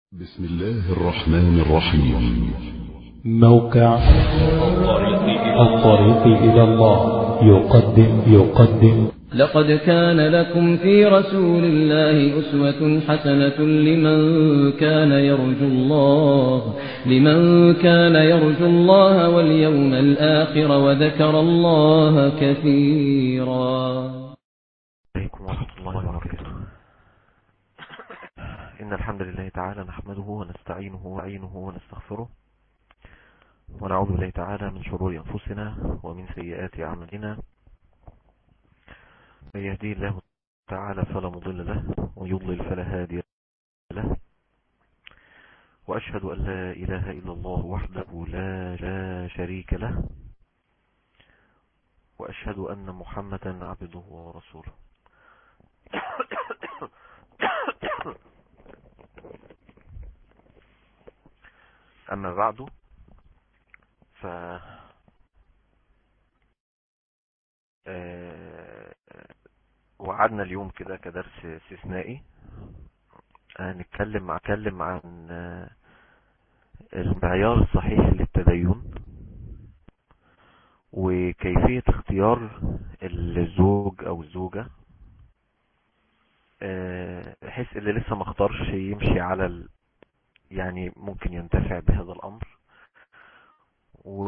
بسم الله الرحمن الرحيم موقع الطريق إلى الله يقدم يقدم لقد كان لكم في رسول الله أسوة حسنة لمن كان يرجو الله لمن كان يرجو الله واليوم الآخر وذكر الله كثيرا عليكم ورحمة الله وبركاته إن الحمد لله تعالى نحمده ونستعينه ونعينه ونستغفره ونعوذ بالله تعالى من شرور أنفسنا ومن سيئات أعمالنا من يهدي الله تعالى فلا مضل له ويضلل فلا هادي له وأشهد أن لا إله إلا الله وحده لا, لا شريك له وأشهد أن محمدا عبده ورسوله أما بعد ف آه، وعدنا اليوم كده كدرس استثنائي هنتكلم اتكلم عن آه، المعيار الصحيح للتدين وكيفية اختيار الزوج او الزوجة آه، بحيث اللي لسه ما اختارش يمشي على ال... يعني ممكن ينتفع بهذا الامر و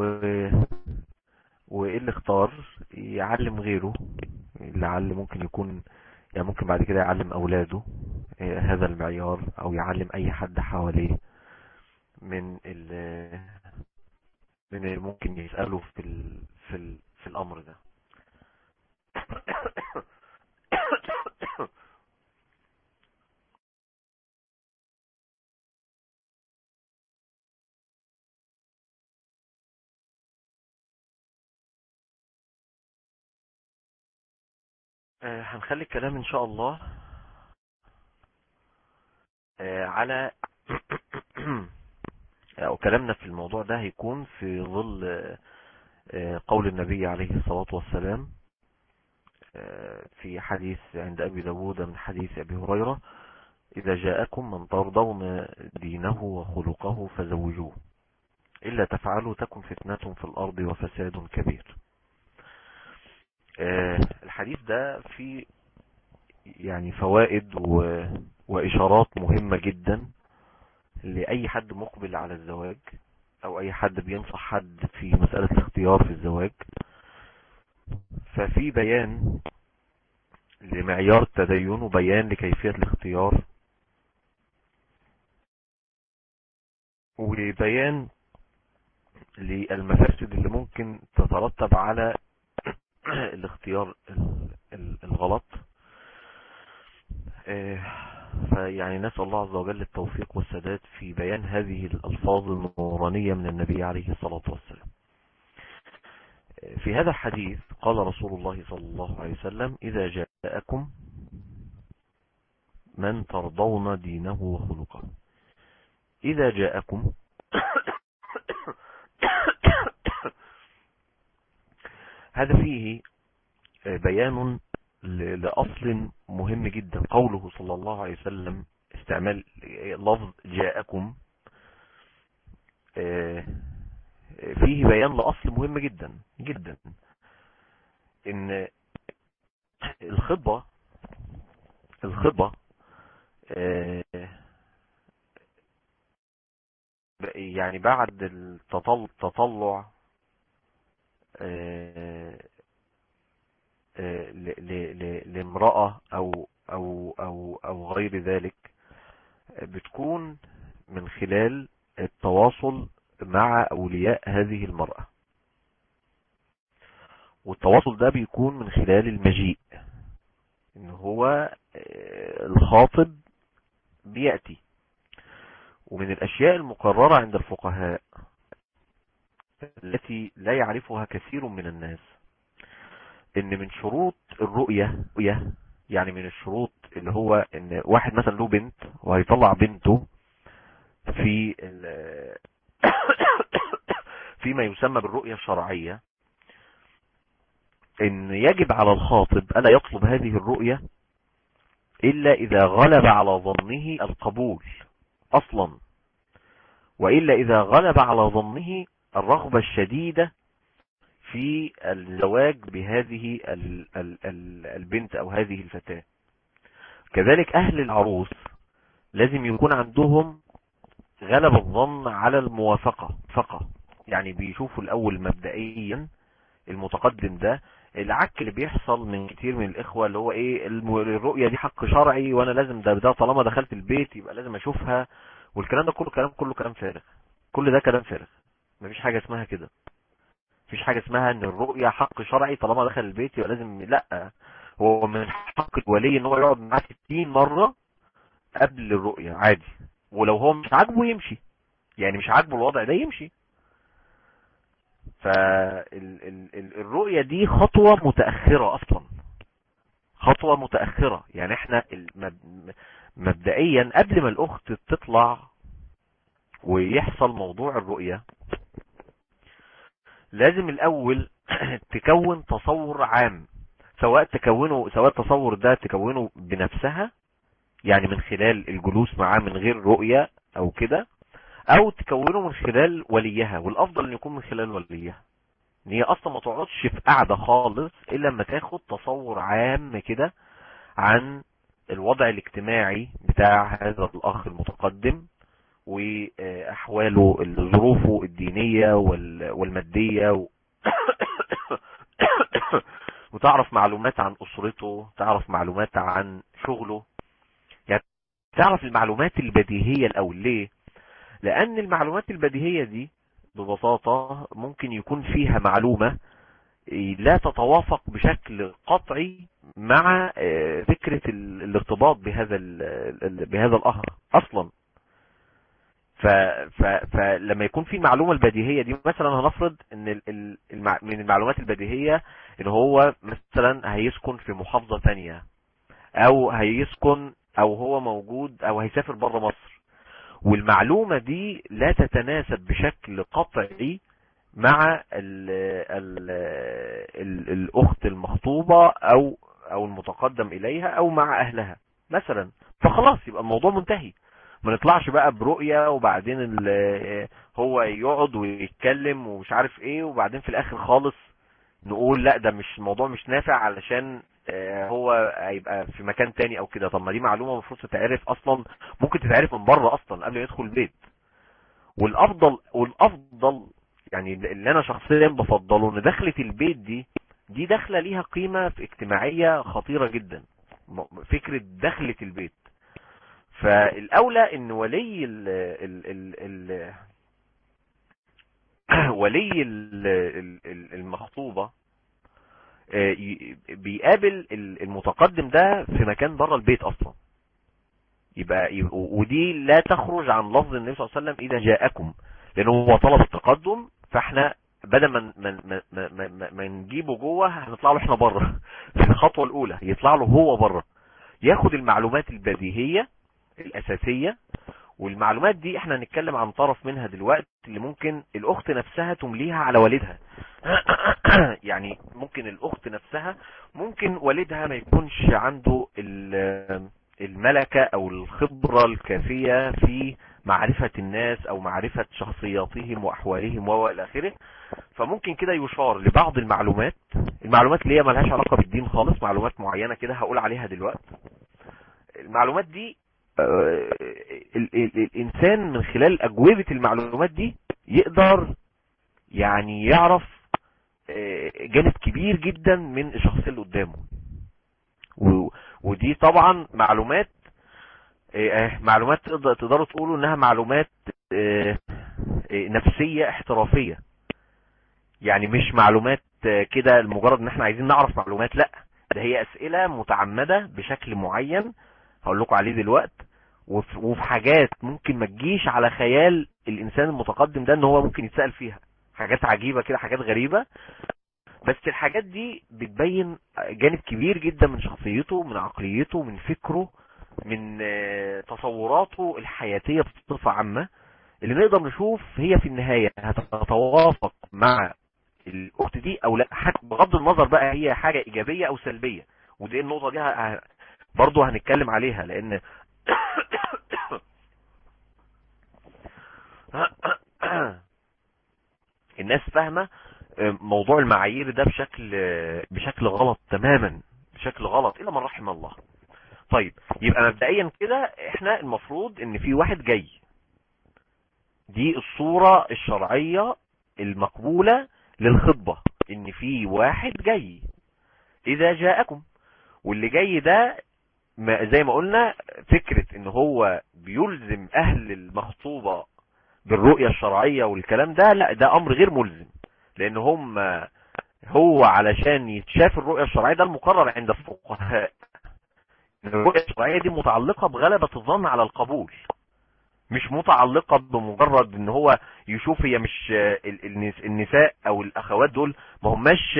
واللي اختار يعلم غيره لعل ممكن يكون يعني ممكن بعد كده يعلم اولاده آه، هذا المعيار او يعلم اي حد حواليه من ال من اللي ممكن يسأله في ال في ال في الامر ده آه، هنخلي الكلام ان شاء الله آه، على او كلامنا في الموضوع ده هيكون في ظل آه، آه، قول النبي عليه الصلاة والسلام آه، في حديث عند ابي داود من حديث ابي هريرة اذا جاءكم من ترضون دينه وخلقه فزوجوه الا تفعلوا تكن فتنة في الارض وفساد كبير آه، الحديث ده فيه يعني فوائد و... وإشارات مهمة جدا لأي حد مقبل على الزواج أو أي حد بينصح حد في مسألة الاختيار في الزواج ففي بيان لمعيار التدين وبيان لكيفية الاختيار وبيان للمفاسد اللي ممكن تترتب على الاختيار ال- ال- الغلط آه، فيعني نسأل الله عز وجل التوفيق والسداد في بيان هذه الألفاظ النورانية من النبي عليه الصلاة والسلام آه، في هذا الحديث قال رسول الله صلى الله عليه وسلم إذا جاءكم من ترضون دينه وخلقه إذا جاءكم هذا فيه بيان ل- لأصل مهم جدا قوله صلى الله عليه وسلم استعمال لفظ جاءكم آه، فيه بيان لأصل مهم جدا جدا ان الخطبة الخطبة آه، يعني بعد التطل- التطلع آه، آه، ل- ل- ل- لامرأة أو أو أو أو غير ذلك آه، بتكون من خلال التواصل مع أولياء هذه المرأة والتواصل ده بيكون من خلال المجيء إن هو آه، الخاطب بيأتي ومن الأشياء المقررة عند الفقهاء التي لا يعرفها كثير من الناس ان من شروط الرؤية رؤية يعني من الشروط اللي هو ان واحد مثلا له بنت وهيطلع بنته في ال- فيما يسمى بالرؤية الشرعية ان يجب على الخاطب الا يطلب هذه الرؤية الا اذا غلب على ظنه القبول اصلا وإلا إذا غلب على ظنه الرغبة الشديدة في الزواج بهذه ال ال ال البنت أو هذه الفتاة كذلك أهل العروس لازم يكون عندهم غلب الظن على الموافقة فقط يعني بيشوفوا الأول مبدئيا المتقدم ده العك اللي بيحصل من كتير من الإخوة اللي هو إيه الرؤية دي حق شرعي وأنا لازم ده, ده طالما دخلت البيت يبقى لازم أشوفها والكلام ده كله كلام كله كلام فارغ كل ده كلام فارغ مفيش حاجة اسمها كده مفيش حاجة اسمها ان الرؤية حق شرعي طالما دخل البيت يبقى لازم لا هو من حق الولي ان هو يقعد معاه 60 مرة قبل الرؤية عادي ولو هو مش عاجبه يمشي يعني مش عاجبه الوضع ده يمشي فالرؤية دي خطوة متأخرة اصلا خطوة متأخرة يعني احنا مبدئيا قبل ما الاخت تطلع ويحصل موضوع الرؤية لازم الاول تكون تصور عام سواء تكونه سواء التصور ده تكونه بنفسها يعني من خلال الجلوس معاه من غير رؤية او كده او تكونه من خلال وليها والافضل ان يكون من خلال وليها ان هي اصلا ما تقعدش في قاعدة خالص الا لما تاخد تصور عام كده عن الوضع الاجتماعي بتاع هذا الاخ المتقدم واحواله ظروفه الدينية والمادية وتعرف معلومات عن اسرته تعرف معلومات عن شغله يعني تعرف المعلومات البديهية الاول ليه لان المعلومات البديهية دي ببساطة ممكن يكون فيها معلومة لا تتوافق بشكل قطعي مع فكرة الارتباط بهذا بهذا الاخ اصلا ف ف فلما يكون في المعلومة البديهية دي مثلا هنفرض ان المع... من المعلومات البديهية ان هو مثلا هيسكن في محافظة تانية او هيسكن او هو موجود او هيسافر بره مصر والمعلومة دي لا تتناسب بشكل قطعي مع ال ال ال الاخت المخطوبة او او المتقدم اليها او مع اهلها مثلا فخلاص يبقى الموضوع منتهي ما نطلعش بقى برؤية وبعدين هو يقعد ويتكلم ومش عارف ايه وبعدين في الاخر خالص نقول لا ده مش الموضوع مش نافع علشان هو هيبقى في مكان تاني او كده طب ما دي معلومة المفروض تتعرف اصلا ممكن تتعرف من بره اصلا قبل ما يدخل البيت والافضل والافضل يعني اللي انا شخصيا بفضله ان دخلة البيت دي دي دخلة ليها قيمة في اجتماعية خطيرة جدا فكرة دخلة البيت فالاولى ان ولي ال ال ال ال ولي ال المخطوبة بيقابل المتقدم ده في مكان بره البيت اصلا يبقى ودي لا تخرج عن لفظ النبي صلى الله عليه وسلم اذا جاءكم لانه هو طلب التقدم فاحنا بدل ما ما ما ما, ما نجيبه جوه هنطلع له احنا بره في الخطوه الاولى يطلع له هو بره ياخد المعلومات البديهيه الاساسيه والمعلومات دي احنا هنتكلم عن طرف منها دلوقتي اللي ممكن الاخت نفسها تمليها على والدها يعني ممكن الاخت نفسها ممكن والدها ما يكونش عنده الملكة او الخبرة الكافية في معرفة الناس او معرفة شخصياتهم واحوالهم والى اخره فممكن كده يشار لبعض المعلومات المعلومات اللي هي ملهاش علاقة بالدين خالص معلومات معينة كده هقول عليها دلوقتي المعلومات دي الانسان من خلال اجوبة المعلومات دي يقدر يعني يعرف جانب كبير جدا من الشخصية اللي قدامه ودي طبعا معلومات معلومات تقدروا تقولوا انها معلومات نفسية احترافية يعني مش معلومات كده لمجرد ان احنا عايزين نعرف معلومات لا ده هي اسئلة متعمدة بشكل معين هقول لكم عليه دلوقتي وفي حاجات ممكن ما تجيش على خيال الانسان المتقدم ده ان هو ممكن يتسأل فيها حاجات عجيبة كده حاجات غريبة بس الحاجات دي بتبين جانب كبير جدا من شخصيته من عقليته من فكره من تصوراته الحياتية بصفة عامة اللي نقدر نشوف هي في النهاية هتتوافق مع الاخت دي او لا حتى بغض النظر بقى هي حاجة ايجابية او سلبية ودي النقطة دي برضو هنتكلم عليها لان الناس فاهمة موضوع المعايير ده بشكل بشكل غلط تماما بشكل غلط الا من رحم الله طيب يبقى مبدئيا كده احنا المفروض ان في واحد جاي دي الصورة الشرعية المقبولة للخطبة ان في واحد جاي اذا جاءكم واللي جاي ده ما زي ما قلنا فكرة ان هو بيلزم اهل المخطوبة بالرؤية الشرعية والكلام ده لا ده امر غير ملزم لان هم هو علشان يتشاف الرؤية الشرعية ده المقرر عند الفقهاء الرؤية الشرعية دي متعلقة بغلبة الظن على القبول مش متعلقة بمجرد ان هو يشوف هي مش النساء او الاخوات دول ما هماش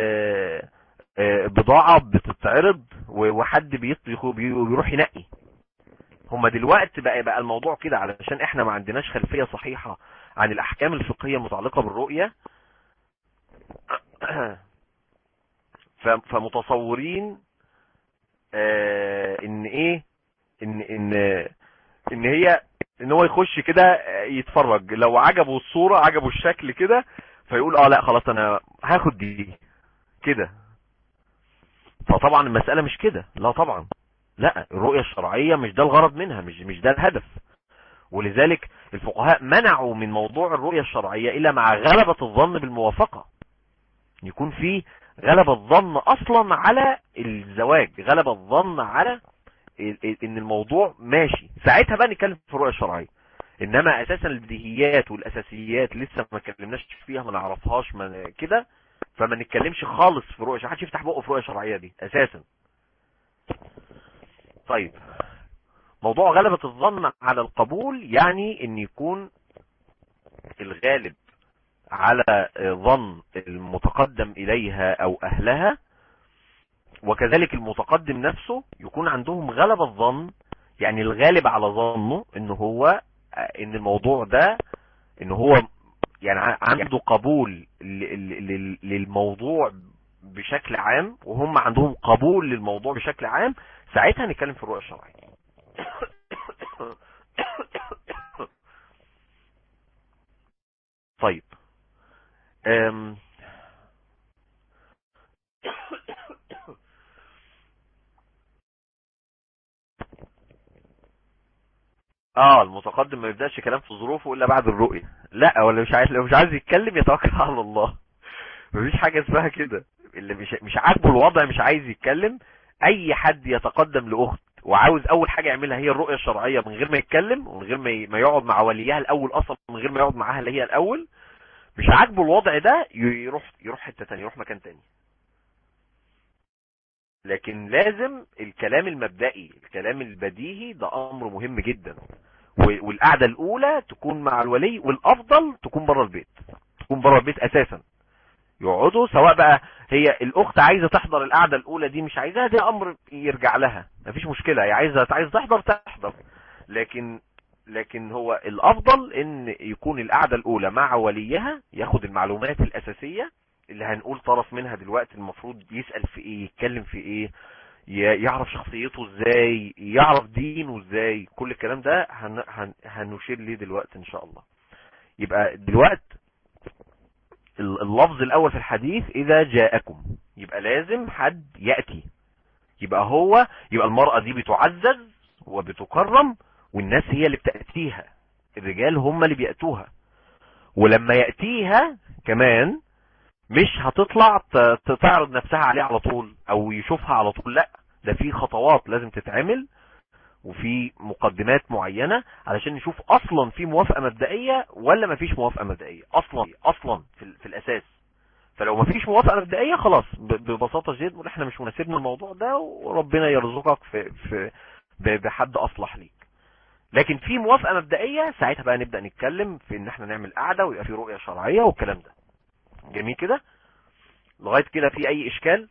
بضاعة بتتعرض وحد بيروح ينقي هما دلوقتي بقى بقى الموضوع كده علشان احنا ما عندناش خلفية صحيحة عن الاحكام الفقهية المتعلقة بالرؤية فمتصورين ان ايه ان ان ان هي ان هو يخش كده يتفرج لو عجبه الصورة عجبه الشكل كده فيقول اه لا خلاص انا هاخد دي كده فطبعا المسألة مش كده لا طبعا لا الرؤية الشرعية مش ده الغرض منها مش مش ده الهدف ولذلك الفقهاء منعوا من موضوع الرؤية الشرعية الا مع غلبة الظن بالموافقة يكون في غلبة الظن اصلا على الزواج غلبة الظن على ان الموضوع ماشي ساعتها بقى نتكلم في الرؤية الشرعية انما اساسا البديهيات والاساسيات لسه ما اتكلمناش فيها ما نعرفهاش ما كده فما نتكلمش خالص في رؤية محدش يفتح بقه في رؤية شرعية دي اساسا طيب موضوع غلبة الظن على القبول يعني ان يكون الغالب على ظن المتقدم اليها او اهلها وكذلك المتقدم نفسه يكون عندهم غلبة الظن يعني الغالب على ظنه ان هو ان الموضوع ده ان هو يعني عنده قبول للموضوع بشكل عام وهم عندهم قبول للموضوع بشكل عام ساعتها نتكلم في الرؤية الشرعية طيب أم اه المتقدم ما يبداش كلام في ظروفه الا بعد الرؤية لا ولا مش عايز لو مش عايز يتكلم يتوكل على الله مفيش حاجة اسمها كده اللي مش مش عاجبه الوضع مش عايز يتكلم اي حد يتقدم لاخت وعاوز اول حاجة يعملها هي الرؤية الشرعية من غير ما يتكلم ومن غير ما يقعد مع وليها الاول اصلا من غير ما يقعد معاها اللي هي الاول مش عاجبه الوضع ده يروح يروح حتة تانية يروح مكان تاني لكن لازم الكلام المبدئي الكلام البديهي ده امر مهم جدا والقعدة الاولى تكون مع الولي والافضل تكون بره البيت تكون بره البيت اساسا يقعدوا سواء بقى هي الاخت عايزة تحضر القعدة الاولى دي مش عايزاها ده امر يرجع لها مفيش مشكلة هي عايزة عايز تحضر تحضر لكن لكن هو الافضل ان يكون القعدة الاولى مع وليها ياخد المعلومات الاساسية اللي هنقول طرف منها دلوقتي المفروض يسأل في ايه يتكلم في ايه يعرف شخصيته ازاي يعرف دينه ازاي كل الكلام ده هن هن هنشير ليه دلوقتي ان شاء الله يبقى دلوقتي اللفظ الاول في الحديث اذا جاءكم يبقى لازم حد يأتي يبقى هو يبقى المرأة دي بتعزز وبتكرم والناس هي اللي بتأتيها الرجال هم اللي بيأتوها ولما يأتيها كمان مش هتطلع تعرض نفسها عليه على طول او يشوفها على طول لا ده في خطوات لازم تتعمل وفي مقدمات معينة علشان نشوف اصلا في موافقة مبدئية ولا ما فيش موافقة مبدئية اصلا اصلا في, في الاساس فلو ما فيش موافقة مبدئية خلاص ببساطة جدا احنا مش مناسبنا الموضوع ده وربنا يرزقك في, في بحد اصلح ليك لكن في موافقة مبدئية ساعتها بقى نبدأ نتكلم في ان احنا نعمل قعدة ويبقى في رؤية شرعية والكلام ده جميل كده لغاية كده في اي اشكال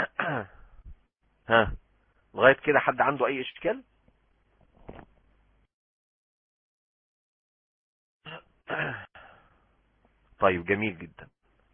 ها لغاية كده حد عنده اي اشكال طيب جميل جدا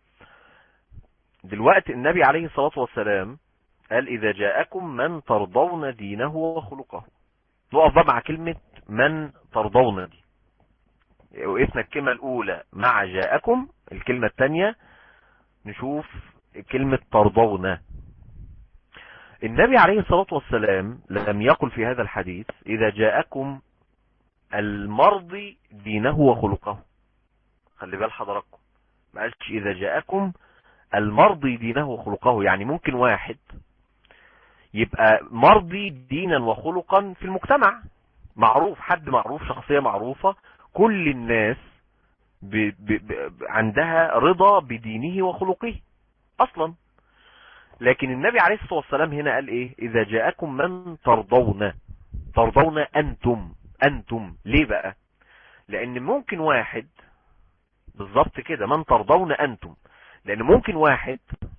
دلوقتي النبي عليه الصلاة والسلام قال اذا جاءكم من ترضون دينه وخلقه نقف بقى مع كلمة من ترضون دي وقفنا الكلمة الاولى مع جاءكم الكلمة الثانية نشوف كلمة ترضون النبي عليه الصلاة والسلام لم يقل في هذا الحديث اذا جاءكم المرضي دينه وخلقه خلي بال حضراتكم ما قالش اذا جاءكم المرضي دينه وخلقه يعني ممكن واحد يبقى مرضي دينا وخلقا في المجتمع معروف حد معروف شخصية معروفة كل الناس ب ب ب عندها رضا بدينه وخلقه اصلا لكن النبي عليه الصلاة والسلام هنا قال ايه اذا جاءكم من ترضون ترضون انتم انتم ليه بقى لان ممكن واحد بالظبط كده من ترضون انتم لان ممكن واحد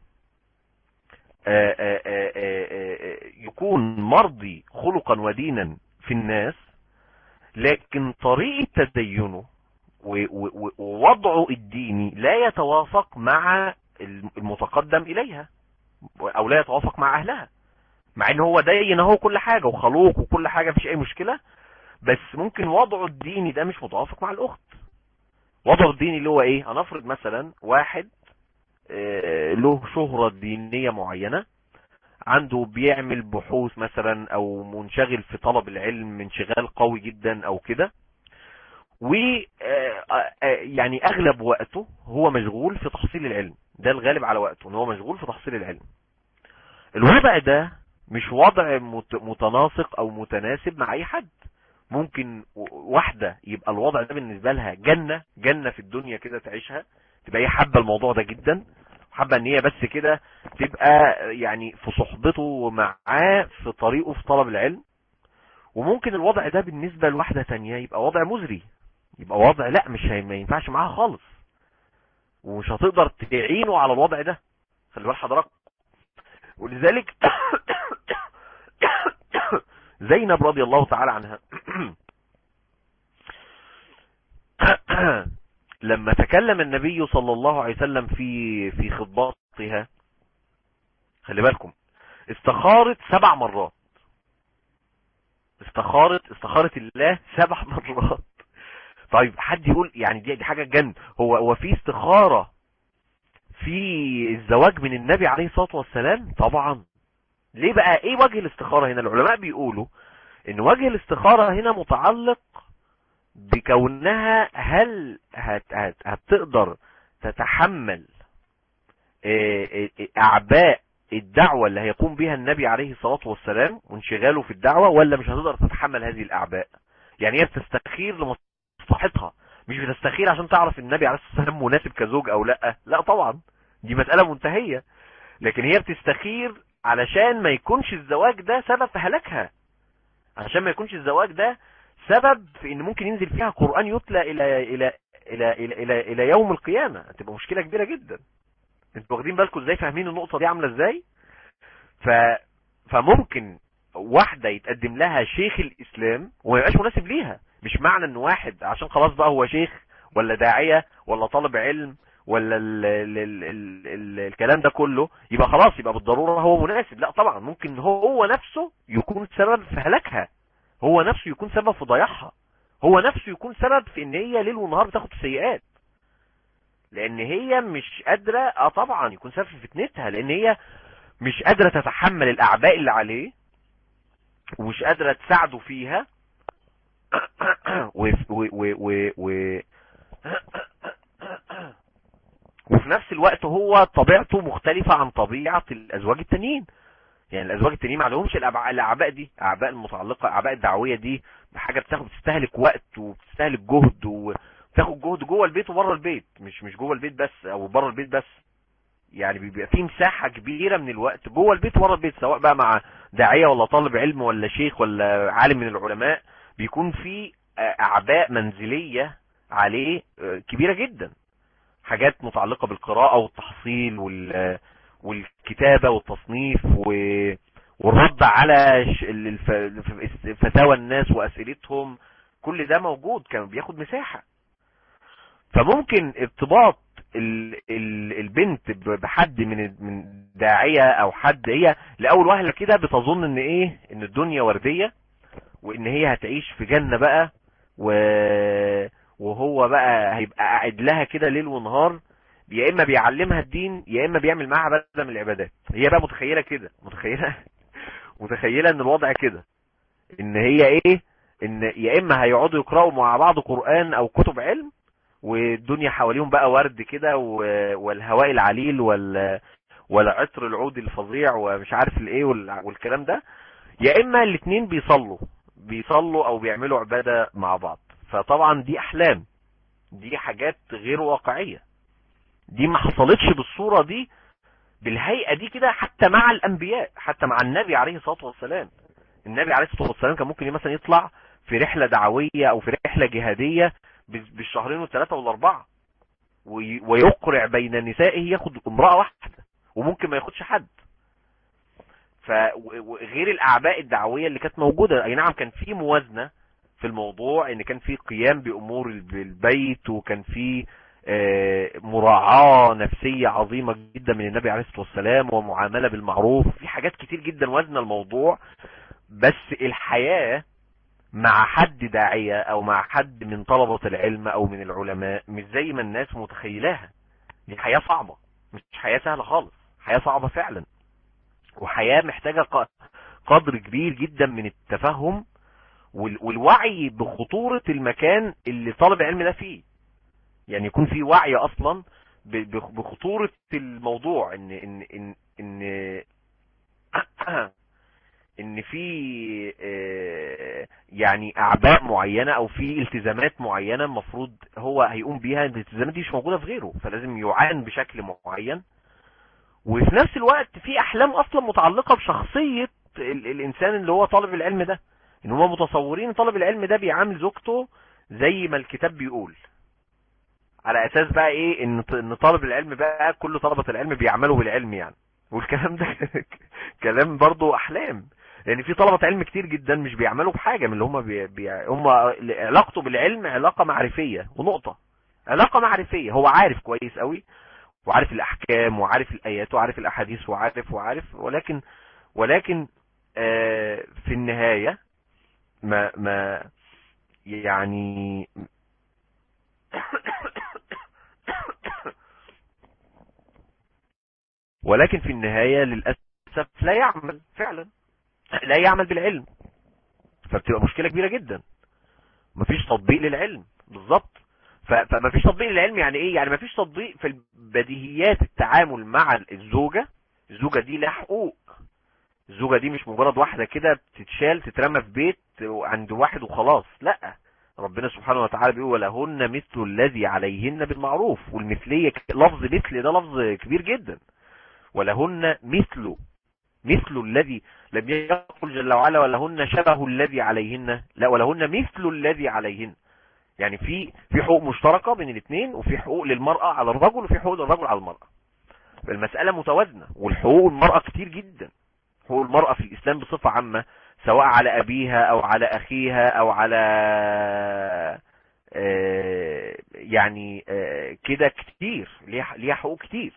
آآ آآ آآ يكون مرضي خلقا ودينا في الناس لكن طريقة تدينه ووضعه الديني لا يتوافق مع المتقدم اليها او لا يتوافق مع اهلها مع ان هو دين اهو كل حاجة وخلوق وكل حاجة مفيش اي مشكلة بس ممكن وضعه الديني ده مش متوافق مع الاخت وضعه الديني اللي هو ايه هنفرض مثلا واحد له شهرة دينية معينة عنده بيعمل بحوث مثلا او منشغل في طلب العلم انشغال قوي جدا او كده و يعني اغلب وقته هو مشغول في تحصيل العلم ده الغالب على وقته ان هو مشغول في تحصيل العلم الوضع ده مش وضع متناسق او متناسب مع اي حد ممكن واحدة يبقى الوضع ده بالنسبة لها جنة جنة في الدنيا كده تعيشها تبقى هي حابة الموضوع ده جدا حابة ان هي بس كده تبقى يعني في صحبته معاه في طريقه في طلب العلم وممكن الوضع ده بالنسبة لواحدة تانية يبقى وضع مزري يبقى وضع لا مش ما ينفعش معاها خالص ومش هتقدر تعينه على الوضع ده خلي بال حضرتك ولذلك زينب رضي الله تعالى عنها لما تكلم النبي صلى الله عليه وسلم في في خطباتها خلي بالكم استخارت سبع مرات استخارت استخارت الله سبع مرات طيب حد يقول يعني دي دي حاجه جن هو هو في استخاره في الزواج من النبي عليه الصلاه والسلام طبعا ليه بقى ايه وجه الاستخاره هنا العلماء بيقولوا ان وجه الاستخاره هنا متعلق بكونها هل هت هت هتقدر تتحمل اعباء الدعوة اللي هيقوم بها النبي عليه الصلاة والسلام وانشغاله في الدعوة ولا مش هتقدر تتحمل هذه الاعباء يعني هي بتستخير لمصلحتها مش بتستخير عشان تعرف النبي عليه الصلاة والسلام مناسب كزوج او لا لا طبعا دي مسألة منتهية لكن هي بتستخير علشان ما يكونش الزواج ده سبب في هلاكها عشان ما يكونش الزواج ده سبب في ان ممكن ينزل فيها قرآن يتلى الى الى الى الى الى, إلى يوم القيامة هتبقى مشكلة كبيرة جدا انتوا واخدين بالكم ازاي فاهمين النقطة دي عاملة ازاي ف فممكن واحدة يتقدم لها شيخ الاسلام وما يبقاش مناسب ليها مش معنى ان واحد عشان خلاص بقى هو شيخ ولا داعية ولا طالب علم ولا ال ال ال ال ال الكلام ده كله يبقى خلاص يبقى بالضرورة هو مناسب لا طبعا ممكن هو نفسه يكون سبب في هلاكها هو نفسه يكون سبب في ضياعها هو نفسه يكون سبب في ان هي ليل ونهار بتاخد سيئات لان هي مش قادرة اه طبعا يكون سبب في فتنتها لان هي مش قادرة تتحمل الاعباء اللي عليه ومش قادرة تساعده فيها و و و و و وفي نفس الوقت هو طبيعته مختلفة عن طبيعة الازواج التانيين يعني الازواج التانيين ما عليهمش الاعباء دي اعباء المتعلقة اعباء الدعوية دي حاجة بتاخد بتستهلك وقت وبتستهلك جهد وبتاخد جهد جوه البيت وبره البيت مش مش جوه البيت بس او بره البيت بس يعني بيبقى في مساحة كبيرة من الوقت جوه البيت وبره البيت سواء بقى مع داعية ولا طالب علم ولا شيخ ولا عالم من العلماء بيكون في اعباء منزلية عليه كبيرة جدا حاجات متعلقة بالقراءة والتحصيل وال والكتابة والتصنيف والرد على فتاوى الناس واسئلتهم كل ده موجود كان بياخد مساحة فممكن ارتباط البنت بحد من من داعية او حد هي لاول وهلة كده بتظن ان ايه ان الدنيا وردية وان هي هتعيش في جنة بقى و وهو هو بقى هيبقى قاعد لها كده ليل ونهار يا اما بيعلمها الدين يا اما بيعمل معاها عباده من العبادات هي بقى متخيله كده متخيله متخيله ان الوضع كده ان هي ايه ان يا اما هيقعدوا يقراوا مع بعض قران او كتب علم والدنيا حواليهم بقى ورد كده و- والهواء العليل وال والعطر العود الفظيع ومش عارف الايه وال- والكلام ده يا اما الاثنين بيصلوا بيصلوا او بيعملوا عبادة مع بعض فطبعا دي احلام دي حاجات غير واقعية دي ما حصلتش بالصورة دي بالهيئة دي كده حتى مع الانبياء حتى مع النبي عليه الصلاة والسلام النبي عليه الصلاة والسلام كان ممكن مثلا يطلع في رحلة دعوية او في رحلة جهادية بال- بالشهرين والثلاثة والاربعة وي- ويقرع بين نسائه ياخد امرأة واحدة وممكن ما ياخدش حد فغير الاعباء الدعويه اللي كانت موجوده اي نعم كان في موازنه في الموضوع ان كان في قيام بامور الب- البيت وكان في آه، مراعاه نفسيه عظيمه جدا من النبي عليه الصلاه والسلام ومعامله بالمعروف في حاجات كتير جدا وزن الموضوع بس الحياه مع حد داعيه او مع حد من طلبه العلم او من العلماء مش زي ما الناس متخيلاها دي حياه صعبه مش حياه سهله خالص حياه صعبه فعلا وحياة محتاجة ق- قدر كبير جدا من التفهم وال- والوعي بخطورة المكان اللي طالب العلم ده فيه يعني يكون في وعي اصلا ب- بخ- بخطورة الموضوع ان ان ان ان ان في آه، يعني اعباء معينة او في التزامات معينة المفروض هو هيقوم بيها الالتزامات دي مش موجودة في غيره فلازم يعان بشكل معين وفي نفس الوقت في احلام اصلا متعلقة بشخصية ال الانسان اللي هو طالب العلم ده ان هم متصورين طالب العلم ده بيعامل زوجته زي ما الكتاب بيقول على اساس بقى ايه ان ط- ان طالب العلم بقى كل طلبة العلم بيعملوا بالعلم يعني والكلام ده كلام برضو احلام لان في طلبة علم كتير جدا مش بيعملوا بحاجة من اللي هم بي... بي... هم علاقته بالعلم علاقة معرفية ونقطة علاقة معرفية هو عارف كويس قوي وعارف الاحكام وعارف الايات وعارف الاحاديث وعارف وعارف ولكن ولكن آه في النهاية ما ما يعني ولكن في النهاية للأسف لا يعمل فعلا لا يعمل بالعلم فبتبقى مشكلة كبيرة جدا مفيش تطبيق للعلم بالظبط ف- فمفيش تطبيق للعلم يعني ايه يعني مفيش تطبيق في بديهيات التعامل مع الزوجة الزوجة دي لها حقوق الزوجة دي مش مجرد واحدة كده بتتشال تترمى في بيت عند واحد وخلاص لا ربنا سبحانه وتعالى بيقول ولهن مثل الذي عليهن بالمعروف والمثلية ك- لفظ مثل ده لفظ كبير جدا ولهن مثل مثل الذي لم يقل جل وعلا ولهن شبه الذي عليهن لا ولهن مثل الذي عليهن يعني في في حقوق مشتركة بين الاثنين وفي حقوق للمرأة على الرجل وفي حقوق للرجل على المرأة المسألة متوازنة والحقوق المرأة كتير جدا حقوق المرأة في الإسلام بصفة عامة سواء على أبيها أو على أخيها أو على آه، يعني آه، كده كتير ليها ليها حقوق كتير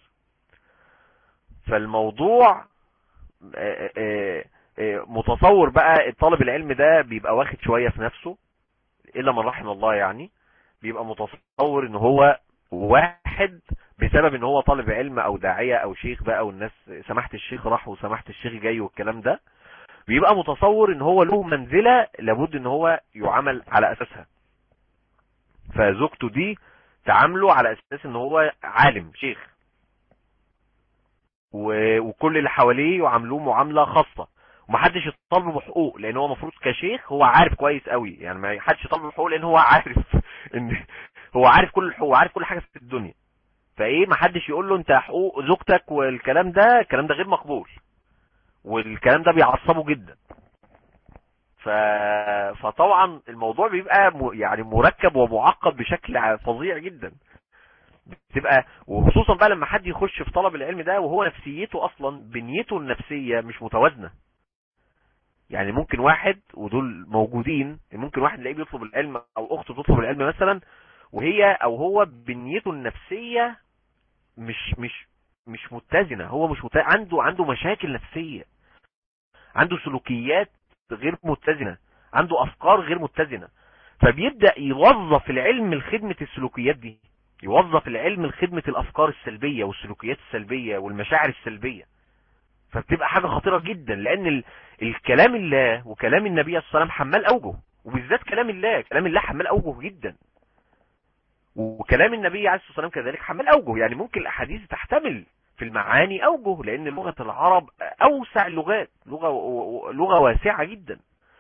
فالموضوع آه، آه، آه، متصور بقى الطالب العلم ده بيبقى واخد شوية في نفسه الا من رحم الله يعني بيبقى متصور ان هو واحد بسبب ان هو طالب علم او داعية او شيخ بقى والناس سماحة الشيخ راح وسماحة الشيخ جاي والكلام ده بيبقى متصور ان هو له منزلة لابد ان هو يعامل على اساسها فزوجته دي تعامله على اساس ان هو عالم شيخ و- وكل اللي حواليه يعاملوه معاملة خاصة ومحدش يطالبه بحقوق لان هو المفروض كشيخ هو عارف كويس قوي يعني ما حدش يطالبه بحقوق لان هو عارف ان هو عارف كل الحقوق عارف كل حاجة في الدنيا فايه ما حدش يقول له انت حقوق زوجتك والكلام ده الكلام ده غير مقبول والكلام ده بيعصبه جدا ف... فطبعا الموضوع بيبقى م... يعني مركب ومعقد بشكل ع- فظيع جدا بتبقى وخصوصا بقى لما حد يخش في طلب العلم ده وهو نفسيته اصلا بنيته النفسية مش متوازنة يعني ممكن واحد ودول موجودين ممكن واحد تلاقيه بيطلب العلم او اخته تطلب العلم مثلا وهي او هو بنيته النفسية مش مش مش متزنة هو مش مت... عنده عنده مشاكل نفسية عنده سلوكيات غير متزنة عنده افكار غير متزنة فبيبدأ يوظف العلم لخدمة السلوكيات دي يوظف العلم لخدمة الافكار السلبية والسلوكيات السلبية والمشاعر السلبية فبتبقى حاجة خطيرة جدا لان ال... الكلام الله وكلام النبي صلى الله عليه وسلم حمال اوجه وبالذات كلام الله كلام الله حمال اوجه جدا وكلام النبي عليه الصلاة والسلام كذلك حمال اوجه يعني ممكن الاحاديث تحتمل في المعاني اوجه لان لغة العرب اوسع اللغات لغة لغة واسعة جدا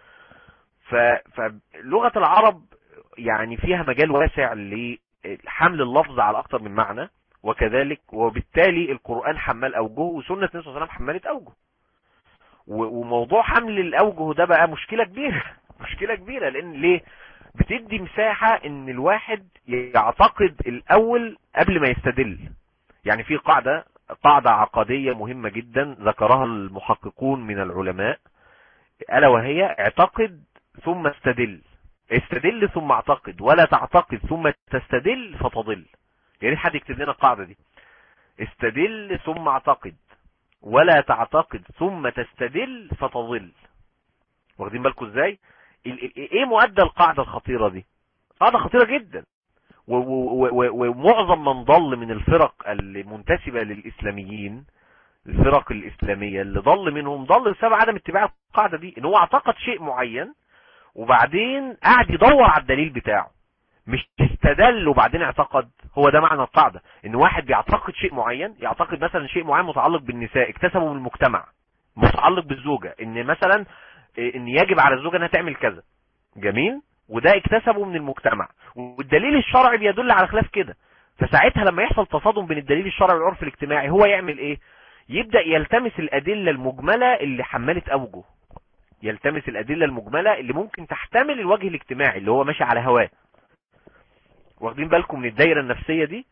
فلغة العرب يعني فيها مجال واسع لحمل اللفظ على اكتر من معنى وكذلك وبالتالي القرآن حمال اوجه وسنة النبي صلى الله عليه وسلم حملت اوجه وموضوع حمل الاوجه ده بقى مشكلة كبيرة مشكلة كبيرة لان ليه بتدي مساحة ان الواحد يعتقد الاول قبل ما يستدل يعني في قاعدة قاعدة عقدية مهمة جدا ذكرها المحققون من العلماء ألا وهي اعتقد ثم استدل استدل ثم اعتقد ولا تعتقد ثم تستدل فتضل يا ريت حد يكتب لنا القاعدة دي استدل ثم اعتقد ولا تعتقد ثم تستدل فتضل واخدين بالكم ازاي ايه مؤدى القاعدة الخطيرة دي قاعدة خطيرة جدا ومعظم من ضل من الفرق المنتسبة للإسلاميين الفرق الإسلامية اللي ضل منهم ضل بسبب عدم اتباع القاعدة دي ان هو اعتقد شيء معين وبعدين قاعد يدور على الدليل بتاعه مش استدل وبعدين اعتقد هو ده معنى القاعدة ان واحد بيعتقد شيء معين يعتقد مثلا شيء معين متعلق بالنساء اكتسبه من المجتمع متعلق بالزوجة ان مثلا ان يجب على الزوجة انها تعمل كذا جميل وده اكتسبه من المجتمع والدليل الشرعي بيدل على خلاف كده فساعتها لما يحصل تصادم بين الدليل الشرعي والعرف الاجتماعي هو يعمل ايه يبدأ يلتمس الادلة المجملة اللي حملت اوجه يلتمس الادلة المجملة اللي ممكن تحتمل الوجه الاجتماعي اللي هو ماشي على هواه واخدين بالكم من الدايرة النفسية دي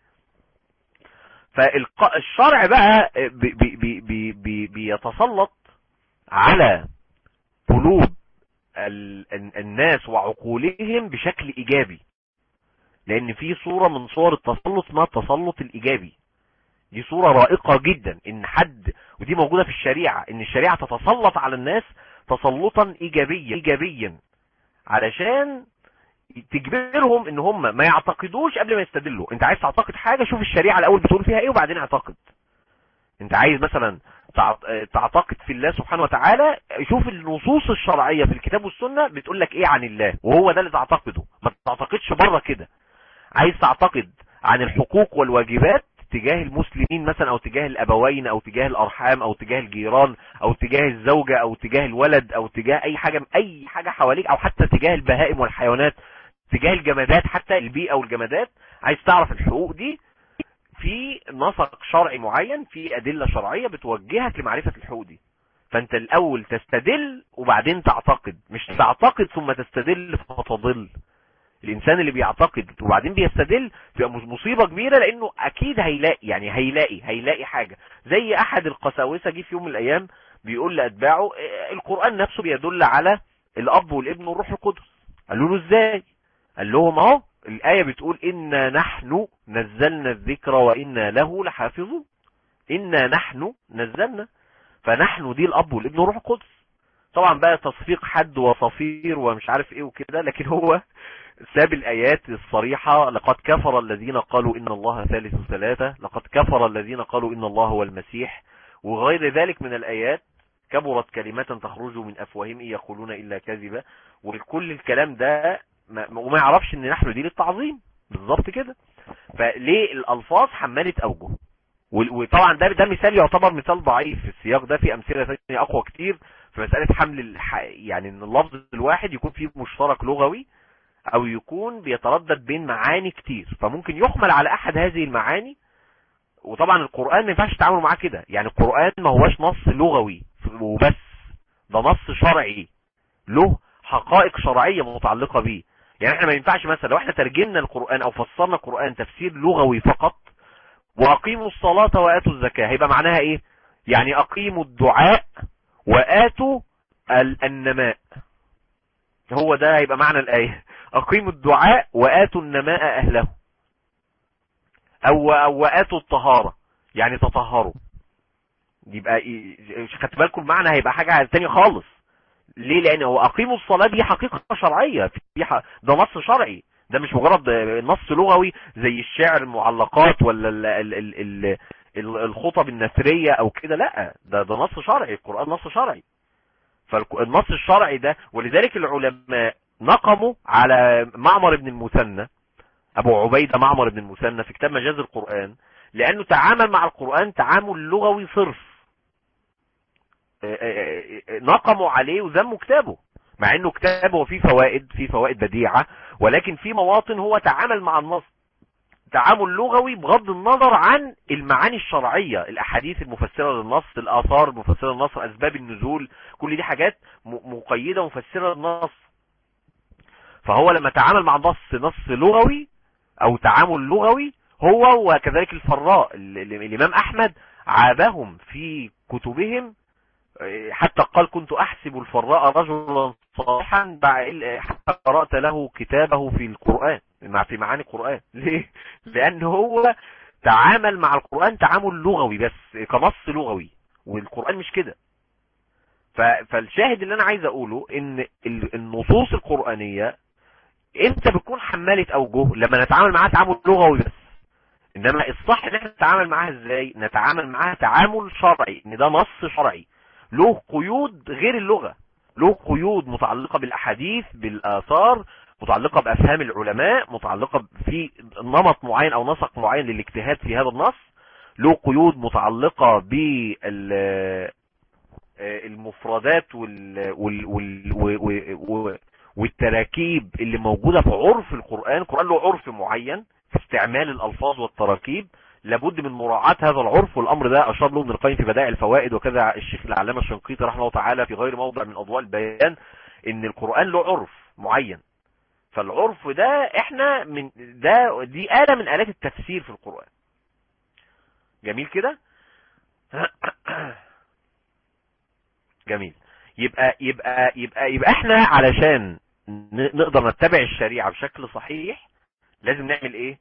فالشرع بقى بي بي بي بي بيتسلط على قلوب الناس وعقولهم بشكل ايجابي لان في صورة من صور التسلط اسمها التسلط الايجابي دي صورة رائقة جدا ان حد ودي موجودة في الشريعة ان الشريعة تتسلط على الناس تسلطا ايجابيا ايجابيا علشان تجبرهم ان هم ما يعتقدوش قبل ما يستدلوا انت عايز تعتقد حاجة شوف الشريعة الاول بتقول فيها ايه وبعدين اعتقد انت عايز مثلا تعتقد في الله سبحانه وتعالى شوف النصوص الشرعية في الكتاب والسنة بتقول لك ايه عن الله وهو ده اللي تعتقده ما تعتقدش بره كده عايز تعتقد عن الحقوق والواجبات تجاه المسلمين مثلا او تجاه الابوين او تجاه الارحام او تجاه الجيران او تجاه الزوجة او تجاه الولد او تجاه اي حاجة اي حاجة حواليك او حتى تجاه البهائم والحيوانات تجاه الجمادات حتى البيئة والجمادات عايز تعرف الحقوق دي في نسق شرعي معين في ادلة شرعية بتوجهك لمعرفة الحقوق دي فانت الاول تستدل وبعدين تعتقد مش تعتقد ثم تستدل فتضل الانسان اللي بيعتقد وبعدين بيستدل تبقى مصيبة كبيرة لانه اكيد هيلاقي يعني هيلاقي هيلاقي حاجة زي احد القساوسة جه في يوم من الايام بيقول لاتباعه القرآن نفسه بيدل على الاب والابن والروح القدس قالوا له ازاي قال لهم اهو الآية بتقول إنا نحن نزلنا الذكر وإنا له لحافظون إنا نحن نزلنا فنحن دي الأب والابن والروح القدس طبعا بقى تصفيق حد وصفير ومش عارف ايه وكده لكن هو ساب الآيات الصريحة لقد كفر الذين قالوا إن الله ثالث ثلاثة لقد كفر الذين قالوا إن الله هو المسيح وغير ذلك من الآيات كبرت كلمات تخرج من أفواههم إن يقولون إلا كذبا وكل الكلام ده وما يعرفش ان نحن دي للتعظيم بالظبط كده فليه الالفاظ حملت اوجه وطبعا ده ده مثال يعتبر مثال ضعيف في السياق ده في امثله ثانيه اقوى كتير في مساله حمل الح... يعني ان اللفظ الواحد يكون فيه مشترك لغوي او يكون بيتردد بين معاني كتير فممكن يحمل على احد هذه المعاني وطبعا القرآن ما ينفعش تتعاملوا معاه كده يعني القرآن ما هوش نص لغوي وبس ده نص شرعي له حقائق شرعية متعلقة بيه يعني احنا ما ينفعش مثلا لو احنا ترجمنا القرآن او فسرنا القرآن تفسير لغوي فقط واقيموا الصلاة واتوا الزكاة هيبقى معناها ايه يعني اقيموا الدعاء واتوا النماء هو ده هيبقى معنى الآية اقيموا الدعاء واتوا النماء اهله او او واتوا الطهارة يعني تطهروا يبقى خدت بالكم المعنى هيبقى حاجة تانية خالص ليه لان هو اقيموا الصلاة دي حقيقة شرعية في ح... ده نص شرعي ده مش مجرد نص لغوي زي الشعر المعلقات ولا ال... ال... ال... ال... الخطب النثرية او كده لا ده ده نص شرعي القرآن نص شرعي فالنص الشرعي ده ولذلك العلماء نقموا على معمر بن المثنى ابو عبيدة معمر بن المثنى في كتاب مجاز القرآن لانه تعامل مع القرآن تعامل لغوي صرف نقموا عليه وذموا كتابه مع انه كتابه فيه فوائد فيه فوائد بديعة ولكن في مواطن هو تعامل مع النص تعامل لغوي بغض النظر عن المعاني الشرعية الاحاديث المفسرة للنص الاثار المفسرة للنص اسباب النزول كل دي حاجات مقيدة مفسرة للنص فهو لما تعامل مع النص نص لغوي او تعامل لغوي هو وكذلك الفراء الامام احمد عابهم في كتبهم حتى قال كنت احسب الفراء رجلا صالحا حتى قرأت له كتابه في القرآن مع في معاني القرآن ليه لان هو تعامل مع القرآن تعامل لغوي بس كنص لغوي والقرآن مش كده فالشاهد اللي انا عايز اقوله ان النصوص القرآنية امتى بتكون حمالة اوجه لما نتعامل معاها تعامل لغوي بس انما الصح ان احنا نتعامل معاها ازاي نتعامل معاها تعامل شرعي ان ده نص شرعي له قيود غير اللغة له قيود متعلقة بالاحاديث بالاثار متعلقة بافهام العلماء متعلقة في نمط معين او نسق معين للاجتهاد في هذا النص له قيود متعلقة بال المفردات وال وال وال والتراكيب اللي موجودة في عرف القرآن القرآن له عرف معين في استعمال الألفاظ والتراكيب لابد من مراعاة هذا العرف والأمر ده أشار له ابن القيم في بدائع الفوائد وكذا الشيخ العلامة الشنقيطي رحمه الله تعالى في غير موضع من أضواء البيان إن القرآن له عرف معين فالعرف ده احنا من ده دي آلة من آلات التفسير في القرآن جميل كده جميل يبقى يبقى يبقى يبقى احنا علشان نقدر نتبع الشريعة بشكل صحيح لازم نعمل ايه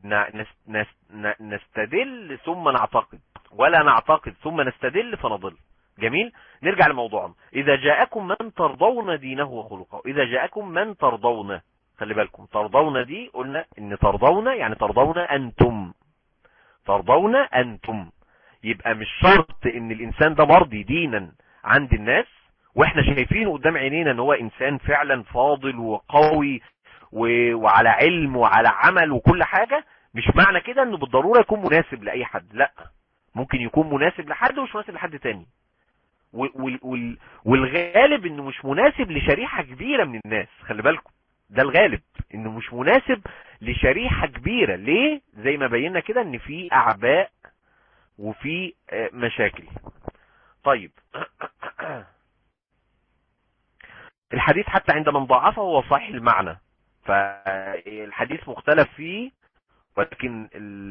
نستدل ثم نعتقد ولا نعتقد ثم نستدل فنضل جميل نرجع لموضوعنا اذا جاءكم من ترضون دينه وخلقه اذا جاءكم من ترضون خلي بالكم ترضون دي قلنا ان ترضون يعني ترضون انتم ترضون انتم يبقى مش شرط ان الانسان ده مرضي دينا عند الناس واحنا شايفينه قدام عينينا ان هو انسان فعلا فاضل وقوي و... وعلى علم وعلى عمل وكل حاجة مش معنى كده انه بالضرورة يكون مناسب لأي حد لا ممكن يكون مناسب لحد ومش مناسب لحد تاني وال... وال... والغالب انه مش مناسب لشريحة كبيرة من الناس خلي بالكم ده الغالب انه مش مناسب لشريحة كبيرة ليه زي ما بينا كده ان في اعباء وفي مشاكل طيب الحديث حتى عند من ضعفه هو صحيح المعنى فالحديث مختلف فيه ولكن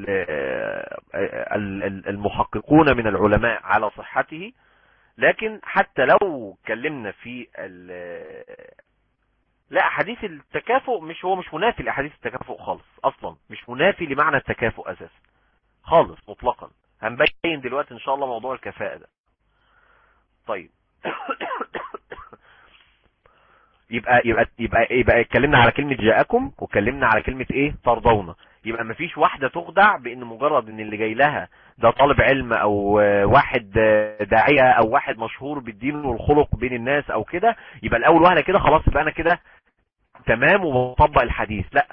المحققون من العلماء على صحته لكن حتى لو اتكلمنا في لا حديث التكافؤ مش هو مش منافي لاحاديث التكافؤ خالص اصلا مش منافي لمعنى التكافؤ اساسا خالص مطلقا هنبين دلوقتي ان شاء الله موضوع الكفاءة ده طيب يبقى يبقى يبقى يبقى اتكلمنا على كلمة جاءكم واتكلمنا على كلمة ايه ترضون يبقى مفيش واحدة تخدع بان مجرد ان اللي جاي لها ده طالب علم او واحد داعية او واحد مشهور بالدين والخلق بين الناس او كده يبقى الاول واحدة كده خلاص يبقى انا كده تمام وبطبق الحديث لا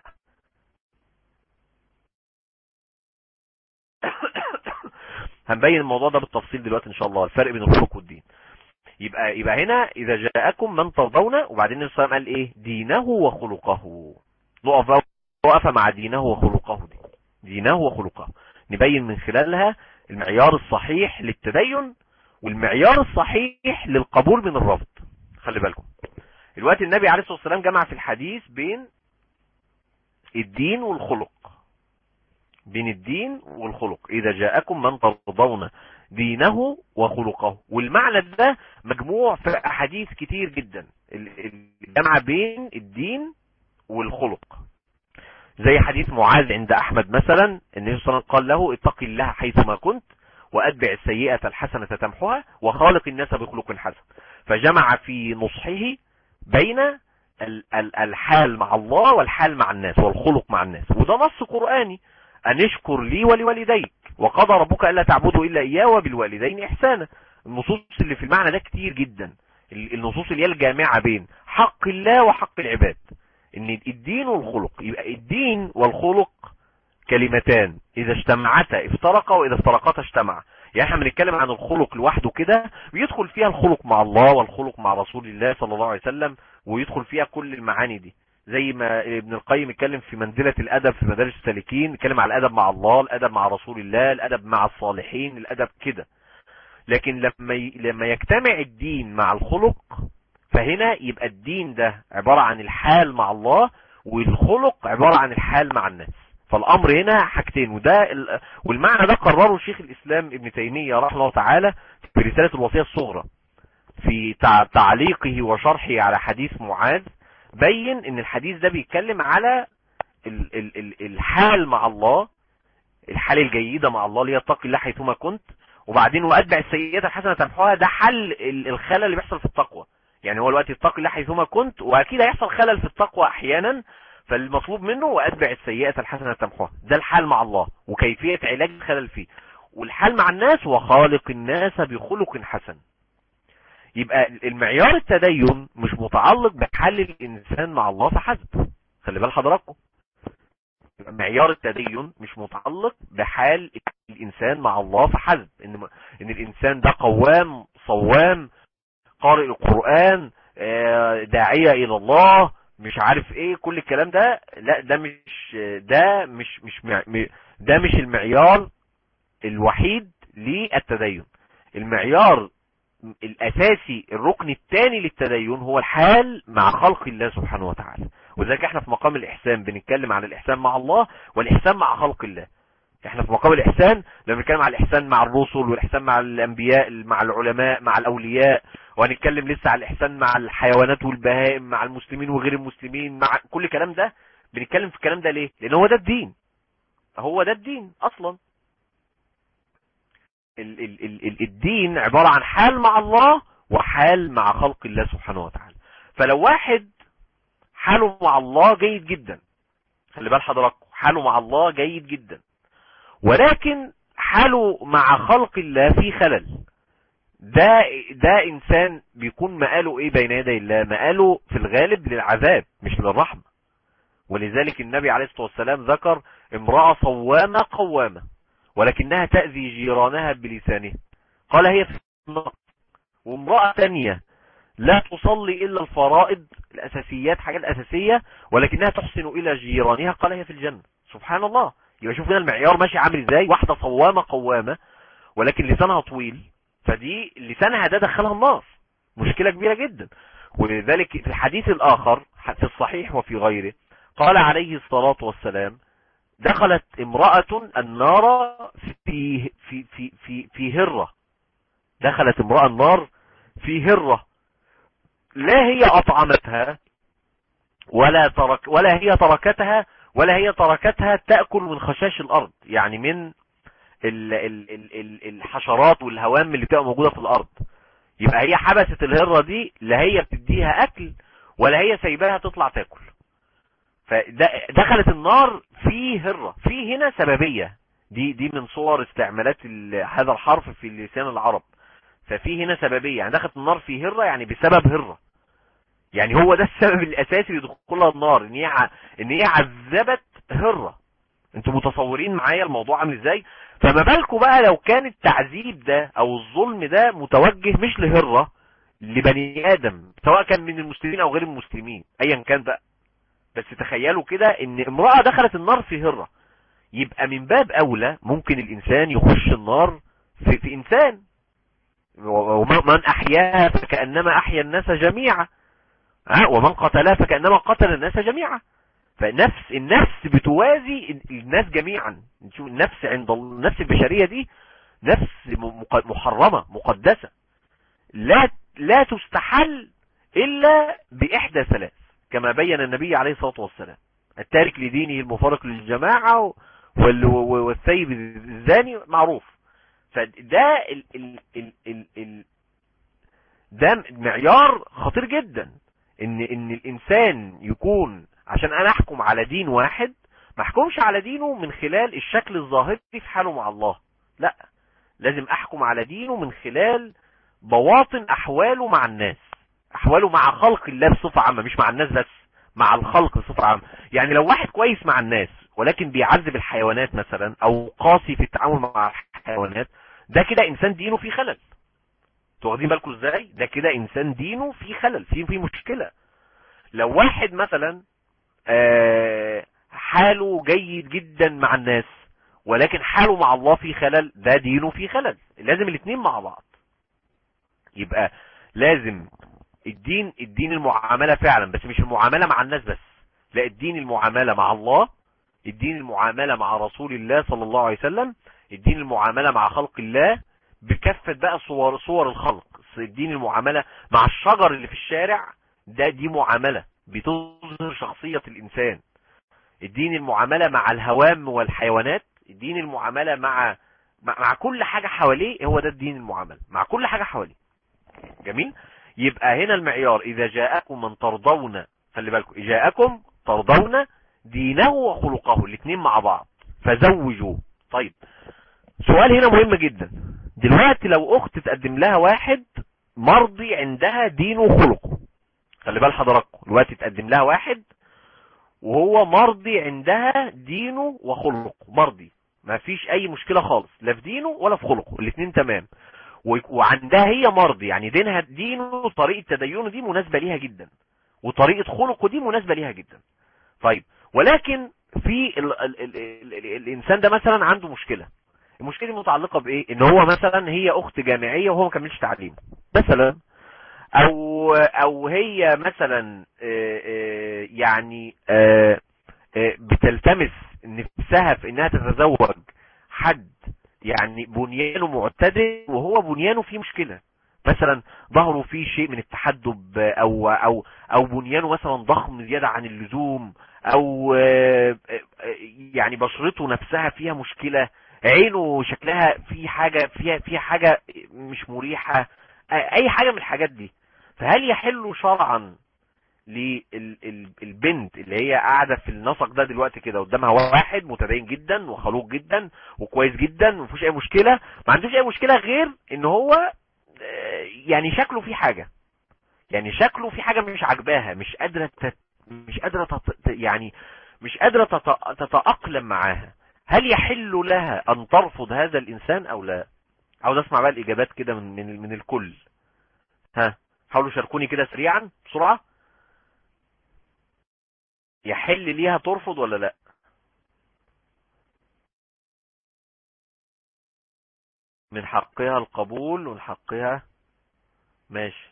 هنبين الموضوع ده بالتفصيل دلوقتي ان شاء الله الفرق بين الخلق والدين يبقى يبقى هنا اذا جاءكم من ترضون وبعدين النبي صلى الله عليه وسلم قال ايه دينه وخلقه نقف وقف مع دينه وخلقه دي دينه وخلقه نبين من خلالها المعيار الصحيح للتدين والمعيار الصحيح للقبول من الرفض خلي بالكم دلوقتي النبي عليه الصلاه والسلام جمع في الحديث بين الدين والخلق بين الدين والخلق اذا جاءكم من ترضون دينه وخلقه والمعنى ده مجموع في احاديث كتير جدا الجمع بين الدين والخلق زي حديث معاذ عند احمد مثلا النبي صلى الله عليه وسلم قال له اتق الله حيثما كنت واتبع السيئة الحسنة تمحها وخالق الناس بخلق حسن فجمع في نصحه بين ال- ال- الحال مع الله والحال مع الناس والخلق مع الناس وده نص قرآني أن اشكر لي ولوالديك وقضى ربك ألا تعبدوا إلا إياه وبالوالدين إحسانا النصوص اللي في المعنى ده كتير جدا ال- النصوص اللي هي الجامعة بين حق الله وحق العباد ان الدين والخلق يبقى الدين والخلق كلمتان اذا اجتمعتا افترقا واذا افترقتا اجتمعا يعني احنا بنتكلم عن الخلق لوحده كده بيدخل فيها الخلق مع الله والخلق مع رسول الله صلى الله عليه وسلم ويدخل فيها كل المعاني دي زي ما ابن القيم اتكلم في منزلة الادب في مدارس السالكين اتكلم على الادب مع الله الادب مع رسول الله الادب مع الصالحين الادب كده لكن لما ي... لما يجتمع الدين مع الخلق فهنا يبقى الدين ده عبارة عن الحال مع الله والخلق عبارة عن الحال مع الناس فالامر هنا حاجتين وده ال... والمعنى ده قرره شيخ الاسلام ابن تيمية رحمه الله تعالى في رسالة الوصية الصغرى في تع... تعليقه وشرحه على حديث معاذ بين ان الحديث ده بيتكلم على ال... ال... ال... الحال مع الله الحال الجيدة مع الله اللي هي اتقي الله حيثما كنت وبعدين واتبع السيئات الحسنة تمحوها ده حل ال- الخلل اللي بيحصل في التقوى يعني هو الوقت اتقي الله حيثما كنت واكيد هيحصل خلل في التقوى احيانا فالمطلوب منه واتبع السيئات الحسنة تمحوها ده الحال مع الله وكيفية علاج الخلل فيه والحال مع الناس وخالق الناس بخلق حسن يبقى المعيار التدين مش متعلق بحل الانسان مع الله فحسب خلي بال حضراتكم يبقى معيار التدين مش متعلق بحال الانسان مع الله فحسب ان ان الانسان ده قوام صوام قارئ القرآن آه، داعية الى الله مش عارف ايه كل الكلام ده لا ده مش ده مش مش مع- م- ده مش المعيار الوحيد للتدين المعيار الاساسي الركن الثاني للتدين هو الحال مع خلق الله سبحانه وتعالى وذلك احنا في مقام الاحسان بنتكلم عن الاحسان مع الله والاحسان مع خلق الله احنا في مقام الاحسان لما بنتكلم على الاحسان مع الرسل والاحسان مع الانبياء مع العلماء مع الاولياء وهنتكلم لسه على الاحسان مع الحيوانات والبهائم مع المسلمين وغير المسلمين مع كل الكلام ده بنتكلم في الكلام ده ليه لان هو ده الدين هو ده الدين اصلا ال ال ال ال الدين عبارة عن حال مع الله وحال مع خلق الله سبحانه وتعالى فلو واحد حاله مع الله جيد جدا خلي بال حضراتكم حاله مع الله جيد جدا ولكن حاله مع خلق الله فيه خلل ده ده انسان بيكون مقاله ايه بين يدي الله مقاله في الغالب للعذاب مش للرحمة ولذلك النبي عليه الصلاة والسلام ذكر امرأة صوامة قوامة ولكنها تأذي جيرانها بلسانها قال هي في النار وامرأة تانية لا تصلي إلا الفرائض الأساسيات حاجات أساسية ولكنها تحسن إلى جيرانها قال هي في الجنة سبحان الله يبقى شوف هنا المعيار ماشي عامل ازاي واحدة صوامة قوامة ولكن لسانها طويل فدي لسانها ده دخلها النار مشكلة كبيرة جدا ولذلك في الحديث الآخر في الصحيح وفي غيره قال عليه الصلاة والسلام دخلت امرأة النار في في في في في هرة دخلت امرأة النار في هرة لا هي أطعمتها ولا ترك ولا هي تركتها ولا هي تركتها تأكل من خشاش الأرض يعني من ال ال ال ال الحشرات والهوام اللي بتبقى موجودة في الأرض يبقى هي حبست الهرة دي لا هي بتديها أكل ولا هي سايباها تطلع تاكل فدخلت النار في هرة في هنا سببية دي دي من صور استعمالات ال- هذا الحرف في لسان العرب ففي هنا سببية يعني دخلت النار في هرة يعني بسبب هرة يعني هو ده السبب الاساسي لدخولها النار ان هي ع- ان هي عذبت هرة انتوا متصورين معايا الموضوع عامل ازاي فما بالكم بقى لو كان التعذيب ده او الظلم ده متوجه مش لهرة لبني ادم سواء كان من المسلمين او غير المسلمين ايا كان بقى بس تخيلوا كده ان امرأة دخلت النار في هرة يبقى من باب اولى ممكن الانسان يخش النار في, في انسان ومن احياها فكأنما احيا الناس جميعا ها ومن قتلها فكأنما قتل الناس جميعا فنفس النفس بتوازي الناس جميعا نشوف النفس عند ال- النفس البشرية دي نفس م- مق- محرمة مقدسة لا لا تستحل إلا بإحدى ثلاث كما بين النبي عليه الصلاة والسلام التارك لدينه المفارق للجماعة وال- و- والثيب الزاني معروف فده ال ال ال ال ال ده معيار خطير جدا ان ان الانسان يكون عشان انا احكم على دين واحد ما احكمش على دينه من خلال الشكل الظاهري في حاله مع الله لا لازم احكم على دينه من خلال بواطن احواله مع الناس احواله مع خلق الله بصفة عامة مش مع الناس بس مع الخلق بصفة عامة يعني لو واحد كويس مع الناس ولكن بيعذب الحيوانات مثلا او قاسي في التعامل مع الحيوانات ده كده انسان دينه فيه خلل انتوا واخدين بالكم ازاي ده كده انسان دينه فيه خلل فيه فيه مشكلة لو واحد مثلا آه حاله جيد جدا مع الناس ولكن حاله مع الله فيه خلل ده دينه فيه خلل لازم الاثنين مع بعض يبقى لازم الدين الدين المعاملة فعلا بس مش المعاملة مع الناس بس لا الدين المعاملة مع الله الدين المعاملة مع رسول الله صلى الله عليه وسلم الدين المعاملة مع خلق الله بكافة بقى صور صور الخلق الدين المعاملة مع الشجر اللي في الشارع ده دي معاملة بتظهر شخصية الإنسان الدين المعاملة مع الهوام والحيوانات الدين المعاملة مع مع, مع كل حاجة حواليه هو ده الدين المعاملة مع كل حاجة حواليه جميل يبقى هنا المعيار إذا جاءكم من ترضون خلي بالكم جاءكم ترضون دينه وخلقه الاثنين مع بعض فزوجوا طيب سؤال هنا مهم جدا دلوقتي لو اخت تقدم لها واحد مرضي عندها دينه وخلقه خلي بال حضراتكم دلوقتي تقدم لها واحد وهو مرضي عندها دينه وخلقه مرضي ما فيش اي مشكلة خالص لا في دينه ولا في خلقه الاثنين تمام وعندها هي مرضي يعني دينها دينه وطريقة تدينه دي مناسبة ليها جدا وطريقة خلقه دي مناسبة ليها جدا طيب ولكن في ال ال ال ال ال الانسان ده مثلا عنده مشكلة المشكلة دي متعلقة بايه ان هو مثلا هي اخت جامعية وهو ما كملش تعليمه مثلا او او هي مثلا يعني بتلتمس نفسها في انها تتزوج حد يعني بنيانه معتدل وهو بنيانه فيه مشكلة مثلا ظهره فيه شيء من التحدب او او او بنيانه مثلا ضخم زيادة عن اللزوم او يعني بشرته نفسها فيها مشكلة عينه شكلها في حاجة فيها فيها حاجة مش مريحة اي حاجة من الحاجات دي فهل يحل شرعا للبنت اللي هي قاعدة في النسق ده دلوقتي كده قدامها واحد متدين جدا وخلوق جدا وكويس جدا مفيش اي مشكلة ما عندوش اي مشكلة غير ان هو يعني شكله في حاجة يعني شكله في حاجة مش عجباها مش قادرة تت... مش قادرة تت... يعني مش قادرة تت... تتأقلم معاها هل يحل لها ان ترفض هذا الانسان او لا عاوز اسمع بقى الاجابات كده من من, من الكل ها حاولوا شاركوني كده سريعا بسرعة يحل ليها ترفض ولا لا من حقها القبول ومن حقها ماشي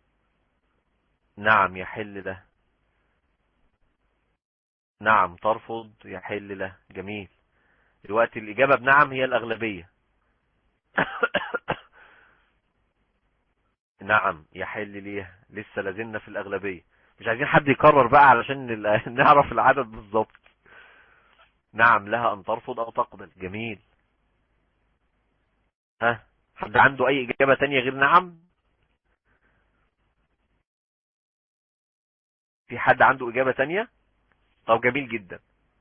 نعم يحل له نعم ترفض يحل له جميل دلوقتي الإجابة بنعم هي الأغلبية نعم يحل ليها لسه لازلنا في الأغلبية مش عايزين حد يكرر بقى علشان نعرف العدد بالظبط نعم لها أن ترفض أو تقبل جميل ها حد عنده أي إجابة تانية غير نعم في حد عنده إجابة تانية طب جميل جدا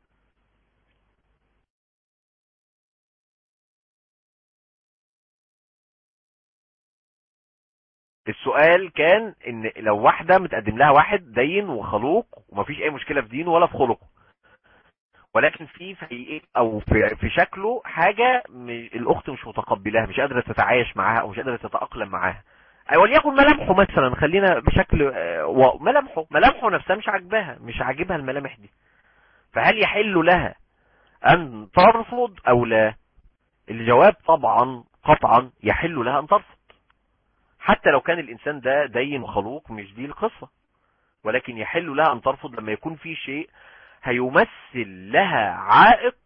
السؤال كان ان لو واحدة متقدم لها واحد دين وخلوق ومفيش اي مشكلة في دينه ولا في خلقه ولكن في في او في, في شكله حاجة الاخت مش متقبلاها مش قادرة تتعايش معاها او مش قادرة تتأقلم معاها اي وليكن ملامحه مثلا خلينا بشكل ملامحه ملامحه نفسها مش عاجباها مش عاجبها الملامح دي فهل يحل لها ان ترفض او لا الجواب طبعا قطعا يحل لها ان ترفض حتى لو كان الانسان ده دين وخلوق مش دي القصة ولكن يحل لها ان ترفض لما يكون في شيء هيمثل لها عائق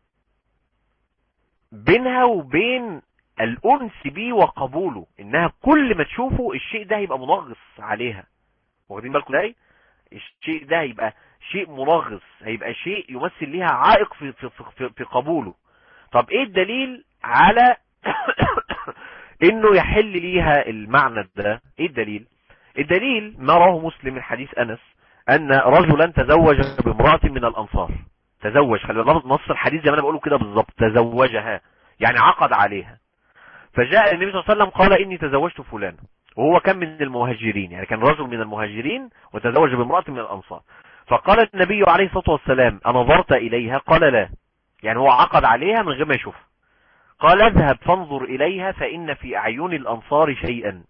بينها وبين الانس بيه وقبوله انها كل ما تشوفه الشيء ده هيبقى منغص عليها واخدين بالكم ازاي الشيء ده هيبقى شيء منغص هيبقى شيء يمثل ليها عائق في, في, في, في قبوله طب ايه الدليل على انه يحل ليها المعنى ده ايه الدليل الدليل ما رواه مسلم من حديث انس ان رجلا تزوج بامرأة من الانصار تزوج خلي بالك نص الحديث زي ما انا بقوله كده بالظبط تزوجها يعني عقد عليها فجاء النبي صلى الله عليه وسلم قال اني تزوجت فلان وهو كان من المهاجرين يعني كان رجل من المهاجرين وتزوج بامرأة من الانصار فقال النبي عليه الصلاة والسلام انظرت اليها قال لا يعني هو عقد عليها من غير ما يشوفها قال اذهب فانظر اليها فان في اعين الانصار شيئا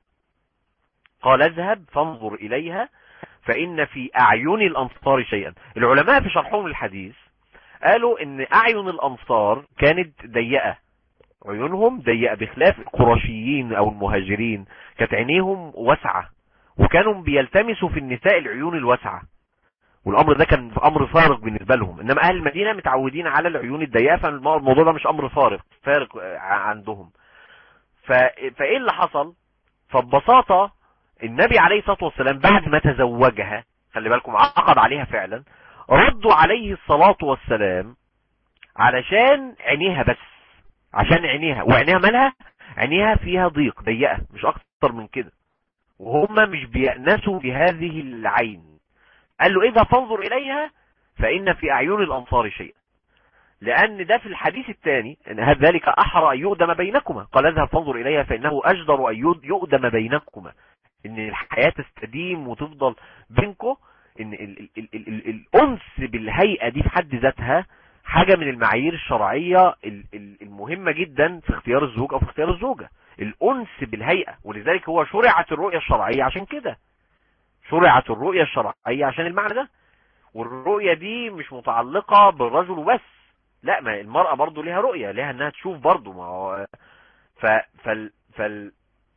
قال اذهب فانظر اليها فان في اعين الانصار شيئا العلماء في شرحهم الحديث قالوا ان اعين الانصار كانت ضيقه عيونهم ضيقه بخلاف القرشيين او المهاجرين كانت عينيهم واسعه وكانوا بيلتمسوا في النساء العيون الواسعه والامر ده كان امر فارق بالنسبه لهم انما اهل المدينه متعودين على العيون الضيقه فالموضوع ده مش امر فارق فارق عندهم ف... فايه اللي حصل فببساطه النبي عليه الصلاه والسلام بعد ما تزوجها خلي بالكم عقد عليها فعلا ردوا عليه الصلاه والسلام علشان عينيها بس عشان عينيها وعينيها مالها عينيها فيها ضيق ضيقه مش اكتر من كده وهم مش بيأنسوا بهذه العين قال له اذا فانظر اليها فان في اعين الانصار شيئا لان ده في الحديث الثاني ان ذلك احرى ان يؤدم بينكما قال اذهب فانظر اليها فانه اجدر ان يؤدم بينكما ان الحياة تستديم وتفضل بينكم ان ال ال ال ال ال الانس بالهيئة دي في حد ذاتها حاجة من المعايير الشرعية المهمة جدا في اختيار الزوج او في اختيار الزوجة الانس بالهيئة ولذلك هو شرعت الرؤية الشرعية عشان كده شرعت الرؤية الشرعية عشان المعنى ده والرؤية دي مش متعلقة بالرجل وبس لا ما المرأة برضو ليها رؤية ليها انها تشوف برضو ما هو ف فال فال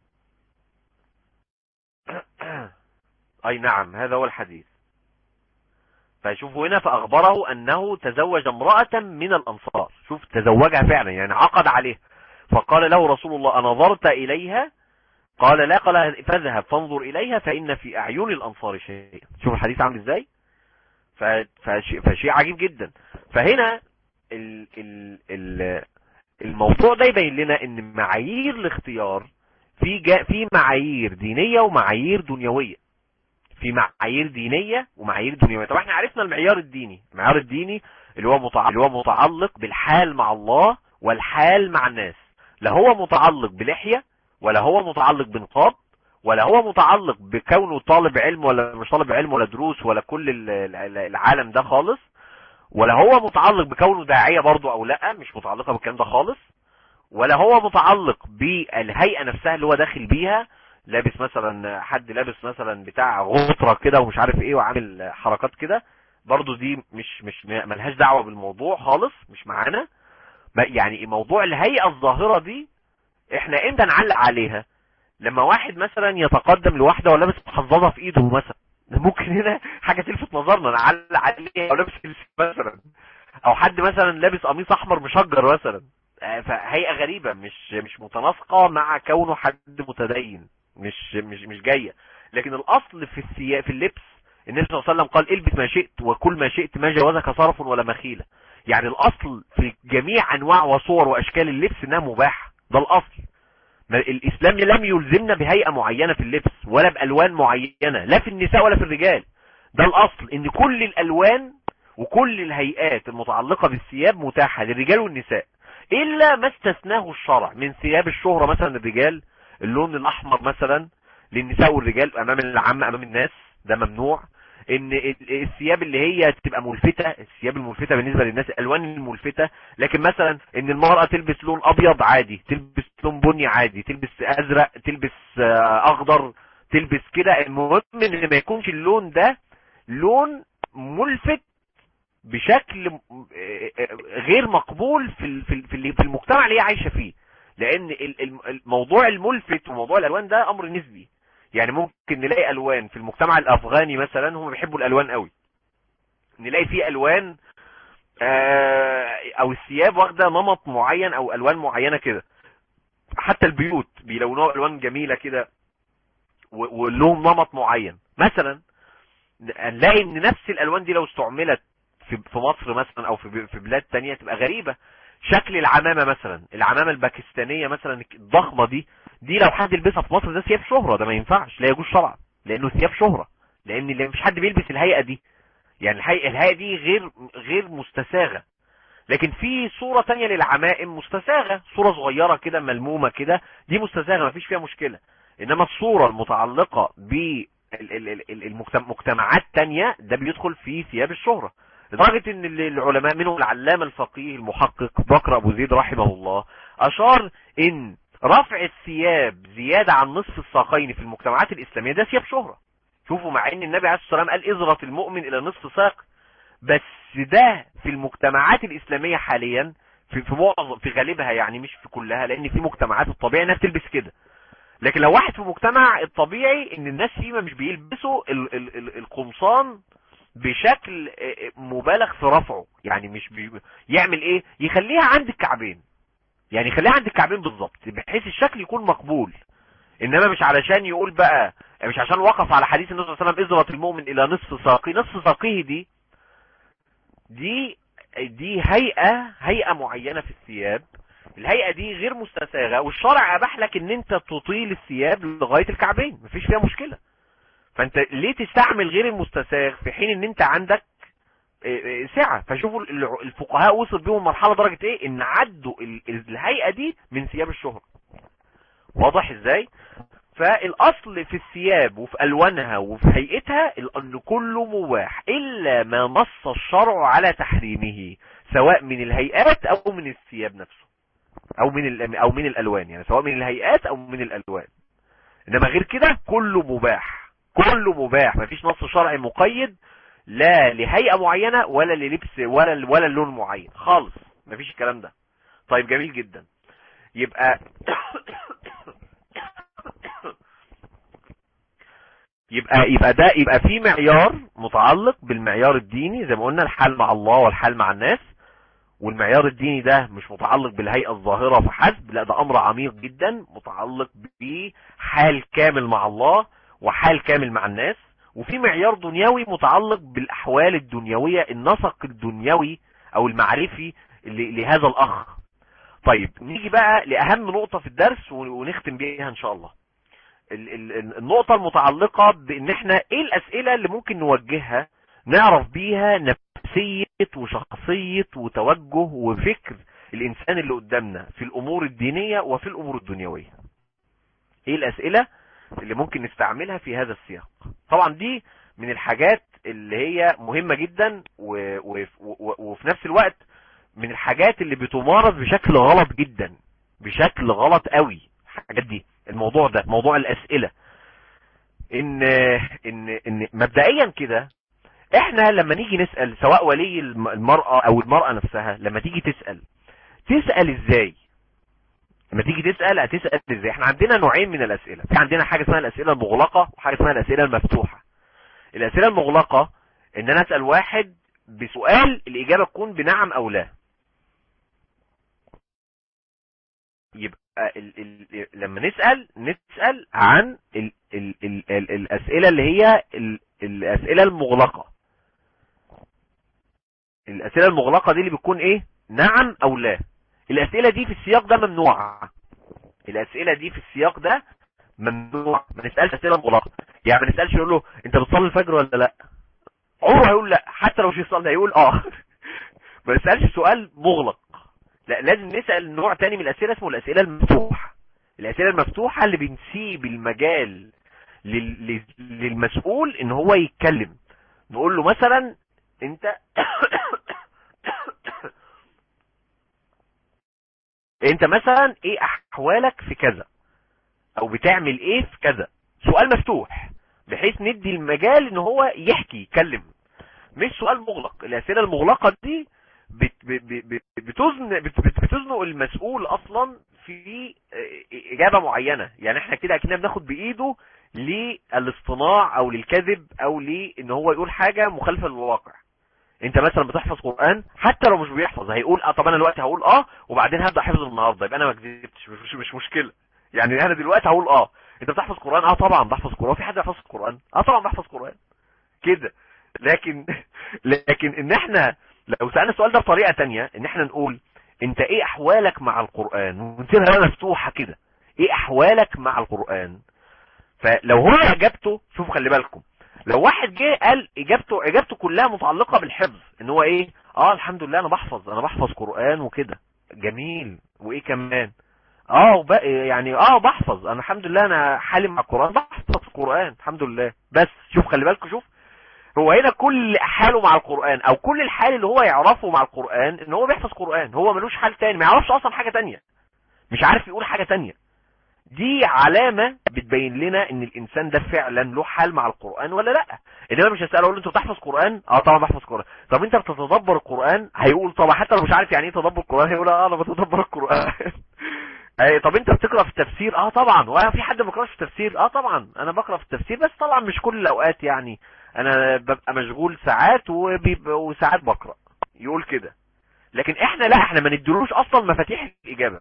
اي نعم هذا هو الحديث فشوفوا هنا فاخبره انه تزوج امرأة من الانصار شوف تزوجها فعلا يعني عقد عليها فقال له رسول الله انظرت اليها قال لا قال فاذهب فانظر اليها فان في اعين الانصار شيء شوف الحديث عامل ازاي فشيء, فشيء عجيب جدا فهنا ال ال ال الموضوع ده يبين لنا ان معايير الاختيار في جا في معايير دينية ومعايير دنيوية في معايير دينية ومعايير دنيوية طب احنا عرفنا المعيار الديني المعيار الديني اللي هو متعلق, اللي هو متعلق بالحال مع الله والحال مع الناس لا هو متعلق بلحية ولا هو متعلق بنقاب ولا هو متعلق بكونه طالب علم ولا مش طالب علم ولا دروس ولا كل العالم ده خالص ولا هو متعلق بكونه داعية برضو او لا مش متعلقة بالكلام ده خالص ولا هو متعلق بالهيئة نفسها اللي هو داخل بيها لابس مثلا حد لابس مثلا بتاع غطرة كده ومش عارف ايه وعامل حركات كده برضو دي مش مش ملهاش دعوة بالموضوع خالص مش معانا يعني موضوع الهيئة الظاهرة دي احنا امتى نعلق عليها لما واحد مثلا يتقدم لواحدة ولابس محظظة في ايده مثلا ممكن هنا حاجة تلفت نظرنا نعلق عليه او لابس مثلا او حد مثلا لابس قميص احمر مشجر مثلا فهيئة غريبة مش مش متناسقة مع كونه حد متدين مش مش مش جاية لكن الاصل في السياق في اللبس النبي صلى الله عليه وسلم قال البس ما شئت وكل ما شئت ما جوزك صرف ولا مخيلة يعني الاصل في جميع انواع وصور واشكال اللبس انها مباحة ده الاصل الاسلام لم يلزمنا بهيئة معينة في اللبس ولا بالوان معينة لا في النساء ولا في الرجال ده الاصل ان كل الالوان وكل الهيئات المتعلقة بالثياب متاحة للرجال والنساء الا ما استثناه الشرع من ثياب الشهرة مثلا الرجال اللون الاحمر مثلا للنساء والرجال امام العامة امام الناس ده ممنوع ان الثياب اللي هي تبقى ملفتة الثياب الملفتة بالنسبة للناس الالوان الملفتة لكن مثلا ان المرأة تلبس لون ابيض عادي تلبس لون بني عادي تلبس ازرق تلبس اخضر تلبس كده المهم ان ما يكونش اللون ده لون ملفت بشكل غير مقبول في في في المجتمع اللي هي عايشه فيه لان الموضوع الملفت وموضوع الالوان ده امر نسبي يعني ممكن نلاقي الوان في المجتمع الافغاني مثلا هم بيحبوا الالوان قوي نلاقي فيه الوان او الثياب واخده نمط معين او الوان معينه كده حتى البيوت بيلونوها الوان جميله كده ولهم نمط معين مثلا نلاقي ان نفس الالوان دي لو استعملت في في مصر مثلا او في في بلاد تانية تبقى غريبة شكل العمامة مثلا العمامة الباكستانية مثلا الضخمة دي دي لو حد يلبسها في مصر ده ثياب شهرة ده ما ينفعش لا يجوز شرعا لانه ثياب شهرة لان اللي مش حد بيلبس الهيئة دي يعني الهيئة, الهيئة دي غير غير مستساغة لكن في صورة تانية للعمائم مستساغة صورة صغيرة كده ملمومة كده دي مستساغة ما فيش فيها مشكلة انما الصورة المتعلقة بالمجتمعات تانية ده بيدخل في ثياب الشهرة لدرجة ان العلماء منهم العلامة الفقيه المحقق بكر ابو زيد رحمه الله اشار ان رفع الثياب زيادة عن نصف الساقين في المجتمعات الاسلامية ده ثياب شهرة شوفوا مع ان النبي عليه الصلاة والسلام قال ازرة المؤمن الى نصف ساق بس ده في المجتمعات الاسلامية حاليا في في معظم في غالبها يعني مش في كلها لان في مجتمعات الطبيعي انها بتلبس كده لكن لو واحد في مجتمع الطبيعي ان الناس فيه مش بيلبسوا ال ال ال القمصان بشكل مبالغ في رفعه يعني مش بي... يعمل ايه يخليها عند الكعبين يعني يخليها عند الكعبين بالظبط بحيث الشكل يكون مقبول انما مش علشان يقول بقى مش عشان وقف على حديث النبي صلى الله عليه وسلم ازرة المؤمن الى نصف ساقي نصف ساقيه دي دي دي هيئة هيئة معينة في الثياب الهيئة دي غير مستساغة والشرع اباح لك ان انت تطيل الثياب لغاية الكعبين مفيش فيها مشكلة فانت ليه تستعمل غير المستساغ في حين ان انت عندك سعة فشوفوا الفقهاء وصل بيهم مرحلة درجة ايه ان عدوا الهيئة دي من ثياب الشهر واضح ازاي فالاصل في الثياب وفي الوانها وفي هيئتها ان كله مباح الا ما نص الشرع على تحريمه سواء من الهيئات او من الثياب نفسه او من او من الالوان يعني سواء من الهيئات او من الالوان انما غير كده كله مباح كله مباح مفيش نص شرعي مقيد لا لهيئة معينة ولا للبس ولا ولا لون معين خالص مفيش الكلام ده طيب جميل جدا يبقى يبقى يبقى ده يبقى في معيار متعلق بالمعيار الديني زي ما قلنا الحال مع الله والحال مع الناس والمعيار الديني ده مش متعلق بالهيئة الظاهرة فحسب لا ده امر عميق جدا متعلق بحال كامل مع الله وحال كامل مع الناس وفي معيار دنيوي متعلق بالاحوال الدنيوية النسق الدنيوي او المعرفي لهذا الاخ طيب نيجي بقى لاهم نقطة في الدرس ونختم بيها ان شاء الله النقطة المتعلقة بان احنا ايه الاسئلة اللي ممكن نوجهها نعرف بيها نفسية وشخصية وتوجه وفكر الانسان اللي قدامنا في الامور الدينية وفي الامور الدنيوية ايه الاسئلة اللي ممكن نستعملها في هذا السياق طبعا دي من الحاجات اللي هي مهمة جدا و... و... و... وفي نفس الوقت من الحاجات اللي بتمارس بشكل غلط جدا بشكل غلط قوي الحاجات دي الموضوع ده موضوع الاسئلة ان ان ان مبدئيا كده احنا لما نيجي نسأل سواء ولي المرأة او المرأة نفسها لما تيجي تسأل تسأل ازاي لما تيجي تسأل هتسأل ازاي احنا عندنا نوعين من الاسئلة في عندنا حاجة اسمها الاسئلة المغلقة وحاجة اسمها الاسئلة المفتوحة الاسئلة المغلقة ان انا اسأل واحد بسؤال الاجابة تكون بنعم او لا يبقى ال ال لما نسأل نسأل عن ال ال ال ال الاسئلة اللي هي ال الاسئلة المغلقة الاسئلة المغلقة دي اللي بتكون ايه نعم او لا الاسئلة دي في السياق ده ممنوعة الاسئلة دي في السياق ده ممنوع ما نسألش اسئلة مغلقة يعني ما نسألش يقول له انت بتصلي الفجر ولا لا عمره هيقول لا حتى لو مش يصلي هيقول اه ما نسألش سؤال مغلق لا لازم نسأل نوع تاني من الاسئلة اسمه الاسئلة المفتوحة الاسئلة المفتوحة اللي بنسيب المجال لل... للمسؤول ان هو يتكلم نقول له مثلا انت انت مثلا ايه احوالك في كذا او بتعمل ايه في كذا سؤال مفتوح بحيث ندي المجال ان هو يحكي يتكلم مش سؤال مغلق الاسئله المغلقه دي بت بت بتزن بت بتزنق المسؤول اصلا في اجابه معينه يعني احنا كده اكننا بناخد بايده للاصطناع او للكذب او لان هو يقول حاجه مخالفه للواقع انت مثلا بتحفظ قرآن حتى لو مش بيحفظ هيقول اه طب انا دلوقتي هقول اه وبعدين هبدأ حفظ النهاردة يبقى انا ما كذبتش مش, مش مشكلة يعني انا دلوقتي هقول اه انت بتحفظ قرآن اه طبعا بحفظ قرآن في حد بيحفظ قرآن اه طبعا بحفظ قرآن كده لكن لكن ان احنا لو سألنا السؤال ده بطريقة تانية ان احنا نقول انت ايه احوالك مع القرآن ونسيبها مفتوحة كده ايه احوالك مع القرآن فلو هو اجابته شوفوا خلي بالكم لو واحد جه قال اجابته اجابته كلها متعلقة بالحفظ ان هو ايه اه الحمد لله انا بحفظ انا بحفظ قرآن وكده جميل وايه كمان اه يعني اه بحفظ انا الحمد لله انا حالي مع القرآن بحفظ القرآن الحمد لله بس شوف خلي بالكم شوف هو هنا كل حاله مع القرآن او كل الحال اللي هو يعرفه مع القرآن ان هو بيحفظ قرآن هو ملوش حال تاني ما يعرفش اصلا حاجة تانية مش عارف يقول حاجة تانية دي علامة بتبين لنا ان الانسان ده فعلا له حال مع القرآن ولا لا انما مش هسأله اقول له انت بتحفظ قرآن اه طبعا بحفظ قرآن طب انت بتتدبر القرآن هيقول طبعا حتى لو مش عارف يعني ايه تدبر القرآن هيقول اه انا بتدبر القرآن اي طب انت بتقرا في التفسير اه طبعا وفي حد ما بيقراش في التفسير اه طبعا انا بقرا في التفسير بس طبعا مش كل الاوقات يعني انا ببقى مشغول ساعات وساعات بقرا يقول كده لكن احنا لا احنا ما ندلوش اصلا مفاتيح الاجابه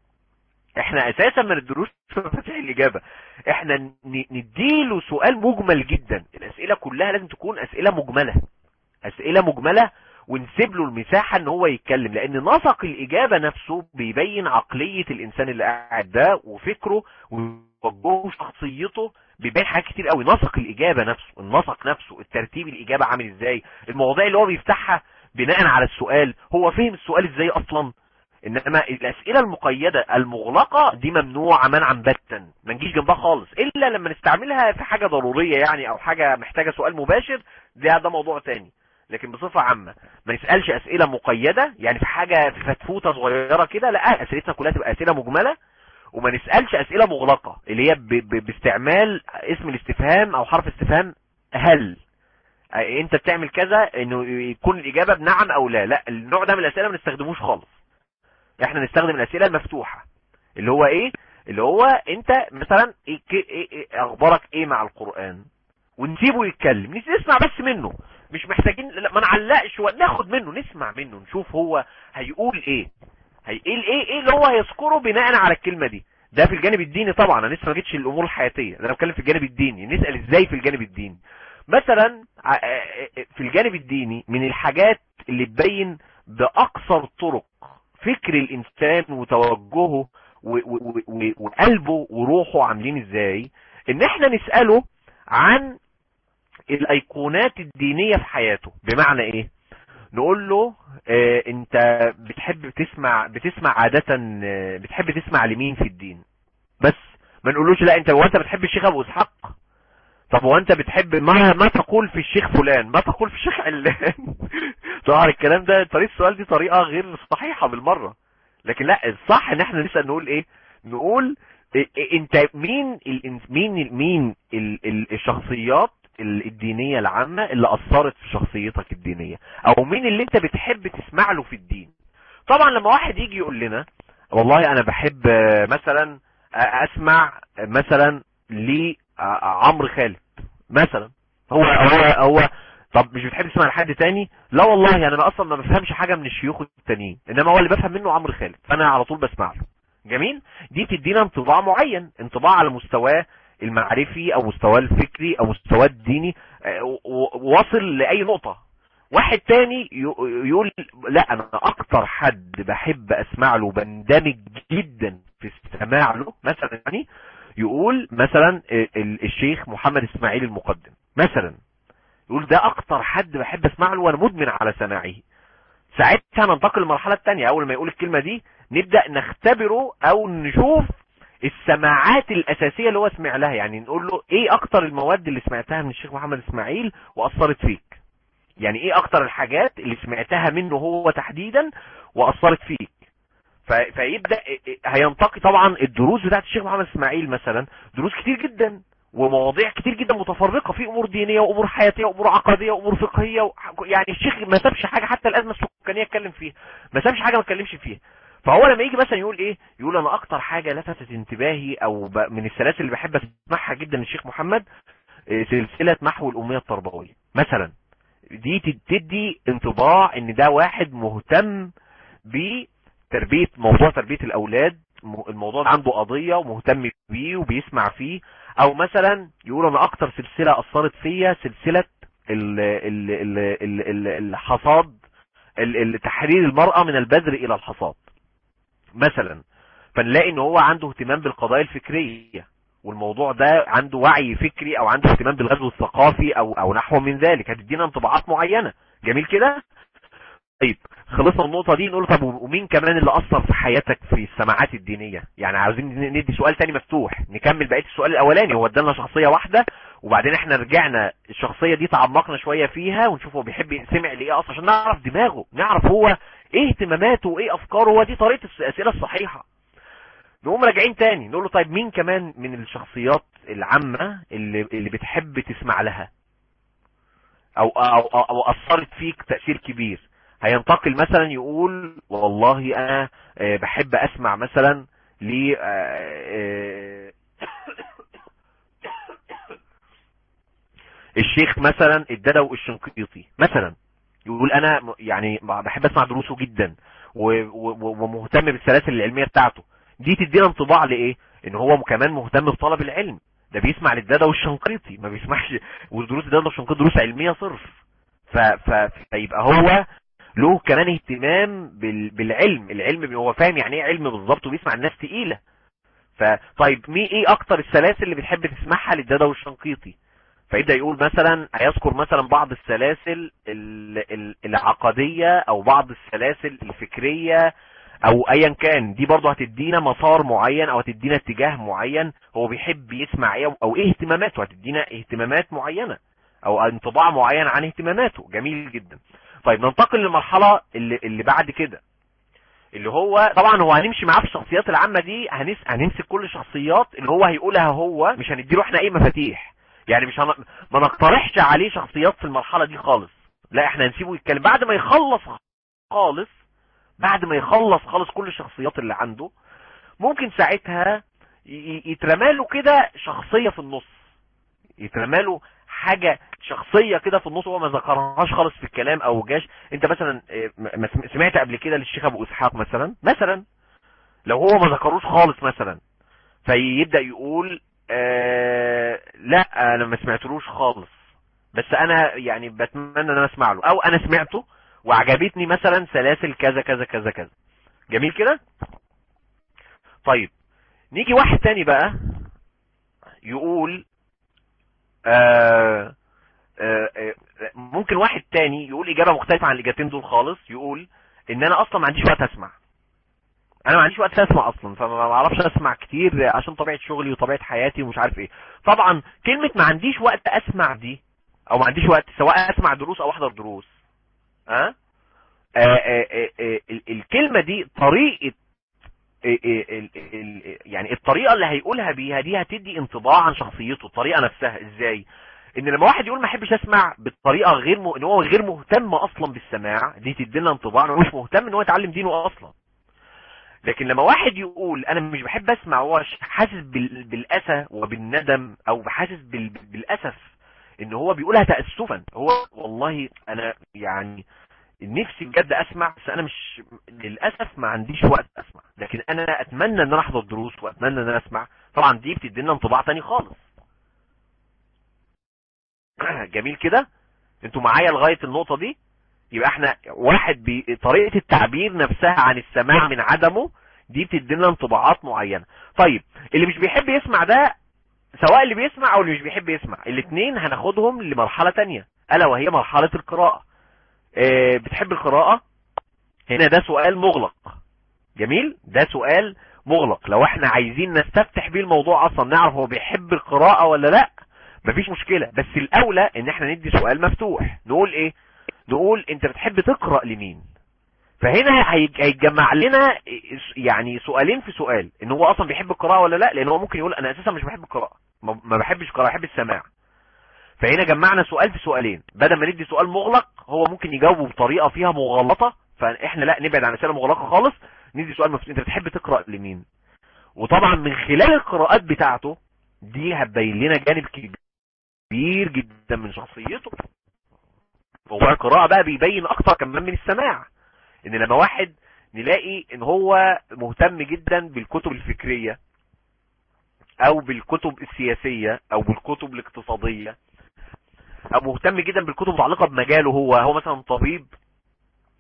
احنا اساسا ما ندلوش مفاتيح الاجابه احنا نديله سؤال مجمل جدا الاسئله كلها لازم تكون اسئله مجمله اسئله مجمله ونسيب له المساحة ان هو يتكلم لان نسق الاجابة نفسه بيبين عقلية الانسان اللي قاعد ده وفكره ووجهه شخصيته بيبين حاجات كتير قوي نسق الاجابة نفسه النسق نفسه الترتيب الاجابة عامل ازاي المواضيع اللي هو بيفتحها بناء على السؤال هو فهم السؤال ازاي اصلا انما الاسئلة المقيدة المغلقة دي ممنوعة منعا باتا ما نجيش جنبها خالص الا لما نستعملها في حاجة ضرورية يعني او حاجة محتاجة سؤال مباشر ده ده موضوع تاني لكن بصفة عامة ما نسألش اسئلة مقيدة يعني في حاجة في فتفوتة صغيرة كده لا اسئلتنا كلها تبقى اسئلة مجملة وما نسألش اسئلة مغلقة اللي هي ب ب باستعمال اسم الاستفهام او حرف استفهام هل انت بتعمل كذا انه يكون الاجابة بنعم او لا لا النوع ده من الاسئلة ما نستخدموش خالص احنا نستخدم الاسئلة المفتوحة اللي هو ايه اللي هو انت مثلا إيه إيه إيه اخبارك ايه مع القرآن ونسيبه يتكلم نسمع بس منه مش محتاجين ما نعلقش ناخد منه نسمع منه نشوف هو هيقول ايه هيقول ايه ايه اللي هو هيذكره بناء على الكلمة دي ده في الجانب الديني طبعا انا لسه ما جيتش الامور الحياتيه انا بتكلم في الجانب الديني نسال ازاي في الجانب الديني مثلا في الجانب الديني من الحاجات اللي تبين باقصر طرق فكر الانسان وتوجهه وقلبه وروحه عاملين ازاي ان احنا نساله عن الايقونات الدينية في حياته بمعنى ايه نقول له اه انت بتحب تسمع بتسمع عادة اه بتحب تسمع لمين في الدين بس ما نقولوش لا انت وانت بتحب الشيخ ابو اسحاق طب وانت بتحب ما ما تقول في الشيخ فلان ما تقول في الشيخ علان طبعا الكلام ده طريقه السؤال دي طريقة غير صحيحة بالمرة لكن لا الصح ان احنا نسأل نقول ايه نقول إيه انت مين ال مين مين ال الشخصيات الدينية العامة اللي اثرت في شخصيتك الدينية او مين اللي انت بتحب تسمع له في الدين طبعا لما واحد يجي يقول لنا والله انا بحب مثلا اسمع مثلا لعمرو خالد مثلا هو هو هو طب مش بتحب تسمع لحد تاني لا والله يعني انا اصلا ما بفهمش حاجة من الشيوخ التانيين انما هو اللي بفهم منه عمرو خالد فانا على طول بسمع له جميل دي تدينا انطباع معين انطباع على مستواه المعرفي او مستواه الفكري او مستواه الديني واصل لاي نقطة واحد تاني يقول لا انا اكتر حد بحب اسمع له بندمج جدا في السماع له مثلا يعني يقول مثلا الشيخ محمد اسماعيل المقدم مثلا يقول ده اكتر حد بحب اسمع له وانا مدمن على سماعه ساعتها ننتقل للمرحلة التانية اول ما يقول الكلمة دي نبدأ نختبره او نشوف السماعات الاساسية اللي هو سمع لها يعني نقول له ايه اكتر المواد اللي سمعتها من الشيخ محمد اسماعيل واثرت فيك يعني ايه اكتر الحاجات اللي سمعتها منه هو تحديدا واثرت فيك فيبدأ هينتقي طبعا الدروس بتاعت الشيخ محمد اسماعيل مثلا دروس كتير جدا ومواضيع كتير جدا متفرقة في امور دينية وامور حياتية وامور عقدية وامور فقهية و... يعني الشيخ ما سابش حاجة حتى الازمة السكانية اتكلم فيها ما سابش حاجة ما اتكلمش فيها فهو لما يجي مثلا يقول ايه يقول انا اكتر حاجة لفتت انتباهي او ب... من السلاسل اللي بحب اسمعها جدا الشيخ محمد سلسلة محو الامية التربوية مثلا دي تدي انطباع ان ده واحد مهتم بتربية موضوع تربية الاولاد الموضوع ده عنده قضية ومهتم بيه وبيسمع فيه او مثلا يقول انا اكتر سلسلة اثرت فيا سلسلة الحصاد ال- ال- تحرير المرأة من البذر الى الحصاد مثلا فنلاقي ان هو عنده اهتمام بالقضايا الفكرية والموضوع ده عنده وعي فكري او عنده اهتمام بالغزو الثقافي او او نحو من ذلك هتدينا انطباعات معينة جميل كده طيب خلصنا من النقطة دي نقول طب ومين كمان اللي اثر في حياتك في السماعات الدينية يعني عاوزين ندي سؤال تاني مفتوح نكمل بقية السؤال الاولاني هو ادالنا شخصية واحدة وبعدين احنا رجعنا الشخصية دي تعمقنا شوية فيها ونشوف هو بيحب سمع لايه اصلا عشان نعرف دماغه نعرف هو ايه اهتماماته وايه افكاره هو دي طريقة الاسئلة الصحيحة نقوم راجعين تاني نقول له طيب مين كمان من الشخصيات العامة اللي, اللي بتحب تسمع لها او او او, أو اثرت فيك تأثير كبير هينتقل مثلا يقول والله انا آه، بحب اسمع مثلا ل آه، الشيخ مثلا الددو الشنقيطي مثلا يقول انا م- يعني بحب اسمع دروسه جدا و- و- ومهتم بالسلاسل العلمية بتاعته دي تدينا انطباع لايه ان هو كمان مهتم بطلب العلم ده بيسمع للددو الشنقيطي ما بيسمعش ودروس الددو الشنقيطي دروس علمية صرف ف... ف... فيبقى هو له كمان اهتمام بال... بالعلم العلم هو فاهم يعني ايه علم بالظبط وبيسمع الناس تقيلة فطيب مي ايه اكتر السلاسل اللي بتحب تسمعها للددو الشنقيطي فيبدأ يقول مثلا هيذكر مثلا بعض السلاسل ال- ال- العقدية او بعض السلاسل الفكرية او ايا كان دي برضه هتدينا مسار معين او هتدينا اتجاه معين هو بيحب يسمع ايه او ايه اهتماماته هتدينا اهتمامات معينة او انطباع معين عن اهتماماته جميل جدا طيب ننتقل للمرحلة اللي, اللي بعد كده اللي هو طبعا هو هنمشي معاه في الشخصيات العامة دي هنس... هنمسك كل الشخصيات اللي هو هيقولها هو مش هنديله احنا ايه مفاتيح يعني مش هن... ما نقترحش عليه شخصيات في المرحلة دي خالص لا احنا هنسيبه يتكلم بعد ما يخلص خالص بعد ما يخلص خالص كل الشخصيات اللي عنده ممكن ساعتها ي- يترماله كده شخصية في النص يترماله حاجة شخصية كده في النص هو ما ذكرهاش خالص في الكلام او جاش انت مثلا اه، ما سم- سمعت قبل كده للشيخ ابو اسحاق مثلا مثلا لو هو ما ذكروش خالص مثلا فيبدأ يقول آه لا انا ما سمعتلوش خالص بس انا يعني بتمنى ان انا اسمع له او انا سمعته وعجبتني مثلا سلاسل كذا كذا كذا كذا جميل كده طيب نيجي واحد تاني بقى يقول آه آه آه ممكن واحد تاني يقول اجابة مختلفة عن الاجابتين دول خالص يقول ان انا اصلا ما عنديش وقت اسمع انا ما عنديش وقت اسمع اصلا فما بعرفش اسمع كتير عشان طبيعة شغلي وطبيعة حياتي ومش عارف ايه طبعا كلمة ما عنديش وقت اسمع دي او ما عنديش وقت سواء اسمع دروس او احضر دروس ها آه آه آه آه ال- الكلمة دي طريقة آه، آه، ال- ال- يعني الطريقة اللي هيقولها بيها دي هتدي انطباع عن شخصيته الطريقة نفسها ازاي ان لما واحد يقول ما احبش اسمع بالطريقة غير م... ان هو غير مهتم اصلا بالسماع دي تدينا انطباع انه مش مهتم ان هو يتعلم دينه اصلا لكن لما واحد يقول انا مش بحب اسمع هو ش- حاسس بال... بالاسى وبالندم او حاسس بال... بالاسف ان هو بيقولها تأسفا هو والله انا يعني نفسي بجد اسمع بس انا مش للاسف ما عنديش وقت اسمع لكن انا اتمنى ان انا احضر دروس واتمنى ان انا اسمع طبعا دي بتدينا انطباع تاني خالص جميل كده انتوا معايا لغايه النقطه دي يبقى احنا واحد بي... طريقه التعبير نفسها عن السماع من عدمه دي بتدينا انطباعات معينه طيب اللي مش بيحب يسمع ده سواء اللي بيسمع او اللي مش بيحب يسمع الاثنين هناخدهم لمرحله تانية الا وهي مرحله القراءه اه بتحب القراءه هنا ده سؤال مغلق جميل ده سؤال مغلق لو احنا عايزين نستفتح بيه الموضوع اصلا نعرف هو بيحب القراءة ولا لا مفيش مشكلة بس الاولى ان احنا ندي سؤال مفتوح نقول ايه نقول انت بتحب تقرأ لمين فهنا هيج- هيتجمع لنا يعني سؤالين في سؤال ان هو اصلا بيحب القراءة ولا لا لان هو ممكن يقول انا اساسا مش بحب القراءة ما ما بحبش القراءة بحب السماع فهنا جمعنا سؤال في سؤالين بدل ما ندي سؤال مغلق هو ممكن يجاوبه بطريقة فيها مغلطة فاحنا لا نبعد عن اسئله مغلقة خالص ندي سؤال مفتوح انت بتحب تقرأ لمين وطبعا من خلال القراءات بتاعته دي هتبين لنا جانب كبير جدا من شخصيته موضوع القراءة بقى بيبين اكتر كمان من السماع ان لما واحد نلاقي ان هو مهتم جدا بالكتب الفكرية او بالكتب السياسية او بالكتب الاقتصادية او مهتم جدا بالكتب المتعلقة بمجاله هو هو مثلا طبيب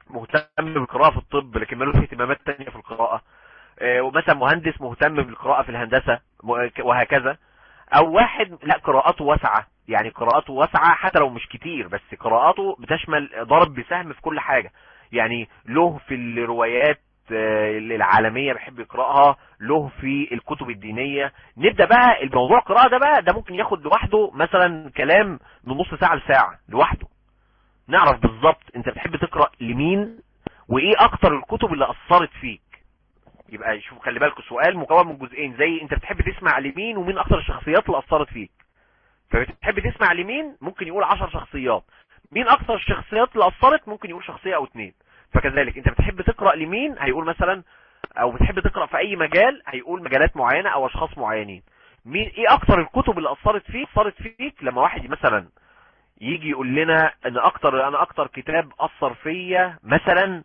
مهتم بالقراءة في الطب لكن ملوش اهتمامات تانية في القراءة آه، ومثلا مهندس مهتم بالقراءة في الهندسة م- وهكذا او واحد لا قراءاته واسعة يعني قراءاته واسعة حتى لو مش كتير بس قراءاته بتشمل ضرب بسهم في كل حاجة يعني له في الروايات آه، العالمية بيحب يقرأها له في الكتب الدينية نبدأ بقى الموضوع القراءة ده بقى ده ممكن ياخد لوحده مثلا كلام من نص ساعة لساعة لوحده نعرف بالظبط انت بتحب تقرأ لمين وايه اكتر الكتب اللي اثرت فيك يبقى شوف خلي بالكوا سؤال مكون من جزئين زي انت بتحب تسمع لمين ومين اكتر الشخصيات اللي اثرت فيك فبتحب تسمع لمين ممكن يقول عشر شخصيات مين اكتر الشخصيات اللي اثرت ممكن يقول شخصية او اتنين فكذلك انت بتحب تقرأ لمين هيقول مثلا او بتحب تقرأ في اي مجال هيقول مجالات معينة او اشخاص معينين مين ايه اكتر الكتب اللي اثرت فيك اثرت فيك لما واحد مثلا يجي يقول لنا ان اكتر انا اكتر كتاب اثر فيا مثلا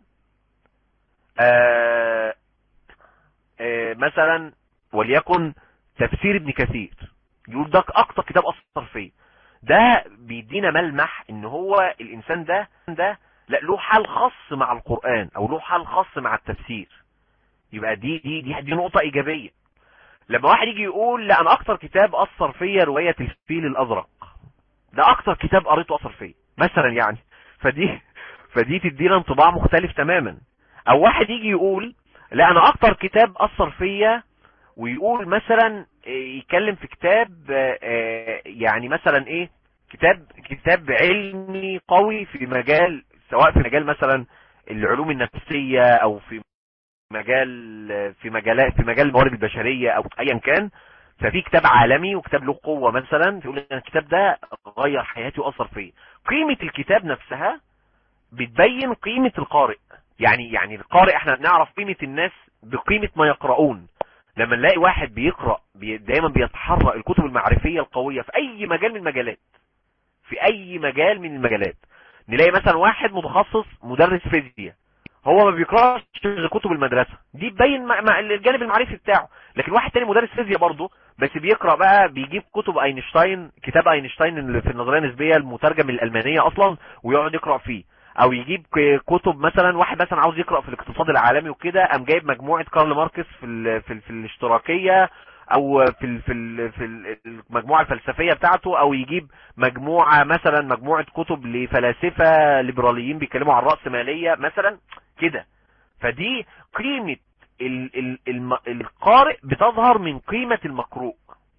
آه آه مثلا وليكن تفسير ابن كثير يقول ده اكتر كتاب اثر فيا ده بيدينا ملمح ان هو الانسان ده ده لا له حال خاص مع القرآن او له حال خاص مع التفسير يبقى دي دي دي, دي نقطة ايجابية لما واحد يجي يقول لا انا اكتر كتاب اثر فيا رواية الفيل الازرق ده اكتر كتاب قريته اثر فيا مثلا يعني فدي فدي تدينا انطباع مختلف تماما او واحد يجي يقول لا انا اكتر كتاب اثر فيا ويقول مثلا إيه، يتكلم في كتاب آه، آه، يعني مثلا ايه كتاب كتاب علمي قوي في مجال سواء في مجال مثلا العلوم النفسية او في مجال في مجالات في مجال الموارد البشرية او ايا كان ففي كتاب عالمي وكتاب له قوة مثلا تقول ان الكتاب ده غير حياتي واثر فيا قيمة الكتاب نفسها بتبين قيمة القارئ يعني يعني القارئ احنا بنعرف قيمة الناس بقيمة ما يقرؤون لما نلاقي واحد بيقرأ بي دايما بيتحرى الكتب المعرفية القوية في اي مجال من المجالات في اي مجال من المجالات نلاقي مثلا واحد متخصص مدرس فيزياء هو ما بيقراش غير كتب المدرسة دي تبين مع مع الجانب المعرفي بتاعه لكن واحد تاني مدرس فيزياء برضه بس بيقرأ بقى بيجيب كتب اينشتاين كتاب اينشتاين اللي في النظرية النسبية المترجم الالمانية اصلا ويقعد يقرأ فيه او يجيب ك- كتب مثلا واحد مثلا عاوز يقرأ في الاقتصاد العالمي وكده قام جايب مجموعة كارل ماركس في ال في, ال في الاشتراكية او في ال في ال في ال- المجموعة الفلسفية بتاعته او يجيب مجموعة مثلا مجموعة كتب لفلاسفة ليبراليين بيتكلموا عن الرأسمالية مثلا كده فدي قيمة ال ال الم القارئ بتظهر من قيمة المقروء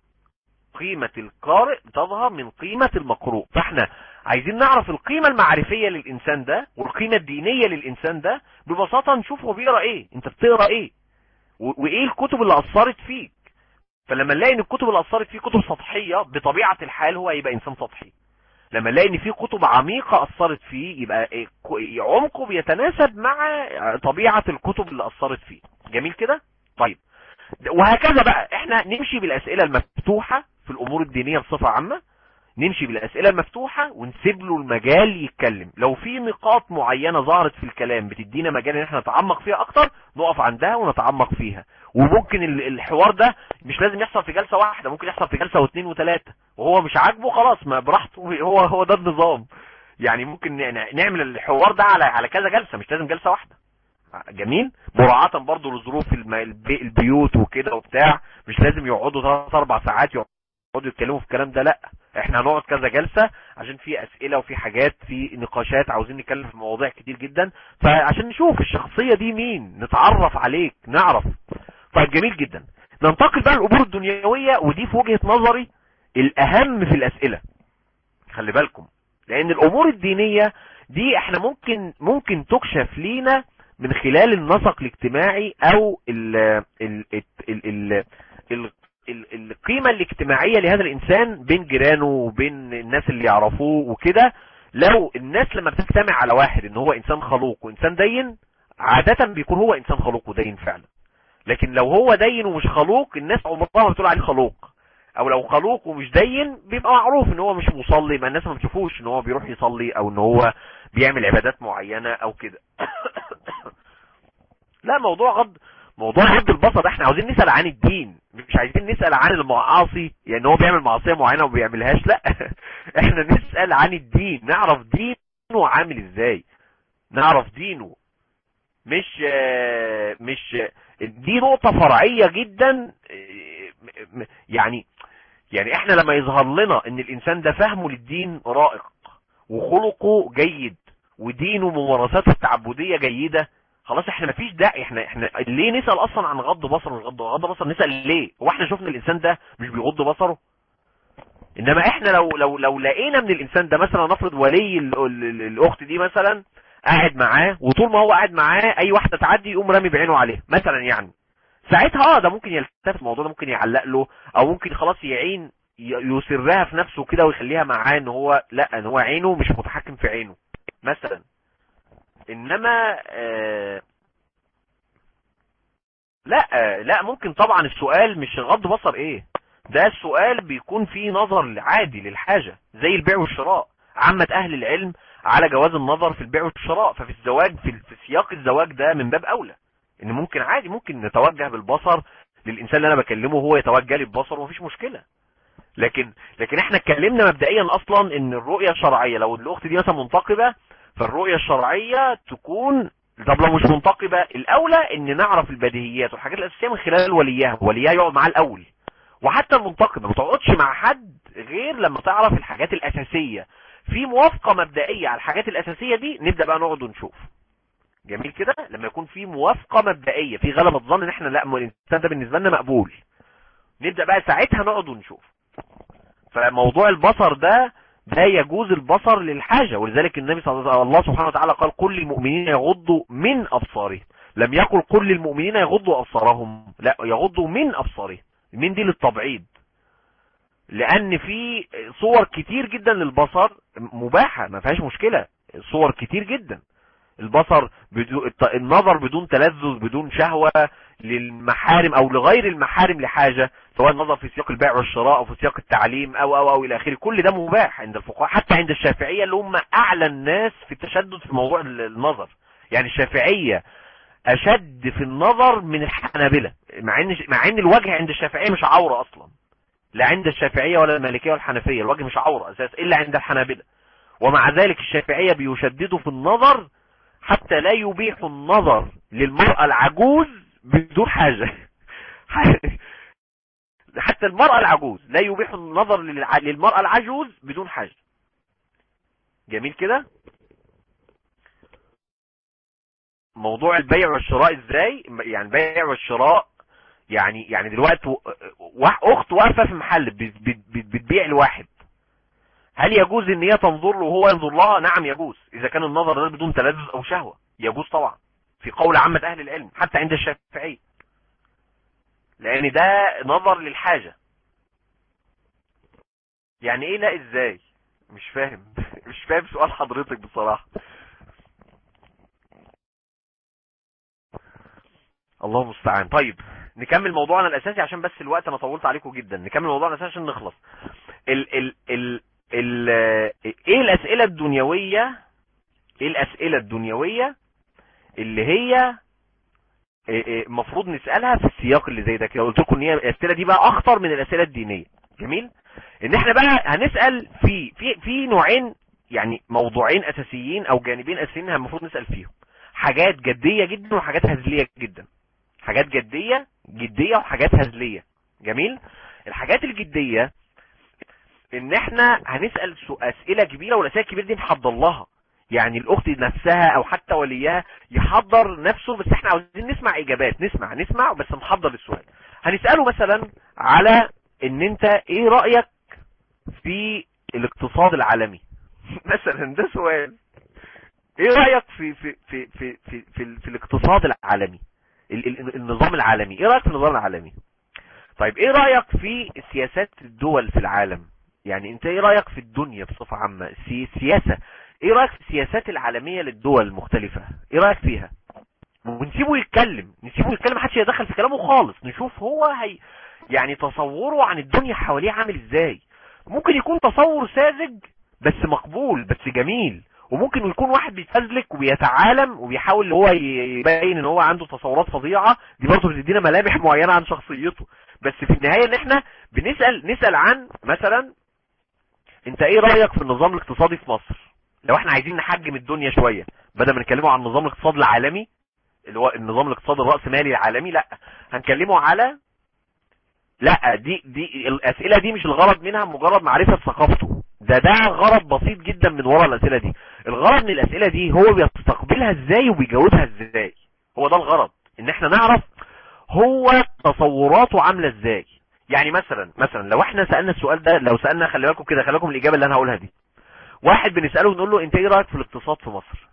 قيمة القارئ بتظهر من قيمة المقروء فاحنا عايزين نعرف القيمة المعرفية للإنسان ده والقيمة الدينية للإنسان ده ببساطة نشوف هو بيقرأ ايه انت بتقرأ ايه و- وايه الكتب اللي أثرت فيك فلما نلاقي ان الكتب اللي أثرت فيه كتب سطحية بطبيعة الحال هو يبقى إنسان سطحي لما نلاقي ان في كتب عميقة أثرت فيه يبقى إيه ك- عمقه بيتناسب مع طبيعة الكتب اللي أثرت فيه جميل كده طيب وهكذا بقى احنا نمشي بالأسئلة المفتوحة في الأمور الدينية بصفة عامة نمشي بالأسئلة المفتوحة ونسيب له المجال يتكلم لو في نقاط معينة ظهرت في الكلام بتدينا مجال ان احنا نتعمق فيها اكتر نقف عندها ونتعمق فيها وممكن ال- الحوار ده مش لازم يحصل في جلسة واحدة ممكن يحصل في جلسة واثنين وثلاثة وهو مش عاجبه خلاص ما براحته هو هو ده النظام يعني ممكن ن- نعمل الحوار ده على على كذا جلسة مش لازم جلسة واحدة جميل مراعاة برضو لظروف الم- البي- البيوت وكده وبتاع مش لازم يقعدوا ثلاث اربع ساعات يقعدوا يتكلموا في الكلام ده لا احنا هنقعد كذا جلسة عشان في اسئلة وفي حاجات في نقاشات عاوزين نتكلم في مواضيع كتير جدا فعشان نشوف الشخصية دي مين نتعرف عليك نعرف طيب جميل جدا ننتقل بقى للامور الدنيوية ودي في وجهة نظري الاهم في الاسئلة خلي بالكم لان الامور الدينية دي احنا ممكن ممكن تكشف لينا من خلال النسق الاجتماعي او ال ال ال ال ال ال القيمة الاجتماعية لهذا الانسان بين جيرانه وبين الناس اللي يعرفوه وكده لو الناس لما بتجتمع على واحد ان هو انسان خلوق وانسان دين عادة بيكون هو انسان خلوق ودين فعلا لكن لو هو دين ومش خلوق الناس عمرها ما بتقول عليه خلوق او لو خلوق ومش دين بيبقى معروف ان هو مش مصلي ما الناس ما بتشوفوش ان هو بيروح يصلي او ان هو بيعمل عبادات معينة او كده لا موضوع غض موضوع غض البصر احنا عاوزين نسأل عن الدين مش عايزين نسأل عن المعاصي يعني هو بيعمل معصية معينة وما بيعملهاش لا احنا نسأل عن الدين نعرف دينه عامل ازاي نعرف دينه مش آه، مش دي نقطة فرعية جدا آه، م- م- يعني يعني احنا لما يظهر لنا ان الانسان ده فهمه للدين رائق وخلقه جيد ودينه ممارساته التعبدية جيدة خلاص احنا مفيش داعي احنا احنا ليه نسأل اصلا عن غض بصر مش غض غض بصر نسأل ليه هو احنا شفنا الانسان ده مش بيغض بصره انما احنا لو لو لو لقينا من الانسان ده مثلا نفرض ولي ال- ال- ال- الاخت دي مثلا قاعد معاه وطول ما هو قاعد معاه اي واحده تعدي يقوم رامي بعينه عليه مثلا يعني ساعتها اه ده ممكن يلتفت الموضوع ده ممكن يعلق له او ممكن خلاص يعين ي- يسرها في نفسه كده ويخليها معاه ان هو لا ان هو عينه مش متحكم في عينه مثلا انما آه لا آه لا ممكن طبعا السؤال مش غض بصر ايه ده السؤال بيكون فيه نظر عادي للحاجة زي البيع والشراء عامة اهل العلم على جواز النظر في البيع والشراء ففي الزواج في في سياق الزواج ده من باب اولى ان ممكن عادي ممكن نتوجه بالبصر للانسان اللي انا بكلمه وهو يتوجه لي ببصره ومفيش مشكلة لكن لكن احنا اتكلمنا مبدئيا اصلا ان الرؤية الشرعية لو الاخت دي مثلا منتقبة فالرؤية الشرعية تكون طب لو مش منتقبة الاولى ان نعرف البديهيات والحاجات الاساسية من خلال وليها وليها يقعد معاه الاول وحتى المنتقبة ما تقعدش مع حد غير لما تعرف الحاجات الاساسية في موافقة مبدئية على الحاجات الاساسية دي نبدأ بقى نقعد ونشوف جميل كده لما يكون في موافقة مبدئية في غلبة ظن ان احنا لا ما الانسان ده بالنسبة لنا مقبول نبدأ بقى ساعتها نقعد ونشوف فموضوع البصر ده ده يجوز البصر للحاجة ولذلك النبي صلى الله الله سبحانه وتعالى قال كل المؤمنين يغضوا من أبصارهم لم يقل كل المؤمنين يغضوا أبصارهم لا يغضوا من أبصارهم من دي للتبعيد لأن في صور كتير جدا للبصر مباحة ما فيهاش مشكلة صور كتير جدا البصر بدو... الت- النظر بدون تلذذ بدون شهوة للمحارم او لغير المحارم لحاجة سواء النظر في سياق البيع والشراء او في سياق التعليم او او او الى اخره كل ده مباح عند الفقهاء حتى عند الشافعية اللي هم اعلى الناس في التشدد في موضوع ال- النظر يعني الشافعية اشد في النظر من الحنابلة مع ان مع ان الوجه عند الشافعية مش عورة اصلا لا عند الشافعية ولا المالكية ولا الحنفية الوجه مش عورة اساس الا عند الحنابلة ومع ذلك الشافعية بيشددوا في النظر حتى لا يبيح النظر للمرأة العجوز بدون حاجة حتى المرأة العجوز لا يبيح النظر للع- للمرأة العجوز بدون حاجة جميل كده موضوع البيع والشراء ازاي يعني البيع والشراء يعني يعني دلوقتي و- وا- اخت واقفه في محل بت- بت- بت- بتبيع لواحد هل يجوز ان هي تنظر له وهو ينظر لها نعم يجوز اذا كان النظر ده بدون تلذذ او شهوة يجوز طبعا في قول عامة اهل العلم حتى عند الشافعي لان ده نظر للحاجة يعني ايه لا ازاي مش فاهم مش فاهم سؤال حضرتك بصراحة الله المستعان طيب نكمل موضوعنا الاساسي عشان بس الوقت انا طولت عليكم جدا نكمل موضوعنا الاساسي عشان نخلص ال ال ال ال ايه الاسئله الدنيويه ايه الاسئله الدنيويه اللي هي المفروض نسالها في السياق اللي زي ده كده قلت لكم ان هي الاسئله دي بقى اخطر من الاسئله الدينيه جميل ان احنا بقى هنسال في في في نوعين يعني موضوعين اساسيين او جانبين اساسيين المفروض نسال فيهم حاجات جديه جدا وحاجات هزليه جدا حاجات جديه جديه وحاجات هزليه جميل الحاجات الجديه ان احنا هنسال سو- اسئله كبيره والاسئله الكبيره دي نحضر لها يعني الاخت نفسها او حتى وليها يحضر نفسه بس احنا عاوزين نسمع اجابات نسمع نسمع بس نحضر السؤال هنساله مثلا على ان انت ايه رايك في الاقتصاد العالمي مثلا ده سؤال ايه رايك في في في في في, في, في الاقتصاد العالمي ال- ال- النظام العالمي ايه رايك في النظام العالمي طيب ايه رايك في سياسات الدول في العالم يعني انت ايه رايك في الدنيا بصفه عامه السي- السياسه ايه رايك في السياسات العالميه للدول المختلفه ايه رايك فيها ونسيبه يتكلم نسيبه يتكلم محدش يدخل في كلامه خالص نشوف هو هي يعني تصوره عن الدنيا حواليه عامل ازاي ممكن يكون تصور ساذج بس مقبول بس جميل وممكن يكون واحد بيتفزلك وبيتعالم وبيحاول ان هو يبين ان هو عنده تصورات فظيعه دي برضه بتدينا ملامح معينه عن شخصيته بس في النهايه ان احنا بنسال نسال عن مثلا انت ايه رايك في النظام الاقتصادي في مصر لو احنا عايزين نحجم الدنيا شوية بدل ما نتكلموا عن نظام الاقتصاد العالمي اللي هو النظام الاقتصادي الرأسمالي العالمي لا هنكلموا على لا دي دي الاسئله دي مش الغرض منها مجرد معرفه ثقافته ده ده غرض بسيط جدا من ورا الاسئله دي الغرض من الاسئله دي هو بيستقبلها ازاي وبيجاوبها ازاي هو ده الغرض ان احنا نعرف هو تصوراته عامله ازاي يعني مثلا مثلا لو احنا سالنا السؤال ده لو سالنا خلي بالكم كده خلي بالكم من الاجابه اللي انا هقولها دي واحد بنساله ونقول له انت ايه رايك في الاقتصاد في مصر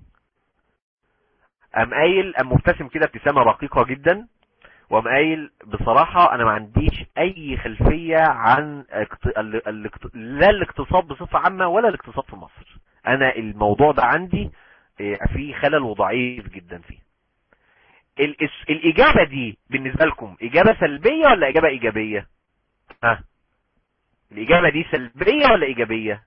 قام قايل قام مبتسم كده ابتسامه رقيقه جدا وقام قايل بصراحة انا ما عنديش اي خلفية عن اقت... ال... ال... لا الاقتصاد بصفة عامة ولا الاقتصاد في مصر انا الموضوع ده عندي فيه خلل وضعيف جدا فيه ال... الاجابة دي بالنسبة لكم اجابة سلبية ولا اجابة ايجابية ها الاجابة دي سلبية ولا ايجابية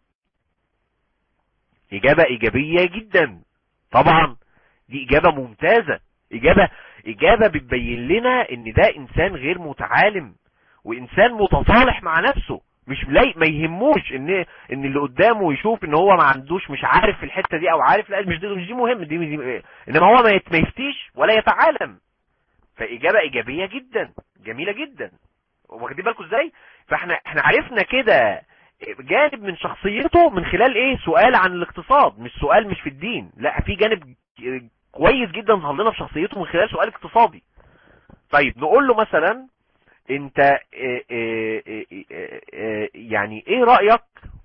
اجابة ايجابية جدا طبعا دي اجابة ممتازة اجابة اجابة بتبين لنا ان ده انسان غير متعالم وانسان متصالح مع نفسه مش ملاي ما يهموش ان ان اللي قدامه يشوف ان هو ما عندوش مش عارف في الحتة دي او عارف لا مش دي مش دي مهم دي, دي انما هو ما يفتيش ولا يتعالم فاجابة ايجابية جدا جميلة جدا واخدين بالكم ازاي فاحنا احنا عرفنا كده جانب من شخصيته من خلال ايه سؤال عن الاقتصاد مش سؤال مش في الدين لا في جانب كويس جدا ظهر لنا في شخصيته من خلال سؤال اقتصادي طيب نقول له مثلا انت اه اه اه يعني ايه رأيك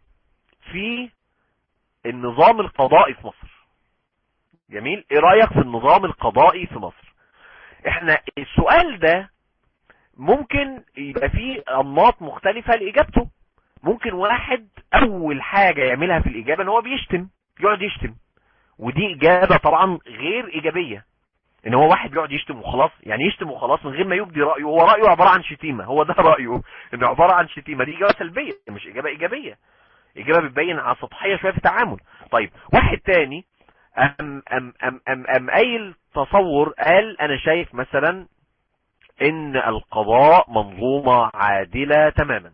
في النظام القضائي في مصر جميل ايه رأيك في النظام القضائي في مصر احنا السؤال ده ممكن يبقى فيه انماط مختلفة لاجابته ممكن واحد اول حاجة يعملها في الاجابة ان هو بيشتم يقعد يشتم ودي اجابة طبعا غير ايجابية ان هو واحد بيقعد يشتم وخلاص يعني يشتم وخلاص من غير ما يبدي رأيه هو رأيه عبارة عن شتيمة هو ده رأيه انه عبارة عن شتيمة دي اجابة سلبية مش اجابة ايجابية اجابة بتبين على سطحية شوية في التعامل طيب واحد تاني ام ام ام ام ام قايل تصور قال انا شايف مثلا ان القضاء منظومة عادلة تماما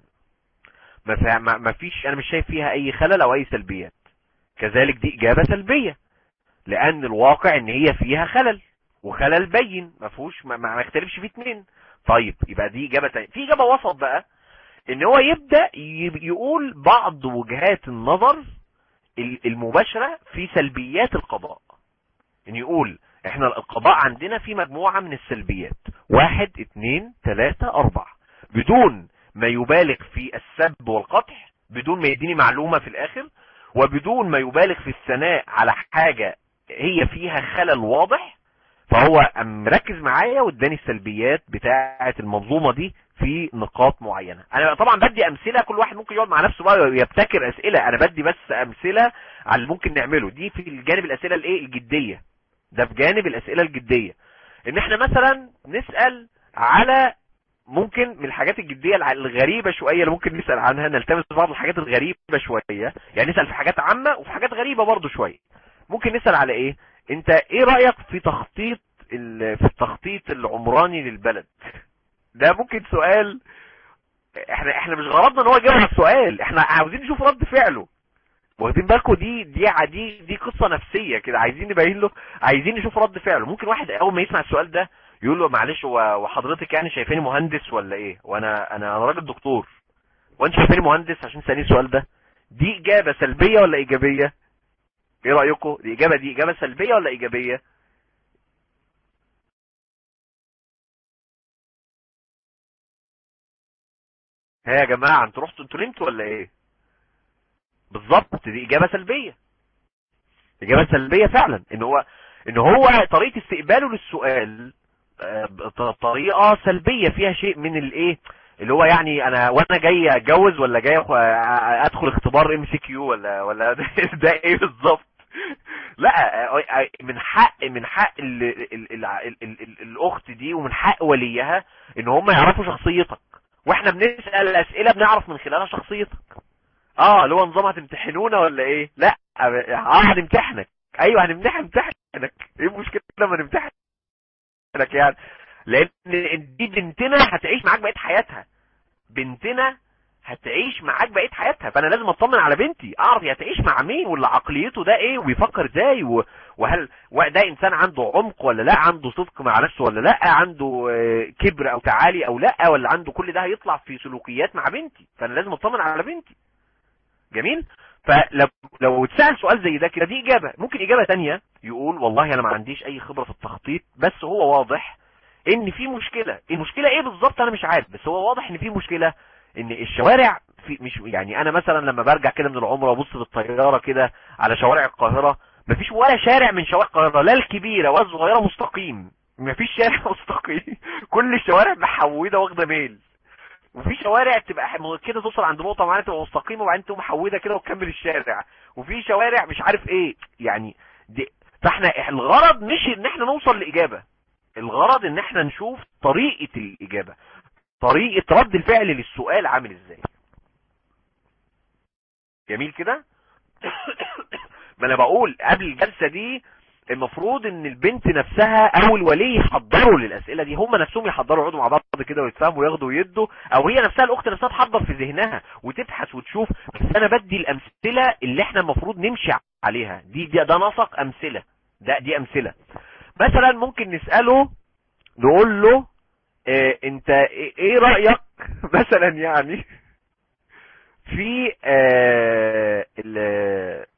ما ما فيش انا مش شايف فيها اي خلل او اي سلبيات كذلك دي اجابة سلبية لان الواقع ان هي فيها خلل وخلل بين ما فيهوش ما, ما يختلفش فيه اتنين طيب يبقى دي اجابة تانية في اجابة وسط بقى ان هو يبدأ يقول بعض وجهات النظر المباشرة في سلبيات القضاء ان يقول احنا القضاء عندنا في مجموعة من السلبيات واحد اتنين تلاتة اربعة بدون ما يبالغ في السب والقطح بدون ما يديني معلومة في الاخر وبدون ما يبالغ في الثناء على حاجة هي فيها خلل واضح فهو مركز معايا واداني السلبيات بتاعة المنظومة دي في نقاط معينة انا طبعا بدي امثلة كل واحد ممكن يقعد مع نفسه بقى ويبتكر اسئلة انا بدي بس امثلة على اللي ممكن نعمله دي في الجانب الاسئلة الايه الجدية ده في جانب الاسئلة الجدية ان احنا مثلا نسأل على ممكن من الحاجات الجدية الغريبة شوية اللي ممكن نسأل عنها نلتمس بعض الحاجات الغريبة شوية يعني نسأل في حاجات عامة وفي حاجات غريبة برضو شوية ممكن نسأل على ايه انت ايه رأيك في تخطيط في التخطيط العمراني للبلد ده ممكن سؤال احنا احنا مش غرضنا ان هو يجاوب على السؤال احنا عاوزين نشوف رد فعله واخدين بالكم دي دي دي دي قصه نفسيه كده عايزين نبين له عايزين نشوف رد فعله ممكن واحد اول ما يسمع السؤال ده يقول له معلش وحضرتك يعني شايفاني مهندس ولا ايه وانا انا انا راجل دكتور وانت شايفاني مهندس عشان تسالني السؤال ده دي اجابه سلبيه ولا ايجابيه ايه رايكم دي اجابه دي اجابه سلبيه ولا ايجابيه ها يا جماعه انتوا رحتوا انتوا نمتوا ولا ايه بالظبط دي اجابه سلبيه اجابه سلبيه فعلا ان هو ان هو طريقه استقباله للسؤال طريقه سلبيه فيها شيء من الايه اللي هو يعني انا وانا جاي اتجوز ولا جاي ادخل اختبار ام سي كيو ولا ولا ده ايه بالظبط لا من حق من حق ال ال ال ال ال الاخت دي ومن حق وليها ان هم يعرفوا شخصيتك واحنا بنسال اسئله بنعرف من خلالها شخصيتك اه اللي هو نظام هتمتحنونا ولا ايه لا اه هنمتحنك ايوه هنمتحن امتحنك ايه المشكله لما نمتحنك يعني لان دي بنتنا هتعيش معاك بقيه حياتها بنتنا هتعيش معاك بقيه حياتها فانا لازم اطمن على بنتي اعرف هي هتعيش مع مين واللي عقليته ده ايه وبيفكر ازاي و- وهل ده انسان عنده عمق ولا لا عنده صدق مع نفسه ولا لا عنده آه، كبر او تعالي او لا ولا عنده كل ده هيطلع في سلوكيات مع بنتي فانا لازم اطمن على بنتي جميل فلو لو اتسال سؤال زي ده كده دي اجابه ممكن اجابه تانية يقول والله انا ما عنديش اي خبره في التخطيط بس هو واضح ان في مشكله المشكله ايه بالظبط انا مش عارف بس هو واضح ان في مشكله ان الشوارع في مش يعني انا مثلا لما برجع كده من العمره وابص بالطياره كده على شوارع القاهره مفيش ولا شارع من شوارع القاهره لا الكبيره ولا الصغيره مستقيم مفيش شارع مستقيم كل الشوارع محوده واخده ميل وفي شوارع تبقى ح- كده توصل عند نقطه معينه تبقى مستقيمه وبعدين تقوم محوده كده وتكمل الشارع وفي شوارع مش عارف ايه يعني دي فاحنا الغرض مش ان احنا نوصل لاجابه الغرض ان احنا نشوف طريقه الاجابه طريقه رد الفعل للسؤال عامل ازاي جميل كده ما انا بقول قبل الجلسه دي المفروض ان البنت نفسها او الولي يحضروا للاسئله دي هم نفسهم يحضروا يقعدوا مع بعض كده ويتفاهموا وياخدوا ويدوا او هي نفسها الاخت نفسها تحضر في ذهنها وتبحث وتشوف بس انا بدي الامثله اللي احنا المفروض نمشي عليها دي, دي ده نسق امثله ده دي امثله مثلا ممكن نساله نقول له اه انت ايه إيه رايك مثلا يعني في اه ال-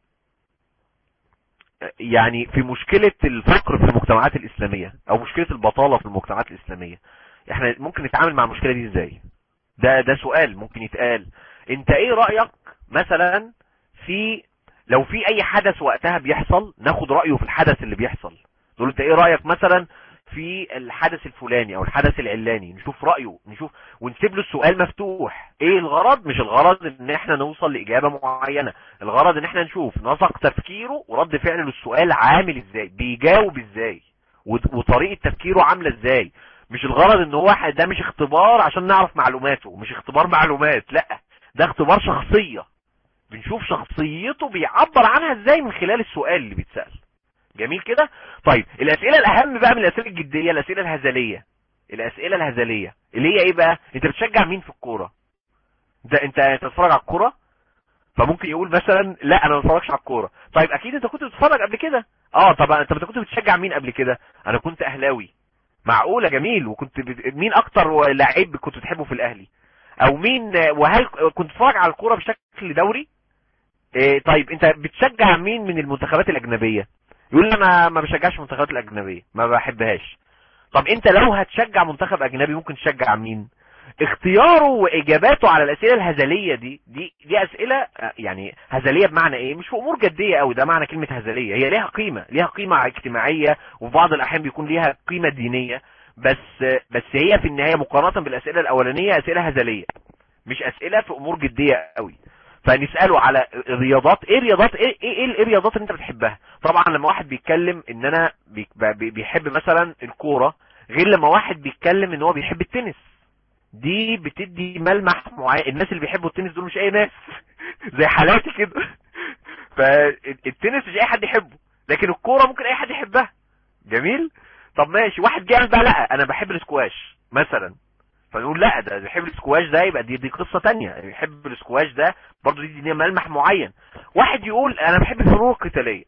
يعني في مشكلة الفقر في المجتمعات الإسلامية أو مشكلة البطالة في المجتمعات الإسلامية احنا ممكن نتعامل مع المشكلة دي ازاي ده ده سؤال ممكن يتقال انت ايه رأيك مثلا في لو في اي حدث وقتها بيحصل ناخد رأيه في الحدث اللي بيحصل نقول انت ايه رأيك مثلا في الحدث الفلاني او الحدث العلاني نشوف رأيه نشوف ونسيب له السؤال مفتوح ايه الغرض مش الغرض ان احنا نوصل لإجابة معينة الغرض ان احنا نشوف نسق تفكيره ورد فعله للسؤال عامل ازاي بيجاوب ازاي وط- وطريقة تفكيره عاملة ازاي مش الغرض ان هو ده مش اختبار عشان نعرف معلوماته مش اختبار معلومات لا ده اختبار شخصية بنشوف شخصيته بيعبر عنها ازاي من خلال السؤال اللي بيتسأل جميل كده طيب الاسئله الاهم بقى من الاسئله الجديه الاسئله الهزليه الاسئله الهزليه اللي هي ايه بقى انت بتشجع مين في الكوره ده انت أنت بتتفرج على الكوره فممكن يقول مثلا لا انا ما بتفرجش على الكوره طيب اكيد انت كنت بتتفرج قبل كده اه طب انت انت كنت بتشجع مين قبل كده انا كنت اهلاوي معقوله جميل وكنت بت... مين اكتر لعيب كنت بتحبه في الاهلي او مين وهل كنت بتتفرج على الكوره بشكل دوري إيه طيب انت بتشجع مين من المنتخبات الاجنبيه يقول لي انا ما بشجعش المنتخبات الاجنبيه ما بحبهاش طب انت لو هتشجع منتخب اجنبي ممكن تشجع مين اختياره واجاباته على الاسئله الهزليه دي دي دي اسئله آه، يعني هزليه بمعنى ايه مش في امور جديه قوي ده معنى كلمه هزليه هي ليها قيمه ليها قيمه اجتماعيه وفي بعض الاحيان بيكون ليها قيمه دينيه بس آه، بس هي في النهايه مقارنه بالاسئله الاولانيه اسئله هزليه مش اسئله في امور جديه قوي فنساله على الرياضات ايه الرياضات ايه ايه, إيه إيه الرياضات اللي انت بتحبها طبعا لما واحد بيتكلم ان انا بي- بي- بيحب مثلا الكوره غير لما واحد بيتكلم ان هو بيحب التنس دي بتدي ملمح معين الناس اللي بيحبوا التنس دول مش اي ناس زي حالاتي كده فالتنس مش اي حد يحبه لكن الكوره ممكن اي حد يحبها جميل طب ماشي واحد جاي بقى لا انا بحب السكواش مثلا فنقول لا ده بيحب السكواش ده يبقى دي دي قصه تانية يحب السكواش ده برضه دي, دي ملمح معين واحد يقول انا بحب الفنون القتاليه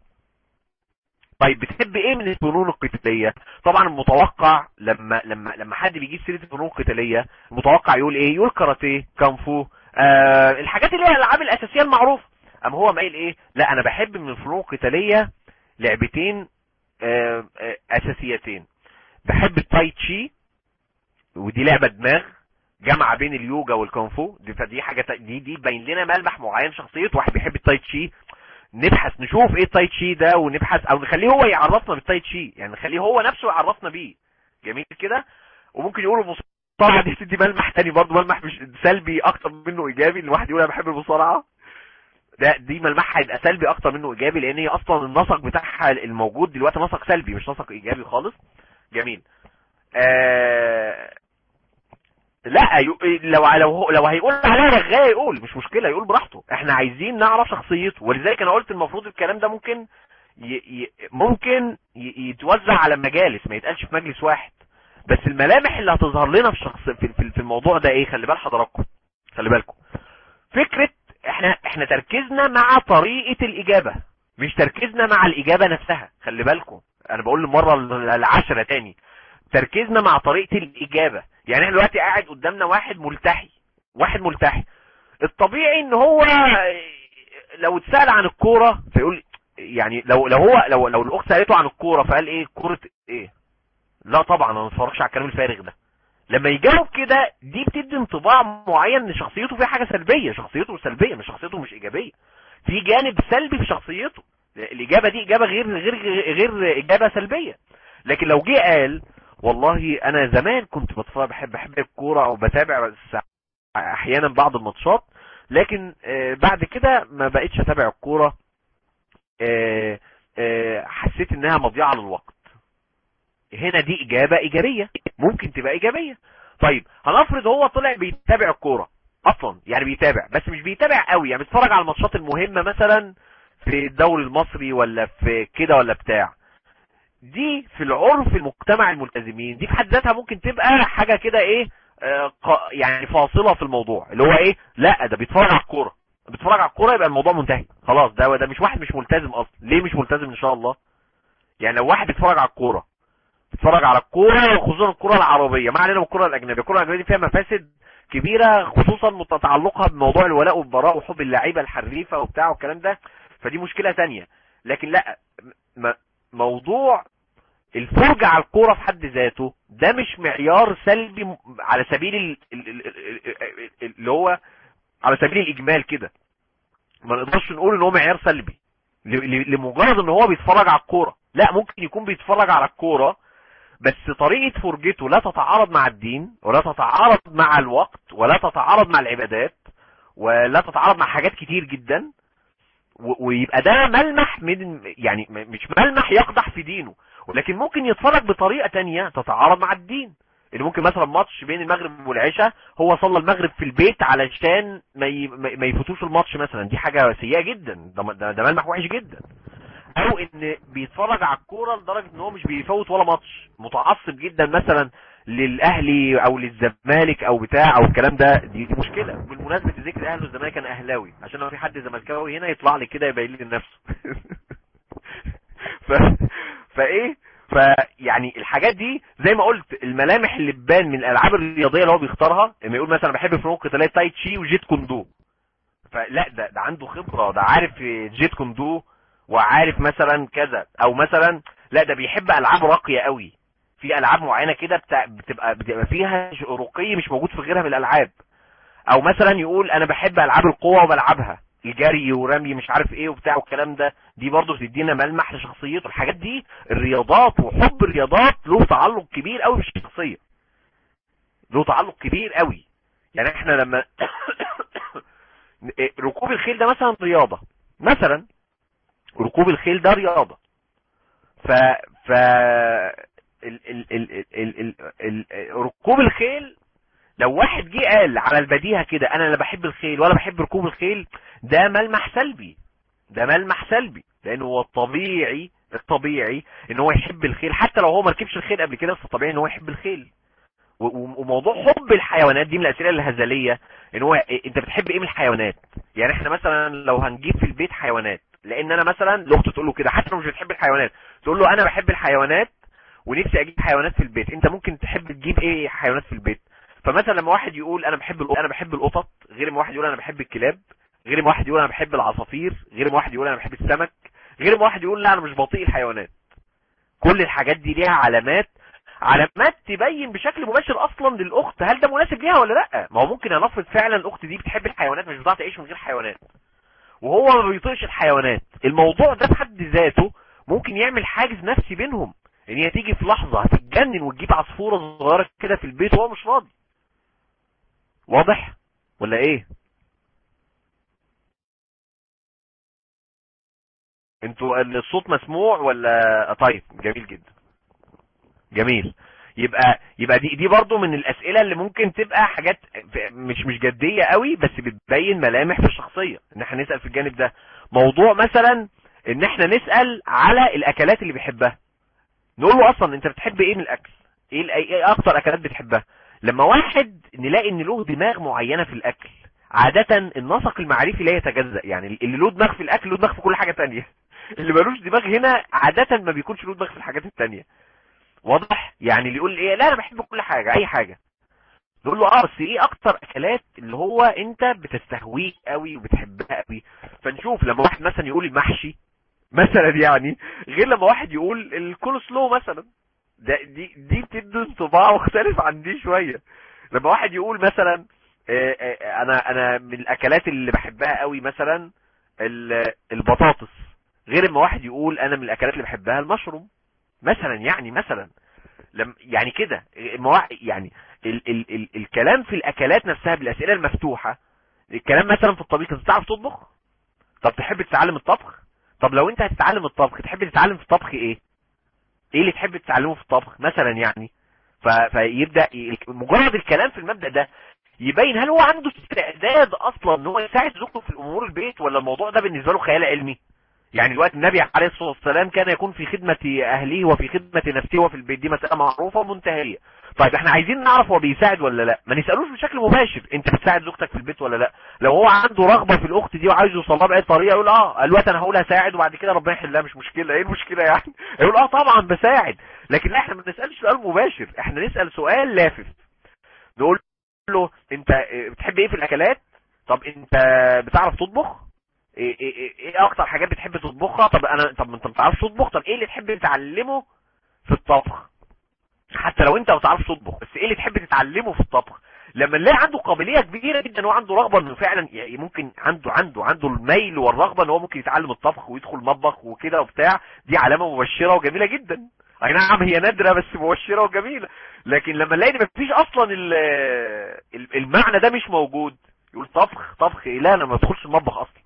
طيب بتحب ايه من الفنون القتاليه طبعا المتوقع لما لما لما حد بيجيب سيره الفنون القتاليه المتوقع يقول ايه يقول كاراتيه كونفو آه الحاجات اللي هي الالعاب الاساسيه المعروفه اما هو ما قايل ايه لا انا بحب من الفنون القتاليه لعبتين آه آه اساسيتين بحب التاي تشي ودي لعبه دماغ جامعه بين اليوجا والكونفو دي فدي حاجه تا- دي دي باين لنا ملمح معين شخصيه واحد بيحب التاي تشي نبحث نشوف ايه التاي تشي ده ونبحث او نخليه هو يعرفنا بالتاي تشي يعني نخليه هو نفسه يعرفنا بيه جميل كده وممكن يقولوا المصارعه دي تدي ملمح تاني برضه ملمح مش سلبي اكتر منه ايجابي ان الواحد يقول انا بحب المصارعه ده دي ملمحها هيبقى سلبي اكتر منه ايجابي لان هي اصلا النسق بتاعها الموجود دلوقتي نسق سلبي مش نسق ايجابي خالص جميل آه لا يو- لو لو هو- لو هيقول عليها رغايه يقول مش مشكله يقول براحته احنا عايزين نعرف شخصيته ولذلك انا قلت المفروض الكلام ده ممكن ي... ي... ممكن ي... يتوزع على مجالس ما يتقالش في مجلس واحد بس الملامح اللي هتظهر لنا في الشخص في, في, في الموضوع ده ايه خلي بال حضراتكم خلي بالكم فكرة احنا احنا تركيزنا مع طريقة الاجابة مش تركيزنا مع الاجابة نفسها خلي بالكم انا بقول المرة العشرة تاني تركيزنا مع طريقة الاجابة يعني احنا دلوقتي قاعد قدامنا واحد ملتحي واحد ملتحي الطبيعي ان هو لو اتسأل عن الكورة فيقول يعني لو لو هو لو لو الاخت سالته عن الكوره فقال ايه كوره ايه لا طبعا انا ما اتفرجش على الكلام الفارغ ده لما يجاوب كده دي بتدي انطباع معين ان شخصيته فيها حاجه سلبيه شخصيته سلبيه مش شخصيته مش ايجابيه في جانب سلبي في شخصيته الاجابه دي اجابه غير غير غير اجابه سلبيه لكن لو جه قال والله انا زمان كنت بتفرج بحب بحب الكوره او بتابع احيانا بعض الماتشات لكن بعد كده ما بقتش اتابع الكوره حسيت انها مضيعة للوقت هنا دي اجابة ايجابية ممكن تبقى ايجابية طيب هنفرض هو طلع بيتابع الكورة اصلا يعني بيتابع بس مش بيتابع قوي يعني بيتفرج على الماتشات المهمة مثلا في الدوري المصري ولا في كده ولا بتاع دي في العرف المجتمع الملتزمين دي في حد ذاتها ممكن تبقى حاجة كده ايه آه يعني فاصلة في الموضوع اللي هو ايه لا ده بيتفرج على الكورة بيتفرج على الكوره يبقى الموضوع منتهي خلاص ده ده مش واحد مش ملتزم اصلا ليه مش ملتزم ان شاء الله يعني لو واحد بيتفرج على الكوره بيتفرج على الكوره وخصوصا الكوره العربيه ما علينا من الكوره الاجنبيه الكوره الاجنبيه دي فيها مفاسد كبيره خصوصا متعلقها بموضوع الولاء والبراء وحب اللعيبه الحريفه وبتاع والكلام ده فدي مشكله ثانيه لكن لا موضوع الفرجة على الكورة في حد ذاته ده مش معيار سلبي على سبيل اللي هو على سبيل الاجمال كده ما نقدرش نقول ان هو معيار سلبي لمجرد ان هو بيتفرج على الكوره لا ممكن يكون بيتفرج على الكوره بس طريقة فرجته لا تتعارض مع الدين ولا تتعارض مع الوقت ولا تتعارض مع العبادات ولا تتعارض مع حاجات كتير جدا ويبقى ده ملمح من يعني مش ملمح يقدح في دينه ولكن ممكن يتفرج بطريقة تانية تتعارض مع الدين اللي ممكن مثلا ماتش بين المغرب والعشاء هو صلى المغرب في البيت علشان ما ما يفوتوش الماتش مثلا دي حاجة سيئة جدا ده, ده ملمح وحش جدا او ان بيتفرج على الكوره لدرجه ان هو مش بيفوت ولا ماتش متعصب جدا مثلا للاهلي او للزمالك او بتاع او الكلام ده دي, دي مشكله بالمناسبه ذكر الاهلي والزمالك انا اهلاوي عشان لو في حد زملكاوي هنا يطلع لي كده يبين لي نفسه ف... فايه فيعني الحاجات دي زي ما قلت الملامح اللي تبان من الالعاب الرياضيه اللي هو بيختارها لما يقول مثلا بحب فنون قتاليه تاي تشي وجيت كوندو فلا ده ده عنده خبره ده عارف جيت كوندو وعارف مثلا كذا او مثلا لا ده بيحب العاب راقيه قوي في العاب معينه كده بتاع بتبقى بتبقى فيها رقي مش موجود في غيرها من الالعاب او مثلا يقول انا بحب العاب القوه وبلعبها الجري ورمي مش عارف ايه وبتاع والكلام ده دي برضه بتدينا ملمح لشخصيته الحاجات دي الرياضات وحب الرياضات له تعلق كبير قوي بالشخصيه له تعلق كبير قوي يعني احنا لما ركوب الخيل ده مثلا رياضه مثلا ركوب الخيل ده رياضة ف ف ال... ال... ال... ال... ال... ال... ركوب الخيل لو واحد جه قال على البديهة كده انا لا بحب الخيل ولا بحب ركوب الخيل ده ملمح سلبي ده ملمح سلبي لانه هو الطبيعي الطبيعي ان هو يحب الخيل حتى لو هو ما ركبش الخيل قبل كده فطبيعي ان هو يحب الخيل وموضوع حب الحيوانات دي من الاسئله الهزليه ان هو انت بتحب ايه من الحيوانات يعني احنا مثلا لو هنجيب في البيت حيوانات لان انا مثلا الاخت تقول له كده حتى لو مش بتحب الحيوانات تقول له انا بحب الحيوانات ونفسي اجيب حيوانات في البيت انت ممكن تحب تجيب ايه حيوانات في البيت فمثلا لما واحد يقول انا بحب القطط انا بحب القطط غير ما واحد يقول انا بحب الكلاب غير ما واحد يقول انا بحب العصافير غير ما واحد يقول انا بحب السمك غير ما واحد يقول لا انا مش بطيء الحيوانات كل الحاجات دي ليها علامات علامات تبين بشكل مباشر اصلا للاخت هل ده مناسب ليها ولا لا ما هو ممكن نفرض فعلا الاخت دي بتحب الحيوانات مش بتعرف تعيش من غير حيوانات وهو ما بيطيقش الحيوانات الموضوع ده في حد ذاته ممكن يعمل حاجز نفسي بينهم ان هي تيجي في لحظة هتتجنن وتجيب عصفورة صغيرة كده في البيت وهو مش راضي واضح ولا ايه انتوا الصوت مسموع ولا طيب جميل جدا جميل يبقى يبقى دي دي برضه من الاسئله اللي ممكن تبقى حاجات مش مش جديه قوي بس بتبين ملامح في الشخصيه ان احنا نسال في الجانب ده موضوع مثلا ان احنا نسال على الاكلات اللي بيحبها نقول له اصلا انت بتحب ايه من الاكل ايه ايه اكتر اكلات بتحبها لما واحد نلاقي ان له دماغ معينه في الاكل عادة النسق المعرفي لا يتجزأ يعني اللي له دماغ في الاكل له دماغ في كل حاجة تانية اللي ملوش دماغ هنا عادة ما بيكونش له دماغ في الحاجات التانية واضح يعني اللي يقول ايه لا انا بحب كل حاجة اي حاجة نقول له اه بس ايه اكتر اكلات اللي هو انت بتستهويك قوي وبتحبها قوي فنشوف لما واحد مثلا يقول المحشي مثلا يعني غير لما واحد يقول الكول سلو مثلا ده دي دي بتدي انطباع مختلف عن دي شويه لما واحد يقول مثلا آه، آه، انا انا من الاكلات اللي بحبها قوي مثلا ال- البطاطس غير اما واحد يقول انا من الاكلات اللي بحبها المشروم مثلا يعني مثلا لم يعني كده الموا- يعني ال ال ال الكلام في الاكلات نفسها بالاسئله المفتوحه الكلام مثلا في الطبيخ انت تعرف تطبخ طب تحب تتعلم الطبخ طب لو انت هتتعلم الطبخ تحب تتعلم في الطبخ ايه ايه اللي تحب تتعلمه في الطبخ مثلا يعني ف... فيبدا ي- مجرد الكلام في المبدا ده يبين هل هو عنده استعداد اصلا ان هو يساعد زوجته في الامور البيت ولا الموضوع ده بالنسبه له خيال علمي يعني دلوقتي النبي عليه الصلاه والسلام كان يكون في خدمه اهله وفي خدمه نفسه وفي البيت دي مساله معروفه ومنتهيه طيب احنا عايزين نعرف هو بيساعد ولا لا ما نسالوش بشكل مباشر انت بتساعد زوجتك في البيت ولا لا لو هو عنده رغبه في الاخت دي وعايز يوصلها باي طريقه يقول اه دلوقتي انا هقول هساعد وبعد كده ربنا يحلها مش مشكله ايه المشكله يعني يقول اه طبعا بساعد لكن لا احنا ما بنسالش سؤال مباشر احنا نسال سؤال لافف نقول له انت اه، بتحب ايه في الاكلات طب انت بتعرف تطبخ ايه, ايه, ايه, ايه اكتر حاجات بتحب تطبخها طب انا طب انت ما بتعرفش تطبخ طب ايه اللي تحب تتعلمه في الطبخ حتى لو انت ما بتعرفش تطبخ بس ايه اللي تحب تتعلمه في الطبخ لما نلاقي عنده قابليه كبيره جدا هو عنده رغبه انه فعلا يعني ممكن عنده عنده عنده الميل والرغبه ان هو ممكن يتعلم الطبخ ويدخل مطبخ وكده وبتاع دي علامه مبشره وجميله جدا اي نعم هي نادره بس مبشره وجميله لكن لما نلاقي ان مفيش اصلا ال- ال- المعنى ده مش موجود يقول طبخ طبخ ايه لا انا ما بدخلش المطبخ اصلا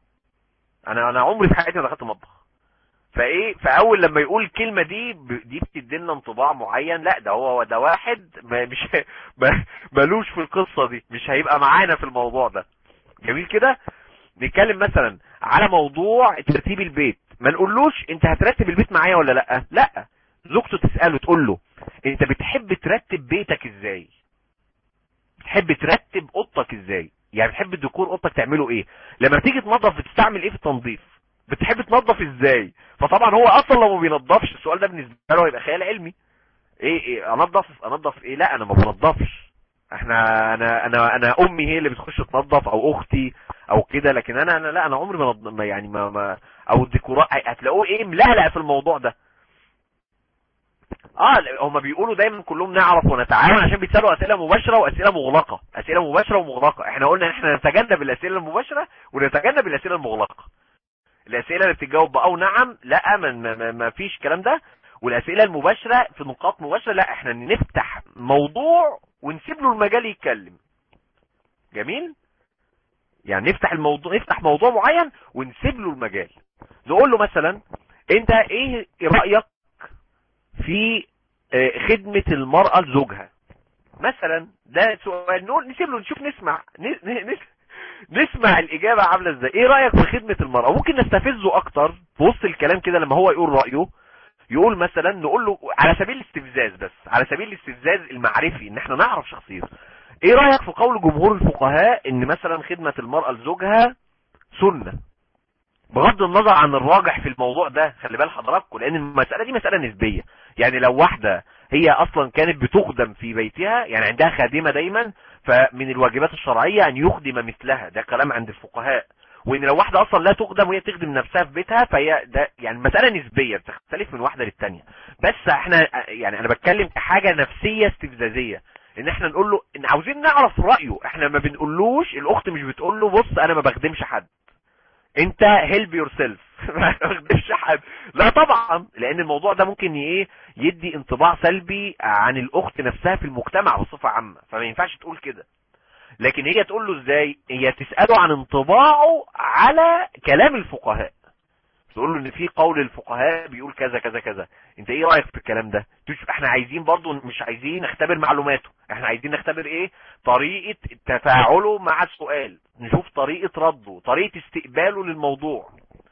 انا انا عمري في حياتي ما دخلت مطبخ فايه فاول لما يقول الكلمه دي ب- دي بتدي لنا انطباع معين لا ده هو ده واحد ما مش ما- ملوش في القصه دي مش هيبقى معانا في الموضوع ده جميل كده نتكلم مثلا على موضوع ترتيب البيت ما نقولوش انت هترتب البيت معايا ولا لا لا زوجته تساله تقول له انت بتحب ترتب بيتك ازاي بتحب ترتب اوضتك ازاي يعني بتحب الديكور اوضتك تعمله ايه لما بتيجي تنظف بتستعمل ايه في التنظيف بتحب تنظف ازاي فطبعا هو اصلا لو ما بينظفش السؤال ده بالنسبه له هيبقى خيال علمي ايه ايه انظف انظف ايه لا انا ما بنظفش احنا انا انا انا امي هي اللي بتخش تنظف او اختي او كده لكن انا انا لا انا عمري ما نض- ما يعني ما, ما او الديكورات هتلاقوه ايه ملهلق في الموضوع ده اه لا، هما بيقولوا دايما كلهم نعرف ونتعاون عشان بيسالوا اسئله مباشره واسئله مغلقه اسئله مباشره ومغلقه احنا قلنا ان احنا نتجنب الاسئله المباشره ونتجنب الاسئله المغلقه الاسئله اللي بتتجاوب باه او نعم لا ما, ما, ما, ما فيش الكلام ده والاسئله المباشره في نقاط مباشره لا احنا نفتح موضوع ونسيب له المجال يتكلم جميل يعني نفتح الموضوع نفتح موضوع معين ونسيب له المجال نقول له مثلا انت ايه رايك في آه، خدمة المرأة لزوجها مثلا ده سؤال نقول نسيب له نشوف نسمع ن- ن- نس- نسمع الإجابة عاملة ازاي ايه رأيك في خدمة المرأة ممكن نستفزه اكتر في وسط الكلام كده لما هو يقول رأيه يقول مثلا نقول له على سبيل الاستفزاز بس على سبيل الاستفزاز المعرفي ان احنا نعرف شخصيته ايه رأيك في قول جمهور الفقهاء ان مثلا خدمة المرأة لزوجها سنة بغض النظر عن الراجح في الموضوع ده خلي بال حضراتكم لان المسألة دي مسألة نسبية يعني لو واحدة هي اصلا كانت بتخدم في بيتها يعني عندها خادمة دايما فمن الواجبات الشرعية ان يخدم مثلها ده كلام عند الفقهاء وان لو واحدة اصلا لا تخدم وهي تخدم نفسها في بيتها فهي ده يعني مسألة نسبية بتختلف من واحدة للتانية بس احنا يعني انا بتكلم كحاجة نفسية استفزازية ان احنا نقول له ان عاوزين نعرف رأيه احنا ما بنقولوش الاخت مش بتقول له بص انا ما بخدمش حد انت هيلب يور سيلف ما تخدمش حد لا طبعا لان الموضوع ده ممكن ايه يدي انطباع سلبي عن الاخت نفسها في المجتمع بصفة عامة فما ينفعش تقول كده لكن هي تقول له ازاي هي تسأله عن انطباعه على كلام الفقهاء تقول له ان في قول الفقهاء بيقول كذا كذا كذا انت ايه رايك في الكلام ده تشوف احنا عايزين برضو مش عايزين نختبر معلوماته احنا عايزين نختبر ايه طريقة تفاعله مع السؤال نشوف طريقة رده طريقة استقباله للموضوع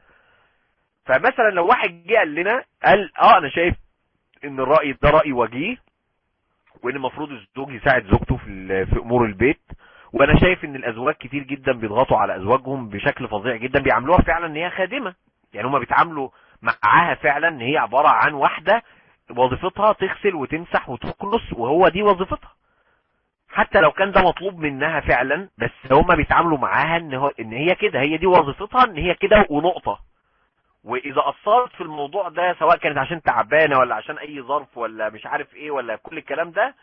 فمثلا لو واحد جه قال لنا قال اه انا شايف ان الرأي ده رأي وجيه وان المفروض الزوج يساعد زوجته في ال- في امور البيت وانا شايف ان الازواج كتير جدا بيضغطوا على ازواجهم بشكل فظيع جدا بيعاملوها فعلا ان هي خادمة يعني هما بيتعاملوا معاها فعلا ان هي عبارة عن واحدة وظيفتها تغسل وتمسح وتكنس وهو دي وظيفتها حتى لو كان ده مطلوب منها فعلا بس هما بيتعاملوا معاها ان هو ان هي كده هي دي وظيفتها ان هي كده ونقطة واذا قصرت في الموضوع ده سواء كانت عشان تعبانة ولا عشان اي ظرف ولا مش عارف ايه ولا كل الكلام ده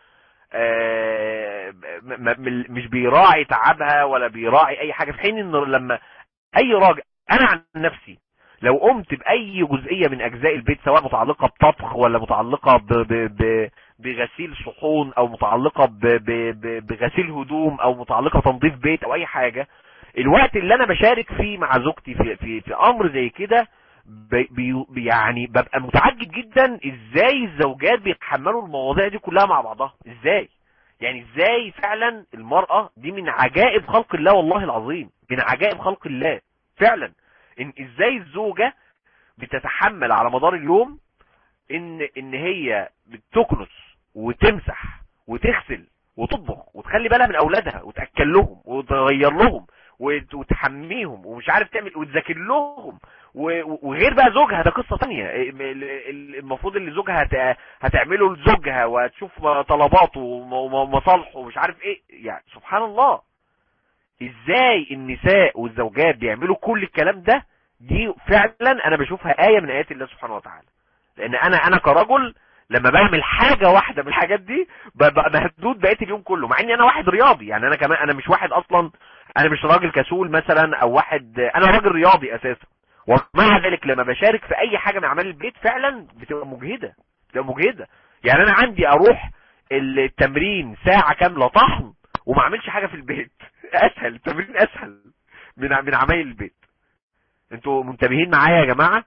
آه، م- م- مش بيراعي تعبها ولا بيراعي اي حاجة في حين ان لما اي راجل انا عن نفسي لو قمت باي جزئية من اجزاء البيت سواء متعلقة بطبخ ولا متعلقة ب ب ب بغسيل صحون او متعلقة ب ب ب بغسيل هدوم او متعلقة بتنظيف بيت او اي حاجة الوقت اللي انا بشارك فيه مع زوجتي في في في امر زي كده بي بي- يعني ببقى متعجب جدا ازاي الزوجات بيتحملوا المواضيع دي كلها مع بعضها ازاي يعني ازاي فعلا المرأة دي من عجائب خلق الله والله العظيم من عجائب خلق الله فعلا ان ازاي الزوجة بتتحمل على مدار اليوم ان ان هي بتكنس وتمسح وتغسل وتطبخ وتخلي بالها من اولادها وتاكل لهم وتغير لهم وت- وتحميهم ومش عارف تعمل وتذاكر لهم و- وغير بقى زوجها ده قصة تانية ال- ال- المفروض اللي زوجها هت- هتعمله لزوجها وهتشوف طلباته وم- ومصالحه ومش عارف ايه يعني سبحان الله ازاي النساء والزوجات بيعملوا كل الكلام ده دي فعلا انا بشوفها آية من آيات الله سبحانه وتعالى لان انا انا كرجل لما بعمل حاجة واحدة من الحاجات دي ببقى مهدود بقيت اليوم كله مع اني انا واحد رياضي يعني انا كمان انا مش واحد اصلا انا مش راجل كسول مثلا او واحد انا راجل رياضي اساسا ومع ذلك لما بشارك في اي حاجة من اعمال البيت فعلا بتبقى مجهدة بتبقى مجهدة يعني انا عندي اروح التمرين ساعة كاملة طحن وما اعملش حاجة في البيت اسهل التمرين اسهل من من عمايل البيت انتوا منتبهين معايا يا جماعة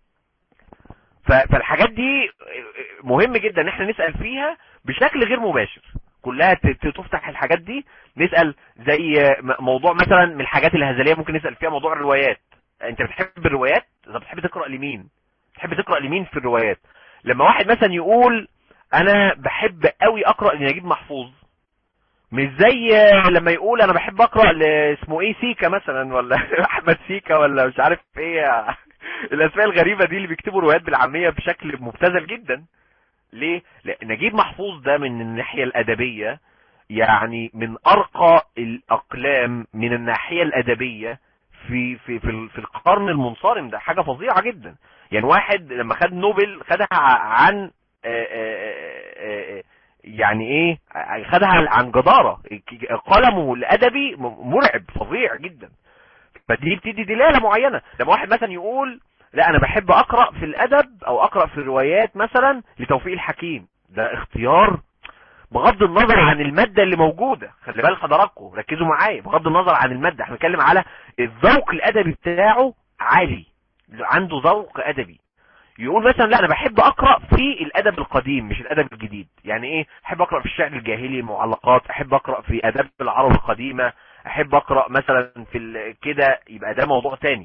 ف- فالحاجات دي مهم جدا ان احنا نسأل فيها بشكل غير مباشر كلها ت- ت- تفتح الحاجات دي نسأل زي م- موضوع مثلا من الحاجات الهزلية ممكن نسأل فيها موضوع الروايات انت بتحب الروايات طب بتحب تقرأ لمين بتحب تقرأ لمين في الروايات لما واحد مثلا يقول انا بحب قوي اقرأ لنجيب محفوظ مش زي لما يقول انا بحب اقرأ ل- اسمه ايه سيكا مثلا ولا احمد سيكا ولا مش عارف ايه الاسماء الغريبة دي اللي بيكتبوا روايات بالعامية بشكل مبتذل جدا ليه لان نجيب محفوظ ده من الناحية الادبية يعني من ارقى الاقلام من الناحية الادبية في في في, ال- في القرن المنصرم ده حاجة فظيعة جدا يعني واحد لما خد نوبل خدها عن آه، آه، آه، آه، يعني ايه خدها عن جدارة قلمه الادبي مرعب فظيع جدا فدي بتدي دلالة معينة لما واحد مثلا يقول لا انا بحب اقرأ في الادب او اقرأ في الروايات مثلا لتوفيق الحكيم ده اختيار بغض النظر عن المادة اللي موجودة خلي بال حضراتكم ركزوا معايا بغض النظر عن المادة احنا بنتكلم على الذوق الادبي بتاعه عالي عنده ذوق ادبي يقول مثلا لا انا بحب اقرا في الادب القديم مش الادب الجديد يعني ايه احب اقرا في الشعر الجاهلي معلقات احب اقرا في اداب العرب القديمه احب اقرا مثلا في ال- كده يبقى ده موضوع تاني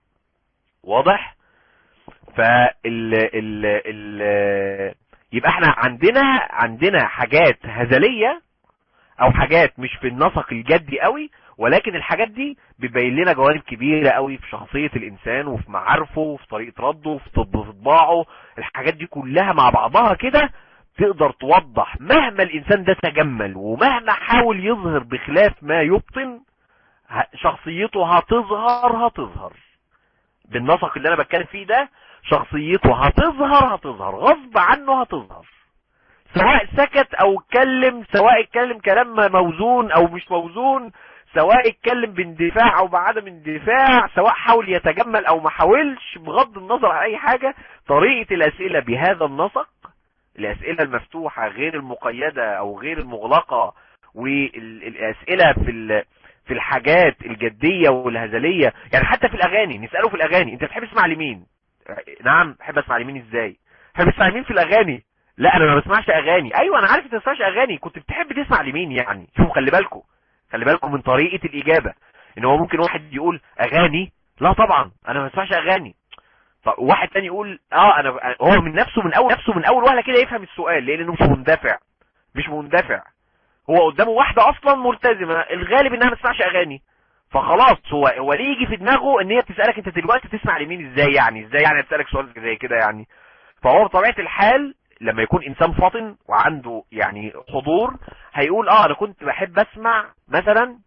واضح فال ال ال يبقى احنا عندنا عندنا حاجات هزليه او حاجات مش في النسق الجدي قوي ولكن الحاجات دي بتبين لنا جوانب كبيرة قوي في شخصية الانسان وفي معارفه وفي طريقة رده وفي طب- في طباعه الحاجات دي كلها مع بعضها كده تقدر توضح مهما الانسان ده تجمل ومهما حاول يظهر بخلاف ما يبطن ه- شخصيته هتظهر هتظهر بالنسق اللي انا بتكلم فيه ده شخصيته هتظهر هتظهر غصب عنه هتظهر سواء سكت او اتكلم سواء اتكلم كلام موزون او مش موزون سواء اتكلم باندفاع او بعدم اندفاع سواء حاول يتجمل او ما حاولش بغض النظر عن اي حاجة طريقة الاسئلة بهذا النسق الاسئلة المفتوحة غير المقيدة او غير المغلقة والاسئلة في ال- في الحاجات الجدية والهزلية يعني حتى في الاغاني نسأله في الاغاني انت بتحب تسمع لمين نعم بحب اسمع لمين ازاي بحب اسمع لمين في الاغاني لا انا ما بسمعش اغاني ايوه انا عارف انت ما بتسمعش اغاني كنت بتحب تسمع لمين يعني شوفوا خلي بالكم خلي بالكم من طريقة الاجابة ان هو ممكن واحد يقول اغاني لا طبعا انا ما بسمعش اغاني طب واحد تاني يقول اه انا هو من نفسه من اول نفسه من اول وهله كده يفهم السؤال لانه مش مندفع مش مندفع هو قدامه واحدة اصلا ملتزمة الغالب انها ما تسمعش اغاني فخلاص هو هو ليه يجي في دماغه ان هي بتسالك انت دلوقتي تسمع لمين ازاي يعني ازاي يعني تسالك سؤال زي كده يعني فهو بطبيعه الحال لما يكون انسان فاطن وعنده يعني حضور هيقول اه انا كنت بحب اسمع مثلا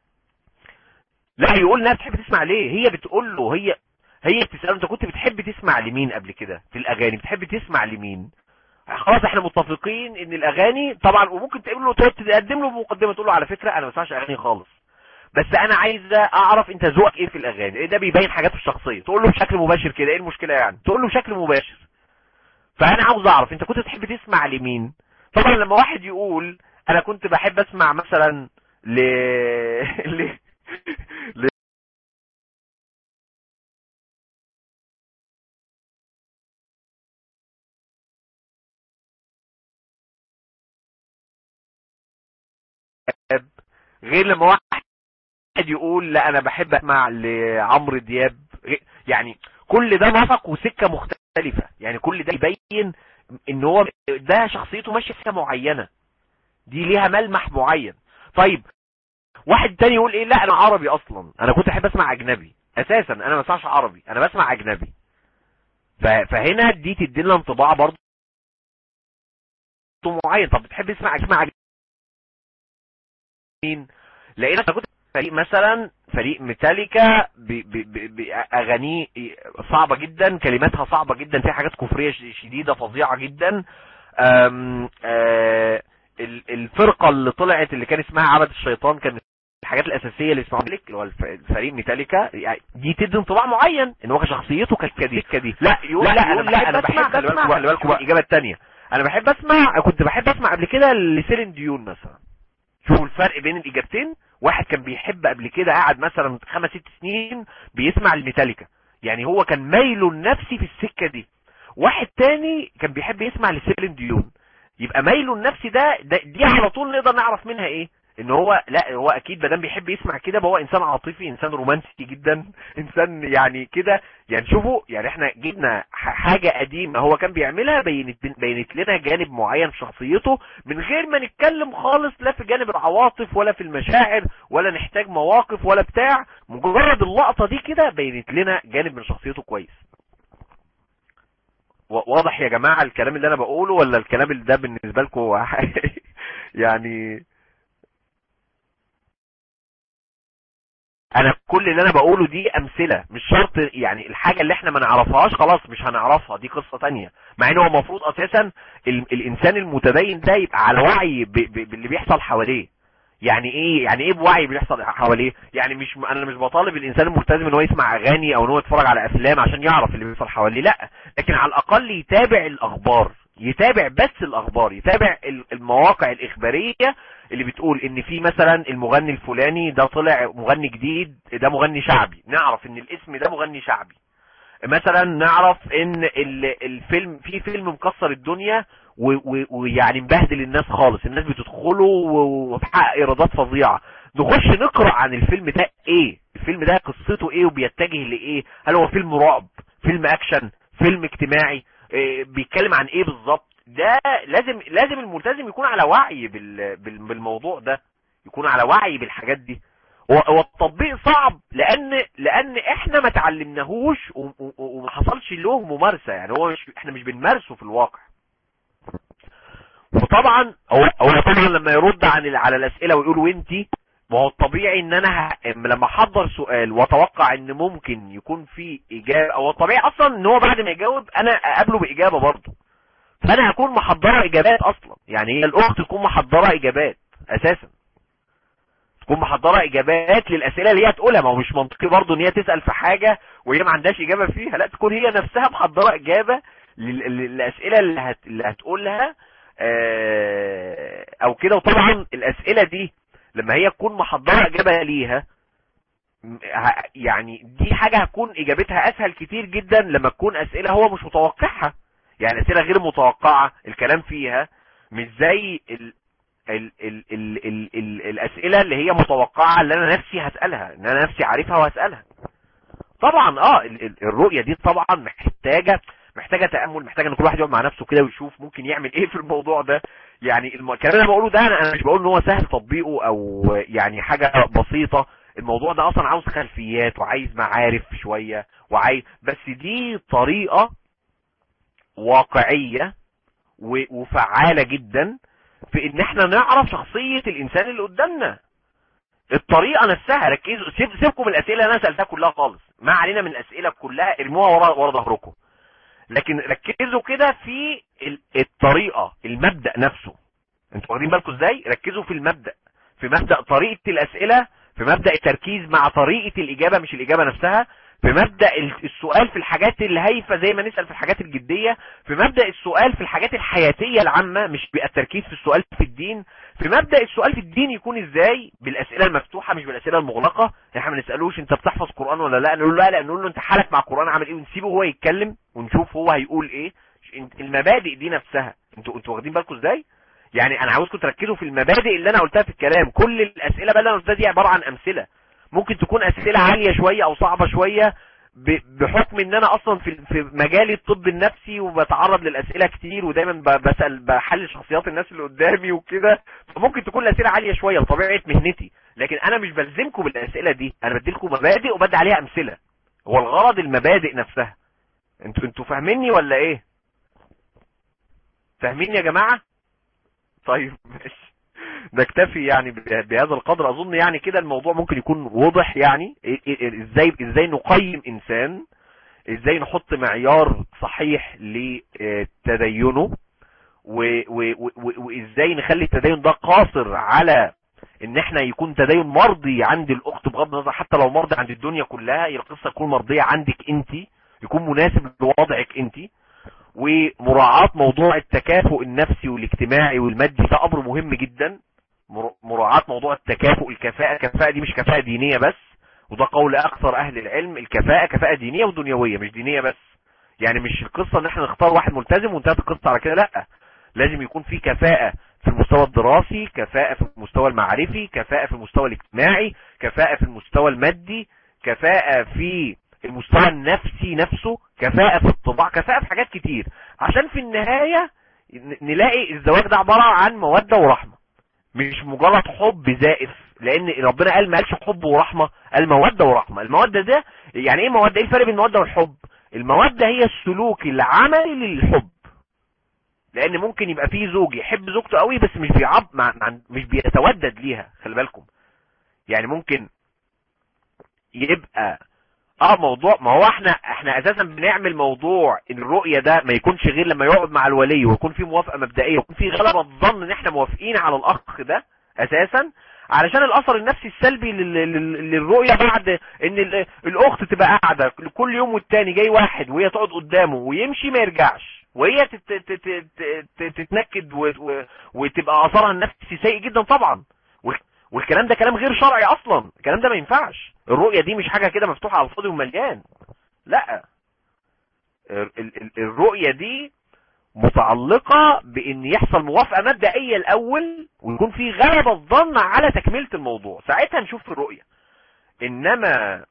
لا يقول انها بتحب تسمع ليه هي بتقول له هي هي بتساله انت كنت بتحب تسمع لمين قبل كده في الاغاني بتحب تسمع لمين خلاص احنا متفقين ان الاغاني طبعا وممكن تقول له تقدم له مقدمه تقول له على فكره انا ما بسمعش اغاني خالص بس انا عايز اعرف انت ذوقك ايه في الاغاني إيه ده بيبين حاجات في الشخصيه تقول له بشكل مباشر كده ايه المشكله يعني تقول له بشكل مباشر فانا عاوز اعرف انت كنت تحب تسمع لمين طبعا لما واحد يقول انا كنت بحب اسمع مثلا ل ل ل غير لما واحد يقول لا انا بحب اسمع لعمرو دياب يعني كل ده نسق وسكه مختلفه يعني كل ده يبين ان هو ده شخصيته ماشيه سكه معينه دي ليها ملمح معين طيب واحد تاني يقول ايه لا انا عربي اصلا انا كنت احب اسمع اجنبي اساسا انا ما بسمعش عربي انا بسمع اجنبي فهنا دي تدينا انطباع برضه معين طب بتحب تسمع اسمع مين لقينا انا كنت فريق مثلا فريق ميتاليكا باغانيه صعبه جدا كلماتها صعبه جدا فيها حاجات كفريه شديده فظيعه جدا أم أه الفرقه اللي طلعت اللي كان اسمها عبد الشيطان كان الحاجات الاساسيه اللي اسمها ميتاليك اللي هو الفريق ميتاليكا دي تدي انطباع معين ان هو شخصيته كانت كده دي لا يقول لا, لا انا لا انا بحب اسمع خلي بالكم الاجابه الثانيه انا بحب اسمع كنت بحب اسمع قبل كده لسيلين ديون مثلا شوفوا الفرق بين الاجابتين واحد كان بيحب قبل كده قاعد مثلا خمس ست سنين بيسمع الميتاليكا يعني هو كان ميله النفسي في السكة دي واحد تاني كان بيحب يسمع لسيلين ديون يبقى ميله النفسي ده, ده دي على طول نقدر نعرف منها ايه ان هو لا هو اكيد مادام بيحب يسمع كده هو انسان عاطفي انسان رومانسي جدا انسان يعني كده يعني شوفوا يعني احنا جبنا حاجه قديمه هو كان بيعملها بينت بينت لنا جانب معين في شخصيته من غير ما نتكلم خالص لا في جانب العواطف ولا في المشاعر ولا نحتاج مواقف ولا بتاع مجرد اللقطه دي كده بينت لنا جانب من شخصيته كويس واضح يا جماعه الكلام اللي انا بقوله ولا الكلام اللي ده بالنسبه لكم يعني انا كل اللي انا بقوله دي امثله مش شرط يعني الحاجه اللي احنا ما نعرفهاش خلاص مش هنعرفها دي قصه تانية مع ان هو المفروض اساسا الانسان المتدين ده يبقى على وعي باللي بيحصل حواليه يعني ايه يعني ايه بوعي بيحصل حواليه يعني مش انا مش بطالب الانسان الملتزم ان هو يسمع اغاني او ان هو يتفرج على افلام عشان يعرف اللي بيحصل حواليه لا لكن على الاقل يتابع الاخبار يتابع بس الاخبار يتابع المواقع الاخباريه اللي بتقول ان في مثلا المغني الفلاني ده طلع مغني جديد ده مغني شعبي نعرف ان الاسم ده مغني شعبي مثلا نعرف ان الفيلم في فيلم مكسر الدنيا ويعني مبهدل الناس خالص الناس بتدخله وبتحقق ايرادات فظيعه نخش نقرا عن الفيلم ده ايه الفيلم ده قصته ايه وبيتجه لايه هل هو فيلم رعب فيلم اكشن فيلم اجتماعي إيه بيتكلم عن ايه بالظبط ده لازم لازم الملتزم يكون على وعي بالموضوع ده يكون على وعي بالحاجات دي والتطبيق صعب لان لان احنا ما تعلمناهوش وما حصلش له ممارسه يعني هو مش احنا مش بنمارسه في الواقع وطبعا هو هو طبعا لما يرد عن على الاسئله ويقول وانتي ما هو الطبيعي ان انا ه... لما احضر سؤال واتوقع ان ممكن يكون في اجابه او الطبيعي اصلا ان هو بعد ما يجاوب انا اقابله باجابه برضه فانا هكون محضره اجابات اصلا يعني هي الاخت تكون محضره اجابات اساسا تكون محضره اجابات للاسئله اللي هي هتقولها ما هو مش منطقي برضه ان هي تسال في حاجه وهي ما عندهاش اجابه فيها لا تكون هي نفسها محضره اجابه للاسئله اللي, هت... اللي هتقولها او كده وطبعا الاسئله دي لما هي تكون محضره اجابه ليها يعني دي حاجه هتكون اجابتها اسهل كتير جدا لما تكون اسئله هو مش متوقعها يعني اسئله غير متوقعه الكلام فيها مش زي ال ال ال ال ال ال الاسئله اللي هي متوقعه اللي انا نفسي هسالها ان انا نفسي عارفها وهسالها طبعا اه الرؤيه دي طبعا محتاجه محتاجه تامل محتاجه ان كل واحد يقعد مع نفسه كده ويشوف ممكن يعمل ايه في الموضوع ده يعني الم- الكلام اللي انا بقوله ده انا أنا مش بقول ان هو سهل تطبيقه او يعني حاجة بسيطة الموضوع ده اصلا عاوز خلفيات وعايز معارف شوية وعايز بس دي طريقة واقعية و- وفعالة جدا في ان احنا نعرف شخصية الانسان اللي قدامنا الطريقة نفسها ركزوا سيب سيبكم من الاسئلة اللي انا سألتها كلها خالص ما علينا من الاسئلة كلها ارموها ورا ورا ظهركم لكن ركزوا كده في ال- الطريقة المبدأ نفسه انتوا واخدين بالكم ازاي ركزوا في المبدأ في مبدأ طريقة الاسئلة في مبدأ التركيز مع طريقة الاجابة مش الاجابة نفسها في مبدأ ال- السؤال في الحاجات الهايفة زي ما نسأل في الحاجات الجدية في مبدأ السؤال في الحاجات الحياتية العامة مش بيبقى التركيز في السؤال في الدين في مبدأ السؤال في الدين يكون ازاي بالاسئلة المفتوحة مش بالاسئلة المغلقة احنا ما نسألوش انت بتحفظ قرآن ولا لا نقول له لا لا نقول له انت حالك مع القرآن عامل ايه ونسيبه هو يتكلم ونشوف هو هيقول ايه المبادئ دي نفسها انتوا انتوا واخدين بالكم ازاي يعني انا عاوزكم تركزوا في المبادئ اللي انا قلتها في الكلام كل الاسئله بقى اللي انا قلتها دي عباره عن امثله ممكن تكون اسئله عاليه شويه او صعبه شويه ب- بحكم ان انا اصلا في في مجال الطب النفسي وبتعرض للاسئله كتير ودايما ب- بسال بحلل شخصيات الناس اللي قدامي وكده فممكن تكون الاسئله عاليه شويه لطبيعه مهنتي لكن انا مش بلزمكم بالاسئله دي انا بديلكم مبادئ وبدي عليها امثله هو الغرض المبادئ نفسها انتوا انتوا فاهميني ولا ايه فاهمين يا جماعه طيب ماشي نكتفي يعني ب- بهذا القدر اظن يعني كده الموضوع ممكن يكون واضح يعني إيه- إيه- ازاي ازاي نقيم انسان ازاي نحط معيار صحيح لتدينه و- و- و- وازاي نخلي التدين ده قاصر على ان احنا يكون تدين مرضي عند الاخت بغض النظر حتى لو مرضي عند الدنيا كلها هي القصه تكون مرضيه عندك انت يكون مناسب لوضعك انت ومراعاة موضوع التكافؤ النفسي والاجتماعي والمادي ده امر مهم جدا مر- مراعاة موضوع التكافؤ الكفاءة الكفاءة دي مش كفاءة دينية بس وده قول اكثر اهل العلم الكفاءة كفاءة دينية ودنيوية مش دينية بس يعني مش القصة ان احنا نختار واحد ملتزم وانتهت القصة على كده لا لازم يكون في كفاءة في المستوى الدراسي كفاءة في المستوى المعرفي كفاءة في المستوى الاجتماعي كفاءة في المستوى المادي كفاءة في المستوى النفسي نفسه كفاءة في الطباع كفاءة في حاجات كتير عشان في النهاية ن- نلاقي الزواج ده عبارة عن مودة ورحمة مش مجرد حب زائف لان ربنا قال ما قالش حب ورحمة قال مودة ورحمة المودة ده يعني ايه مودة ايه الفرق بين المودة والحب المودة هي السلوك العملي للحب لان ممكن يبقى فيه زوج يحب زوجته قوي بس مش بيعب مع مع- مش بيتودد ليها خلي بالكم يعني ممكن يبقى اه موضوع ما هو احنا احنا اساسا بنعمل موضوع ان الرؤية ده ما يكونش غير لما يقعد مع الولي ويكون في موافقة مبدئية ويكون في غلبة ظن ان احنا موافقين على الاخ ده اساسا علشان الاثر النفسي السلبي لل- لل- للرؤية بعد ان ال- الاخت تبقى قاعدة كل يوم والتاني جاي واحد وهي تقعد قدامه ويمشي ما يرجعش وهي تت- تت- تت- تت- تتنكد و- و- وتبقى اثرها النفسي سيء جدا طبعا وال- والكلام ده كلام غير شرعي اصلا الكلام ده ما ينفعش الرؤية دي مش حاجة كده مفتوحة على الفاضي ومليان لا ال- ال- ال- الرؤية دي متعلقة بان يحصل موافقة مبدئية الاول ويكون في غلبة الظن على تكملة الموضوع ساعتها نشوف الرؤية انما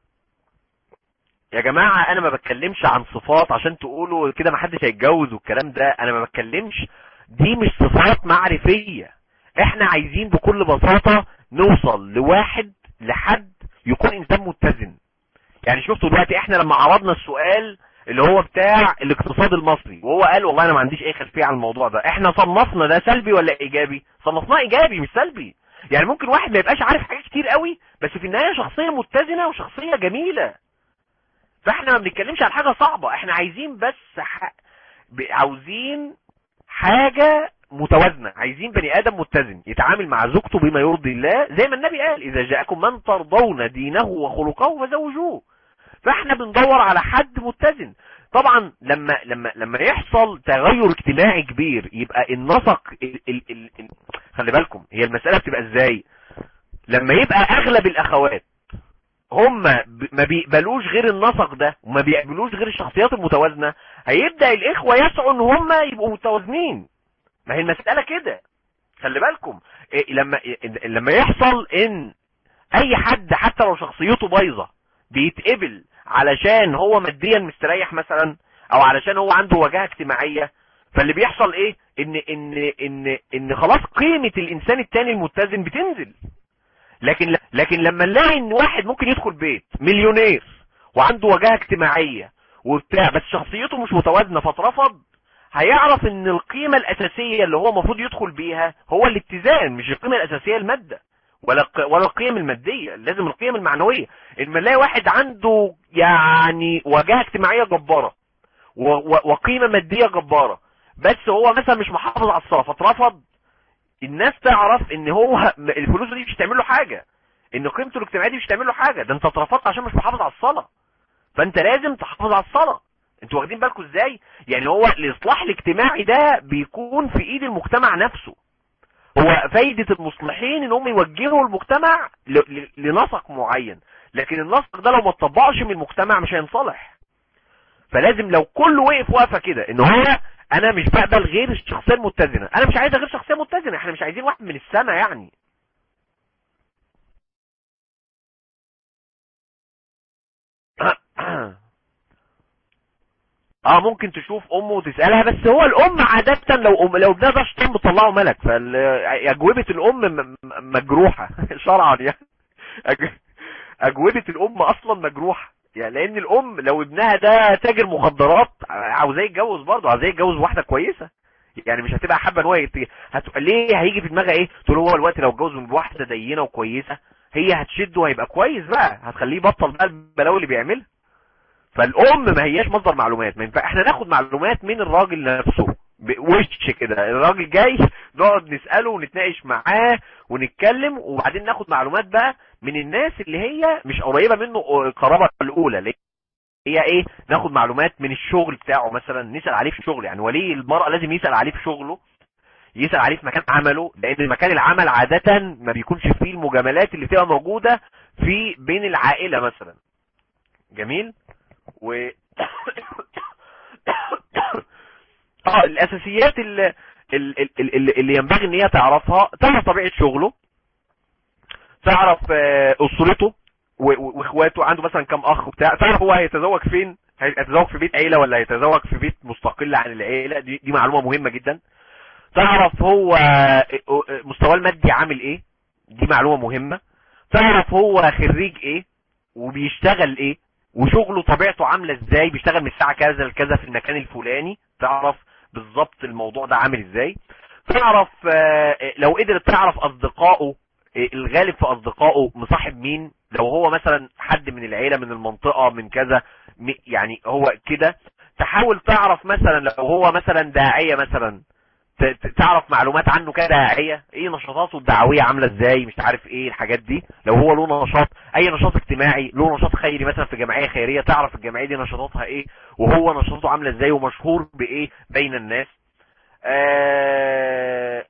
يا جماعة انا ما بتكلمش عن صفات عشان تقولوا كده ما حدش هيتجوز والكلام ده انا ما بتكلمش دي مش صفات معرفية احنا عايزين بكل بساطة نوصل لواحد لحد يكون انسان متزن يعني شفتوا دلوقتي احنا لما عرضنا السؤال اللي هو بتاع الاقتصاد المصري وهو قال والله انا ما عنديش اي خلفيه عن الموضوع ده احنا صنفنا ده سلبي ولا ايجابي صنفناه ايجابي مش سلبي يعني ممكن واحد ما يبقاش عارف حاجات كتير قوي بس في النهايه شخصيه متزنه وشخصيه جميله فاحنا ما بنتكلمش عن حاجه صعبه احنا عايزين بس ح... ب- عاوزين حاجه متوازنه عايزين بني ادم متزن يتعامل مع زوجته بما يرضي الله زي ما النبي قال اذا جاءكم من ترضون دينه وخلقه فزوجوه فاحنا بندور على حد متزن طبعا لما لما لما يحصل تغير اجتماعي كبير يبقى النسق ال ال ال ال خلي بالكم هي المسألة بتبقى ازاي لما يبقى اغلب الاخوات هم ب- ما بيقبلوش غير النسق ده وما بيقبلوش غير الشخصيات المتوازنة هيبدأ الاخوة يسعوا ان هم يبقوا متوازنين ما هي المسألة كده خلي بالكم إيه لما إيه لما يحصل ان اي حد حتى لو شخصيته بايظة بيتقبل علشان هو ماديا مستريح مثلا او علشان هو عنده وجهة اجتماعية فاللي بيحصل ايه ان ان ان ان خلاص قيمة الانسان التاني المتزن بتنزل لكن لكن لما نلاقي ان واحد ممكن يدخل بيت مليونير وعنده وجاهه اجتماعيه وبتاع بس شخصيته مش متوازنه فاترفض هيعرف ان القيمه الاساسيه اللي هو المفروض يدخل بيها هو الاتزان مش القيمه الاساسيه الماده ولا الق- ولا القيم الماديه لازم القيم المعنويه اما نلاقي واحد عنده يعني وجاهه اجتماعيه جباره و- و- وقيمه ماديه جباره بس هو مثلا مش محافظ على الصلاه فاترفض الناس تعرف ان هو م- الفلوس دي مش هتعمل له حاجه ان قيمته الاجتماعيه دي مش هتعمل له حاجه ده انت اترفضت عشان مش محافظ على الصلاه فانت لازم تحافظ على الصلاه انتوا واخدين بالكم ازاي يعني هو الاصلاح الاجتماعي ده بيكون في ايد المجتمع نفسه هو فايدة المصلحين ان هم يوجهوا المجتمع ل- ل- لنسق معين لكن النسق ده لو ما اتطبقش من المجتمع مش هينصلح فلازم لو كله وقف وقفه كده ان هو انا مش بقبل غير الشخصيه المتزنه انا مش عايز غير شخصيه متزنه احنا مش عايزين واحد من السماء يعني اه ممكن تشوف امه وتسالها بس هو الام عاده لو أم لو ابنها ده شيطان بتطلعه ملك فاجوبه الام م- م- مجروحه شرعا يعني أج- اجوبه الام اصلا مجروحه يعني لان الام لو ابنها ده تاجر مخدرات عاوزاه يتجوز برضه عاوزاه يتجوز واحده كويسه يعني مش هتبقى حابه ان هو يت... هت... ليه هيجي في دماغها ايه تقول هو الوقت لو اتجوز من واحده دينه وكويسه هي هتشده وهيبقى كويس بقى هتخليه يبطل بقى البلاوي اللي بيعملها فالام ما هياش مصدر معلومات ما ينفع احنا ناخد معلومات من الراجل نفسه وش كده الراجل جاي نقعد نساله ونتناقش معاه ونتكلم وبعدين ناخد معلومات بقى من الناس اللي هي مش قريبه منه القرابه الاولى اللي هي ايه ناخد معلومات من الشغل بتاعه مثلا نسال عليه في الشغل يعني ولي المرأة لازم يسال عليه في شغله يسال عليه في مكان عمله لان مكان العمل عادة ما بيكونش فيه المجاملات اللي بتبقى موجودة في بين العائلة مثلا جميل و اه الاساسيات اللي, اللي, اللي ينبغي ان هي تعرفها تعرف طبيعة شغله تعرف آه، اسرته و- و- واخواته عنده مثلا كام اخ وبتاع تعرف هو هيتزوج فين هيتزوج في بيت عيله ولا هيتزوج في بيت مستقل عن العيله دي دي معلومه مهمه جدا تعرف هو مستواه المادي عامل ايه دي معلومه مهمه تعرف هو خريج ايه وبيشتغل ايه وشغله طبيعته عامله ازاي بيشتغل من الساعه كذا لكذا في المكان الفلاني تعرف بالظبط الموضوع ده عامل ازاي تعرف آه، لو قدرت تعرف اصدقائه آه، الغالب في اصدقائه مصاحب مين لو هو مثلا حد من العيله من المنطقه من كذا م- يعني هو كده تحاول تعرف مثلا لو هو مثلا داعيه مثلا ت- ت- تعرف معلومات عنه كداعيه ايه نشاطاته الدعويه عامله ازاي مش عارف ايه الحاجات دي لو هو له نشاط اي نشاط اجتماعي له نشاط خيري مثلا في جمعيه خيريه تعرف الجمعيه دي نشاطاتها ايه وهو نشاطه عامله ازاي ومشهور بايه بين الناس آه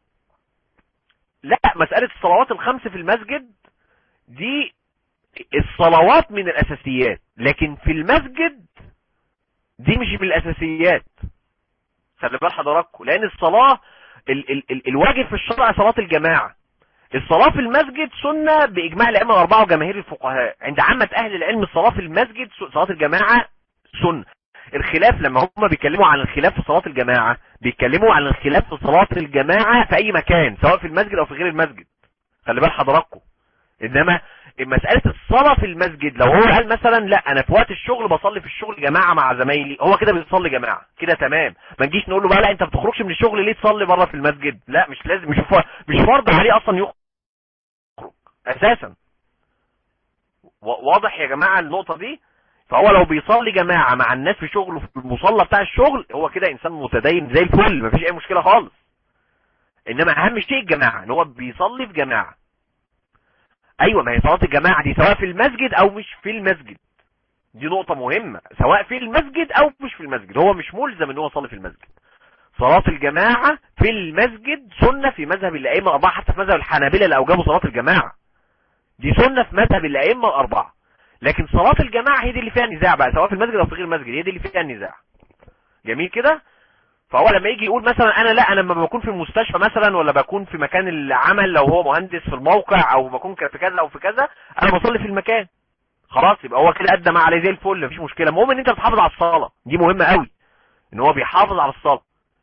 لا مساله الصلوات الخمس في المسجد دي الصلوات من الاساسيات لكن في المسجد دي مش من الاساسيات خلي بال حضراتكم لان الصلاه ال ال ال الواجب في الشرع صلاه الجماعه الصلاه في المسجد سنه باجماع الائمه الاربعه وجماهير الفقهاء عند عامه اهل العلم الصلاه في المسجد س- صلاه الجماعه سنه الخلاف لما هم بيتكلموا عن الخلاف في صلاه الجماعه بيتكلموا عن الخلاف في صلاه الجماعه في اي مكان سواء في المسجد او في غير المسجد خلي بال حضراتكم انما مسألة الصلاة في المسجد لو هو قال مثلا لا انا في وقت الشغل بصلي في الشغل جماعة مع زمايلي هو كده بيصلي جماعة كده تمام ما نجيش نقول له بقى لا انت ما بتخرجش من الشغل ليه تصلي بره في المسجد لا مش لازم مش ف- مش فرض عليه اصلا يخرج اساسا و- واضح يا جماعة النقطة دي فهو لو بيصلي جماعة مع الناس في شغله في المصلى بتاع الشغل هو كده انسان متدين زي الفل مفيش اي مشكلة خالص انما اهم شيء الجماعة ان هو بيصلي في جماعة ايوه ما هي صلاة الجماعة دي سواء في المسجد او مش في المسجد دي نقطة مهمة سواء في المسجد او مش في المسجد هو مش ملزم ان هو يصلي في المسجد صلاة الجماعة في المسجد سنة في مذهب الائمة الاربعة حتى في مذهب الحنابلة اللي اوجبوا صلاة الجماعة دي سنة في مذهب الائمة الاربعة لكن صلاة الجماعة هي دي اللي فيها نزاع بقى سواء في المسجد او في غير المسجد هي دي اللي فيها النزاع جميل كده فهو لما يجي يقول مثلا انا لا انا لما بكون في المستشفى مثلا ولا بكون في مكان العمل لو هو مهندس في الموقع او بكون في كذا او في كذا انا بصلي في المكان خلاص يبقى هو كده ادى ما عليه زي الفل مفيش مشكله المهم ان انت بتحافظ على الصلاه دي مهمه قوي ان هو بيحافظ على الصلاه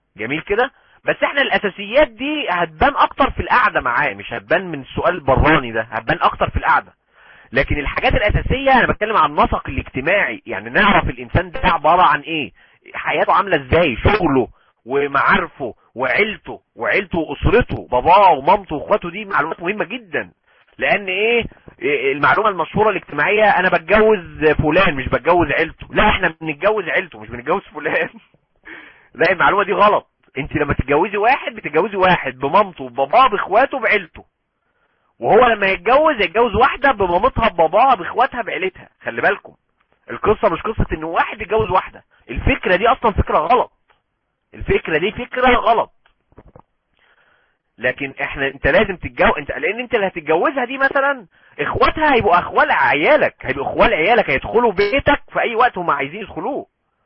جميل كده بس احنا الاساسيات دي هتبان اكتر في القعده معاه مش هتبان من السؤال البراني ده هتبان اكتر في القعده لكن الحاجات الاساسيه انا بتكلم عن النسق الاجتماعي يعني نعرف الانسان ده عباره عن ايه حياته عامله ازاي شغله ومعارفه وعيلته وعيلته واسرته باباه ومامته واخواته دي معلومات مهمه جدا لان ايه إيه المعلومه المشهوره الاجتماعيه انا بتجوز فلان مش بتجوز عيلته لا احنا بنتجوز عيلته مش بنتجوز فلان لا المعلومه دي غلط انت لما تتجوزي واحد بتتجوزي واحد بمامته بباباه باخواته بعيلته وهو لما يتجوز يتجوز واحده بمامتها بباباها باخواتها بعيلتها خلي بالكم القصه مش قصه ان واحد يتجوز واحده الفكره دي اصلا فكره غلط الفكره دي فكره غلط لكن احنا انت لازم تتجوز انت لان انت اللي هتتجوزها دي مثلا اخواتها هيبقوا اخوال عيالك هيبقوا اخوال عيالك هيدخلوا بيتك في اي وقت هم عايزين يدخلوه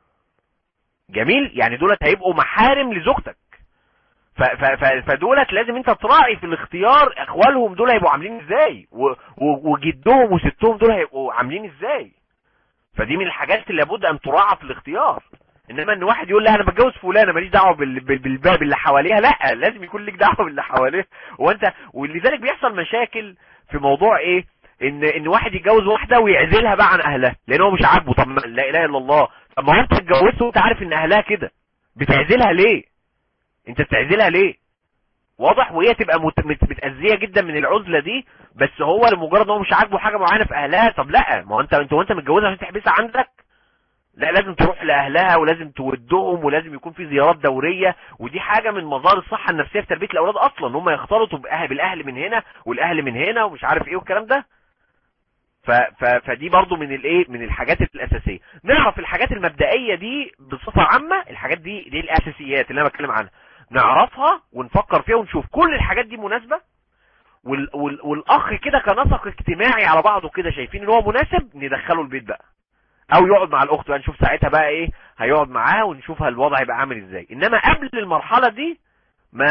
جميل يعني دولت هيبقوا محارم لزوجتك ف ف ف فدولت لازم انت تراعي في الاختيار اخوالهم دول هيبقوا عاملين ازاي و و وجدهم وستهم دول هيبقوا عاملين ازاي فدي من الحاجات اللي لابد ان تراعى في الاختيار انما ان واحد يقول لا انا بتجوز فلانه ماليش دعوه بال- بال- بالباب اللي حواليها لا لازم يكون لك دعوه باللي حواليها وانت ولذلك بيحصل مشاكل في موضوع ايه ان ان واحد يتجوز واحده ويعزلها بقى عن اهلها لان هو مش عاجبه طب ما- لا اله الا الله طب ما هو انت اتجوزت وانت عارف ان اهلها كده بتعزلها ليه انت بتعزلها ليه واضح وهي تبقى مت- مت- متأذية جدا من العزلة دي بس هو لمجرد ان هو مش عاجبه حاجة معينة في اهلها طب لا ما هو انت انت وانت متجوزها عشان تحبسها عندك لا لازم تروح لاهلها ولازم تودهم ولازم يكون في زيارات دورية ودي حاجة من مظاهر الصحة النفسية في تربية الاولاد اصلا ان هم يختلطوا بأهل بالاهل من هنا والاهل من هنا ومش عارف ايه والكلام ده ف... ف... فدي برضو من الايه من الحاجات الاساسيه نعرف الحاجات المبدئيه دي بصفه عامه الحاجات دي دي الاساسيات اللي انا بتكلم عنها نعرفها ونفكر فيها ونشوف كل الحاجات دي مناسبه وال... وال... والاخ كده كنسق اجتماعي على بعضه كده شايفين ان هو مناسب ندخله البيت بقى او يقعد مع الاخت بقى نشوف ساعتها بقى ايه هيقعد معاها ونشوف الوضع هيبقى عامل ازاي انما قبل المرحله دي ما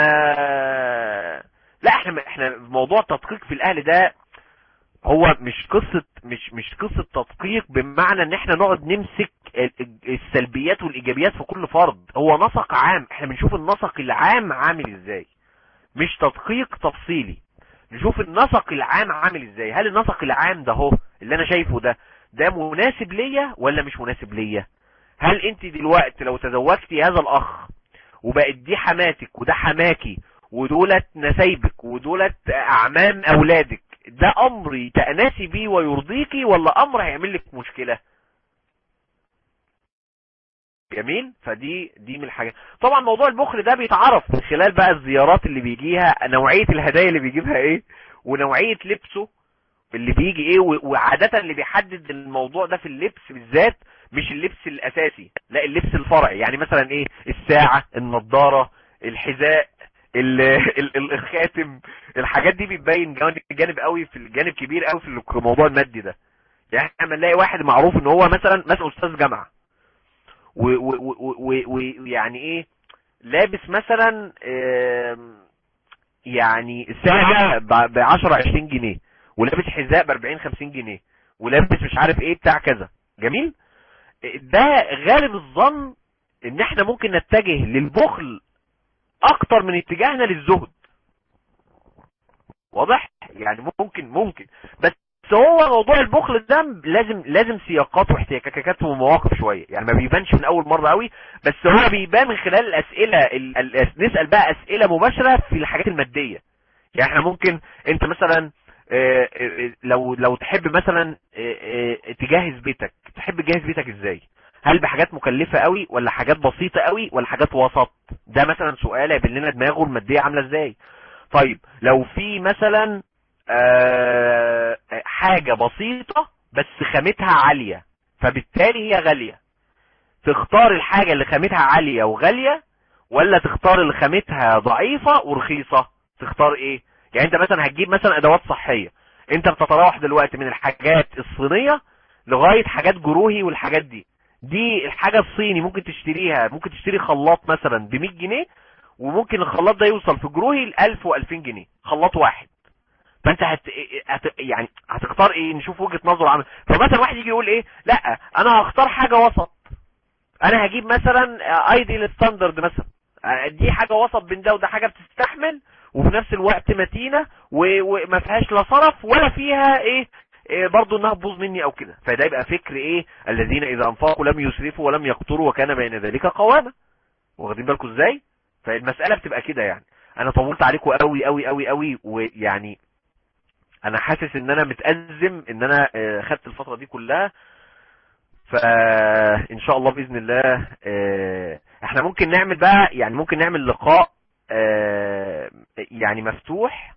لا احنا احنا موضوع التدقيق في الاهل ده هو مش قصة مش مش قصة تدقيق بمعنى ان احنا نقعد نمسك ال- السلبيات والايجابيات في كل فرد هو نسق عام احنا بنشوف النسق العام عامل ازاي مش تدقيق تفصيلي نشوف النسق العام عامل ازاي هل النسق العام ده هو اللي انا شايفه ده ده مناسب ليا ولا مش مناسب ليا هل انت دلوقتي لو تزوجتي هذا الاخ وبقت دي حماتك وده حماكي ودولت نسايبك ودولت اعمام اولادك ده امر تأناسي بيه ويرضيكي ولا امر هيعمل لك مشكلة جميل فدي دي من الحاجات طبعا موضوع البخل ده بيتعرف من خلال بقى الزيارات اللي بيجيها نوعية الهدايا اللي بيجيبها ايه ونوعية لبسه اللي بيجي ايه و- وعادة اللي بيحدد الموضوع ده في اللبس بالذات مش اللبس الاساسي لا اللبس الفرعي يعني مثلا ايه الساعة النضارة الحذاء ال- ال- ال- الخاتم الحاجات دي بتبين جانب جانب قوي في الجانب كبير قوي في الموضوع المادي ده يعني احنا لما نلاقي واحد معروف ان هو مثلا مثلا استاذ جامعه ويعني ايه لابس مثلا آم، يعني ساعه ب 10 20 جنيه ولابس حذاء ب 40 50 جنيه ولابس مش عارف ايه بتاع كذا جميل ده غالب الظن ان احنا ممكن نتجه للبخل اكتر من اتجاهنا للزهد واضح يعني ممكن ممكن بس هو موضوع البخل ده لازم لازم سياقات واحتكاكات ومواقف شويه يعني ما بيبانش من اول مره قوي بس هو بيبان من خلال الاسئله ال... ال... نسال بقى اسئله مباشره في الحاجات الماديه يعني احنا ممكن انت مثلا آه، آه، لو لو تحب مثلا آه، آه، تجهز بيتك تحب تجهز بيتك ازاي هل بحاجات مكلفة قوي ولا حاجات بسيطة قوي ولا حاجات وسط ده مثلا سؤال يبين لنا دماغه المادية عاملة ازاي طيب لو في مثلا آه، حاجة بسيطة بس خامتها عالية فبالتالي هي غالية تختار الحاجة اللي خامتها عالية وغالية ولا تختار اللي خامتها ضعيفة ورخيصة تختار ايه يعني انت مثلا هتجيب مثلا ادوات صحية انت بتتراوح دلوقتي من الحاجات الصينية لغاية حاجات جروهي والحاجات دي دي الحاجة الصيني ممكن تشتريها ممكن تشتري خلاط مثلا ب 100 جنيه وممكن الخلاط ده يوصل في جروهي ل 1000 و2000 جنيه خلاط واحد فانت هت... هت... يعني هتختار ايه نشوف وجهة نظره عامل فمثلا واحد يجي يقول ايه لا انا هختار حاجة وسط انا هجيب مثلا ايديال ستاندرد مثلا آه، دي حاجة وسط بين ده وده حاجة بتستحمل وفي نفس الوقت متينة و- وما فيهاش لا صرف ولا فيها ايه إيه برضو انها تبوظ مني او كده فده يبقى فكر ايه الذين اذا انفقوا لم يسرفوا ولم يقتروا وكان بين ذلك قواما واخدين بالكم ازاي فالمسألة بتبقى كده يعني انا طولت عليكم قوي قوي قوي قوي ويعني انا حاسس ان انا متأزم ان انا آه، خدت الفترة دي كلها فان شاء الله باذن الله آه، احنا ممكن نعمل بقى يعني ممكن نعمل لقاء آه، يعني مفتوح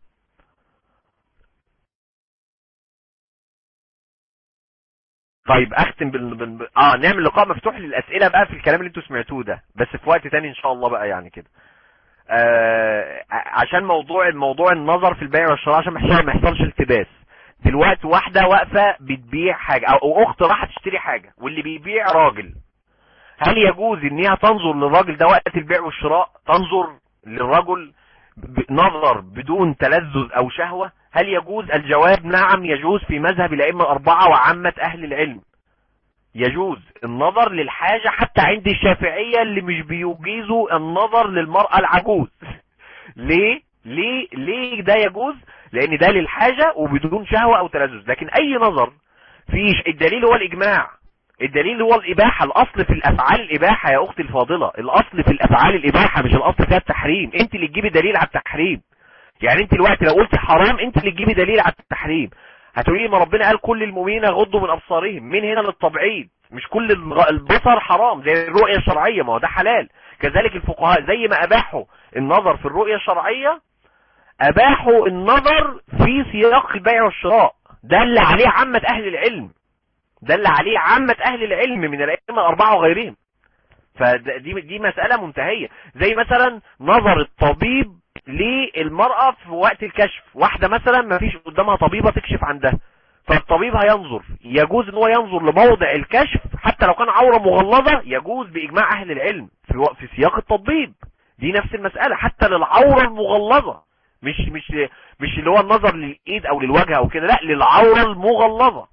طيب اختم بال... بال... اه نعمل لقاء مفتوح للاسئله بقى في الكلام اللي انتوا سمعتوه ده بس في وقت تاني ان شاء الله بقى يعني كده آه ع- عشان موضوع موضوع النظر في البيع والشراء عشان ما يحصل- ما يحصلش التباس دلوقتي واحده واقفه بتبيع حاجه او أو اخت راحت تشتري حاجه واللي بيبيع راجل هل يجوز ان هي تنظر للراجل ده وقت البيع والشراء تنظر للرجل ب- نظر بدون تلذذ او شهوة هل يجوز الجواب نعم يجوز في مذهب الائمه الاربعة وعامة اهل العلم يجوز النظر للحاجة حتى عند الشافعية اللي مش بيجيزوا النظر للمرأة العجوز ليه ليه ليه ده يجوز لان ده للحاجة وبدون شهوة او تلذذ لكن اي نظر فيش الدليل هو الاجماع الدليل هو الاباحة الاصل في الافعال الاباحة يا اختي الفاضلة الاصل في الافعال الاباحة مش الاصل فيها التحريم انت اللي تجيبي دليل على التحريم يعني انت دلوقتي لو قلت حرام انت اللي تجيبي دليل على التحريم هتقولي لي ما ربنا قال كل المؤمنين يغضوا من ابصارهم من هنا للتبعيد مش كل الغ- البصر حرام زي الرؤية الشرعية ما هو ده حلال كذلك الفقهاء زي ما اباحوا النظر في الرؤية الشرعية اباحوا النظر في سياق البيع والشراء ده اللي عليه عامة اهل العلم ده اللي عليه عامة اهل العلم من الائمة الاربعة وغيرهم فدي دي مسألة منتهية زي مثلا نظر الطبيب للمرأة في وقت الكشف واحدة مثلا ما فيش قدامها طبيبة تكشف عندها فالطبيب هينظر يجوز ان هو ينظر لموضع الكشف حتى لو كان عورة مغلظة يجوز باجماع اهل العلم في, وق- في سياق التطبيب دي نفس المسألة حتى للعورة المغلظة مش مش مش اللي هو النظر للايد او للوجه او كده لا للعورة المغلظة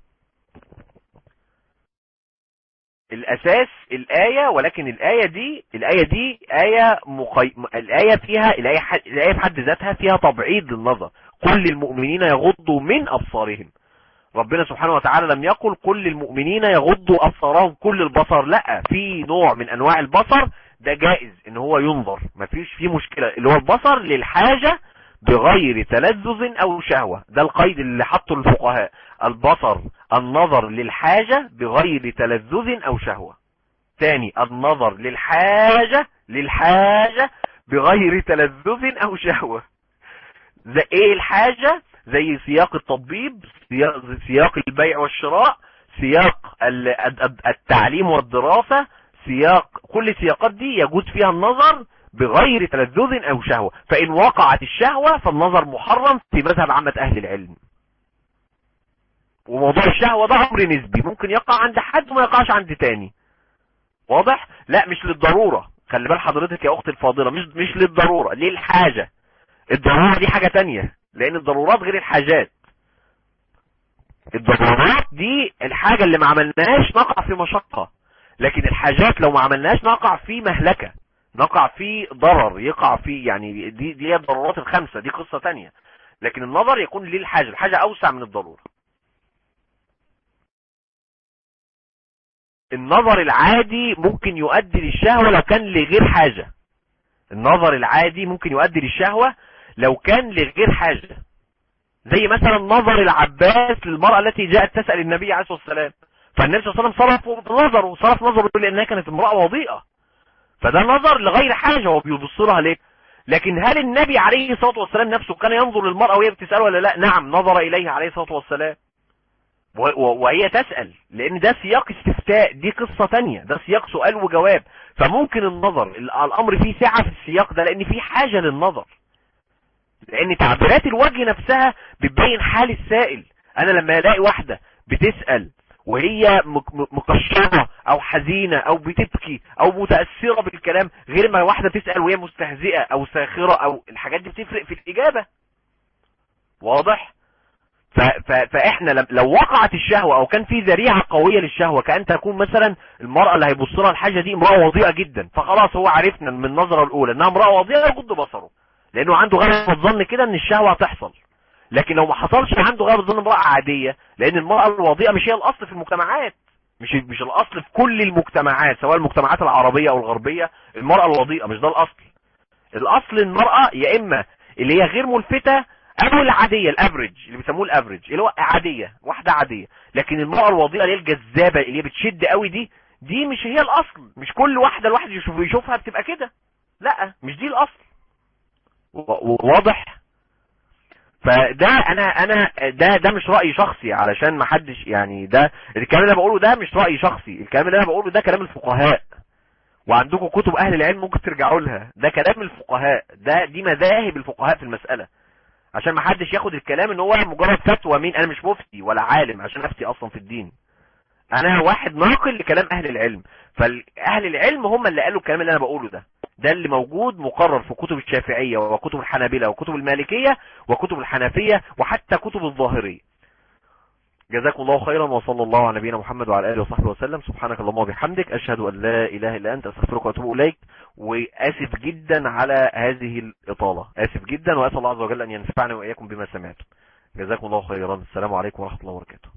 الاساس الايه ولكن الايه دي الايه دي ايه مقي... الايه فيها الايه ح... الايه في حد ذاتها فيها تبعيض للنظر كل المؤمنين يغضوا من ابصارهم ربنا سبحانه وتعالى لم يقل كل المؤمنين يغضوا ابصارهم كل البصر لا في نوع من انواع البصر ده جائز ان هو ينظر مفيش فيه مشكله اللي هو البصر للحاجه بغير تلذذ او شهوه ده القيد اللي حطه الفقهاء البصر النظر للحاجة بغير تلذذ او شهوة تاني النظر للحاجة للحاجة بغير تلذذ او شهوة زي ايه الحاجة زي سياق التطبيب سياق, سياق البيع والشراء سياق ال- الد- التعليم والدراسة سياق كل السياقات دي يجوز فيها النظر بغير تلذذ او شهوة فان وقعت الشهوة فالنظر محرم في مذهب عامة اهل العلم وموضوع الشهوة ده امر نسبي ممكن يقع عند حد وما يقعش عند تاني واضح لا مش للضرورة خلي بال حضرتك يا اختي الفاضلة مش مش للضرورة للحاجة الضرورة دي حاجة تانية لان الضرورات غير الحاجات الضرورات دي الحاجة اللي ما عملناهاش نقع في مشقة لكن الحاجات لو ما عملناهاش نقع في مهلكة نقع في ضرر يقع في يعني دي دي هي الضرورات الخمسة دي قصة تانية لكن النظر يكون للحاجة الحاجة اوسع من الضرورة النظر العادي ممكن يؤدي للشهوة لو كان لغير حاجة النظر العادي ممكن يؤدي للشهوة لو كان لغير حاجة زي مثلا نظر العباس للمرأة التي جاءت تسأل النبي عليه الصلاة والسلام فالنبي صلى الله عليه وسلم صرف نظره صرف نظره لأنها كانت امرأة وضيئة فده نظر لغير حاجة هو بيبص لها ليه لكن هل النبي عليه الصلاة والسلام نفسه كان ينظر للمرأة وهي بتسأل ولا لا نعم نظر إليها عليه الصلاة والسلام و- و- وهي تسأل لان ده سياق استفتاء دي قصة تانية ده سياق سؤال وجواب فممكن النظر ال- الامر فيه سعة في السياق ده لان فيه حاجة للنظر لان تعبيرات الوجه نفسها بتبين حال السائل انا لما الاقي واحدة بتسأل وهي مك- م- مكشرة او حزينة او بتبكي او متأثرة بالكلام غير ما واحدة تسأل وهي مستهزئة او ساخرة او الحاجات دي بتفرق في الاجابة واضح ف... ف... فاحنا لم... لو وقعت الشهوة او كان في ذريعة قوية للشهوة كأن تكون مثلا المرأة اللي هيبص لها الحاجة دي امرأة وضيئة جدا فخلاص هو عرفنا من النظرة الاولى انها امرأة وضيئة يغض بصره لانه عنده غلبة الظن كده ان الشهوة هتحصل لكن لو ما حصلش عنده غلبة الظن امرأة عادية لان المرأة الوضيئة مش هي الاصل في المجتمعات مش مش الاصل في كل المجتمعات سواء المجتمعات العربية او الغربية المرأة الوضيئة مش ده الاصل الاصل المرأة يا اما اللي هي غير ملفتة او العادية الافريج اللي بيسموه الافريج اللي هو عادية واحدة عادية لكن المرأة الوضيئة اللي هي الجذابة اللي هي بتشد قوي دي دي مش هي الاصل مش كل واحدة الواحد يشوف يشوفها بتبقى كده لا مش دي الاصل و- واضح فده انا انا ده ده مش راي شخصي علشان ما حدش يعني ده الكلام اللي انا بقوله ده مش راي شخصي الكلام اللي انا بقوله ده كلام الفقهاء وعندكم كتب اهل العلم ممكن ترجعوا لها ده كلام الفقهاء ده دي مذاهب الفقهاء في المسألة عشان ما حدش ياخد الكلام ان هو مجرد فتوى مين انا مش مفتي ولا عالم عشان افتي اصلا في الدين انا واحد ناقل لكلام اهل العلم فاهل العلم هم اللي قالوا الكلام اللي انا بقوله ده ده اللي موجود مقرر في كتب الشافعية وكتب الحنابلة وكتب المالكية وكتب الحنفية وحتى كتب الظاهرية جزاكم الله خيرا وصلى الله على نبينا محمد وعلى اله وصحبه وسلم سبحانك اللهم وبحمدك اشهد ان لا اله الا انت استغفرك واتوب اليك واسف جدا على هذه الاطاله اسف جدا واسال الله عز وجل ان ينفعني واياكم بما سمعتم جزاكم الله خيرا السلام عليكم ورحمه الله وبركاته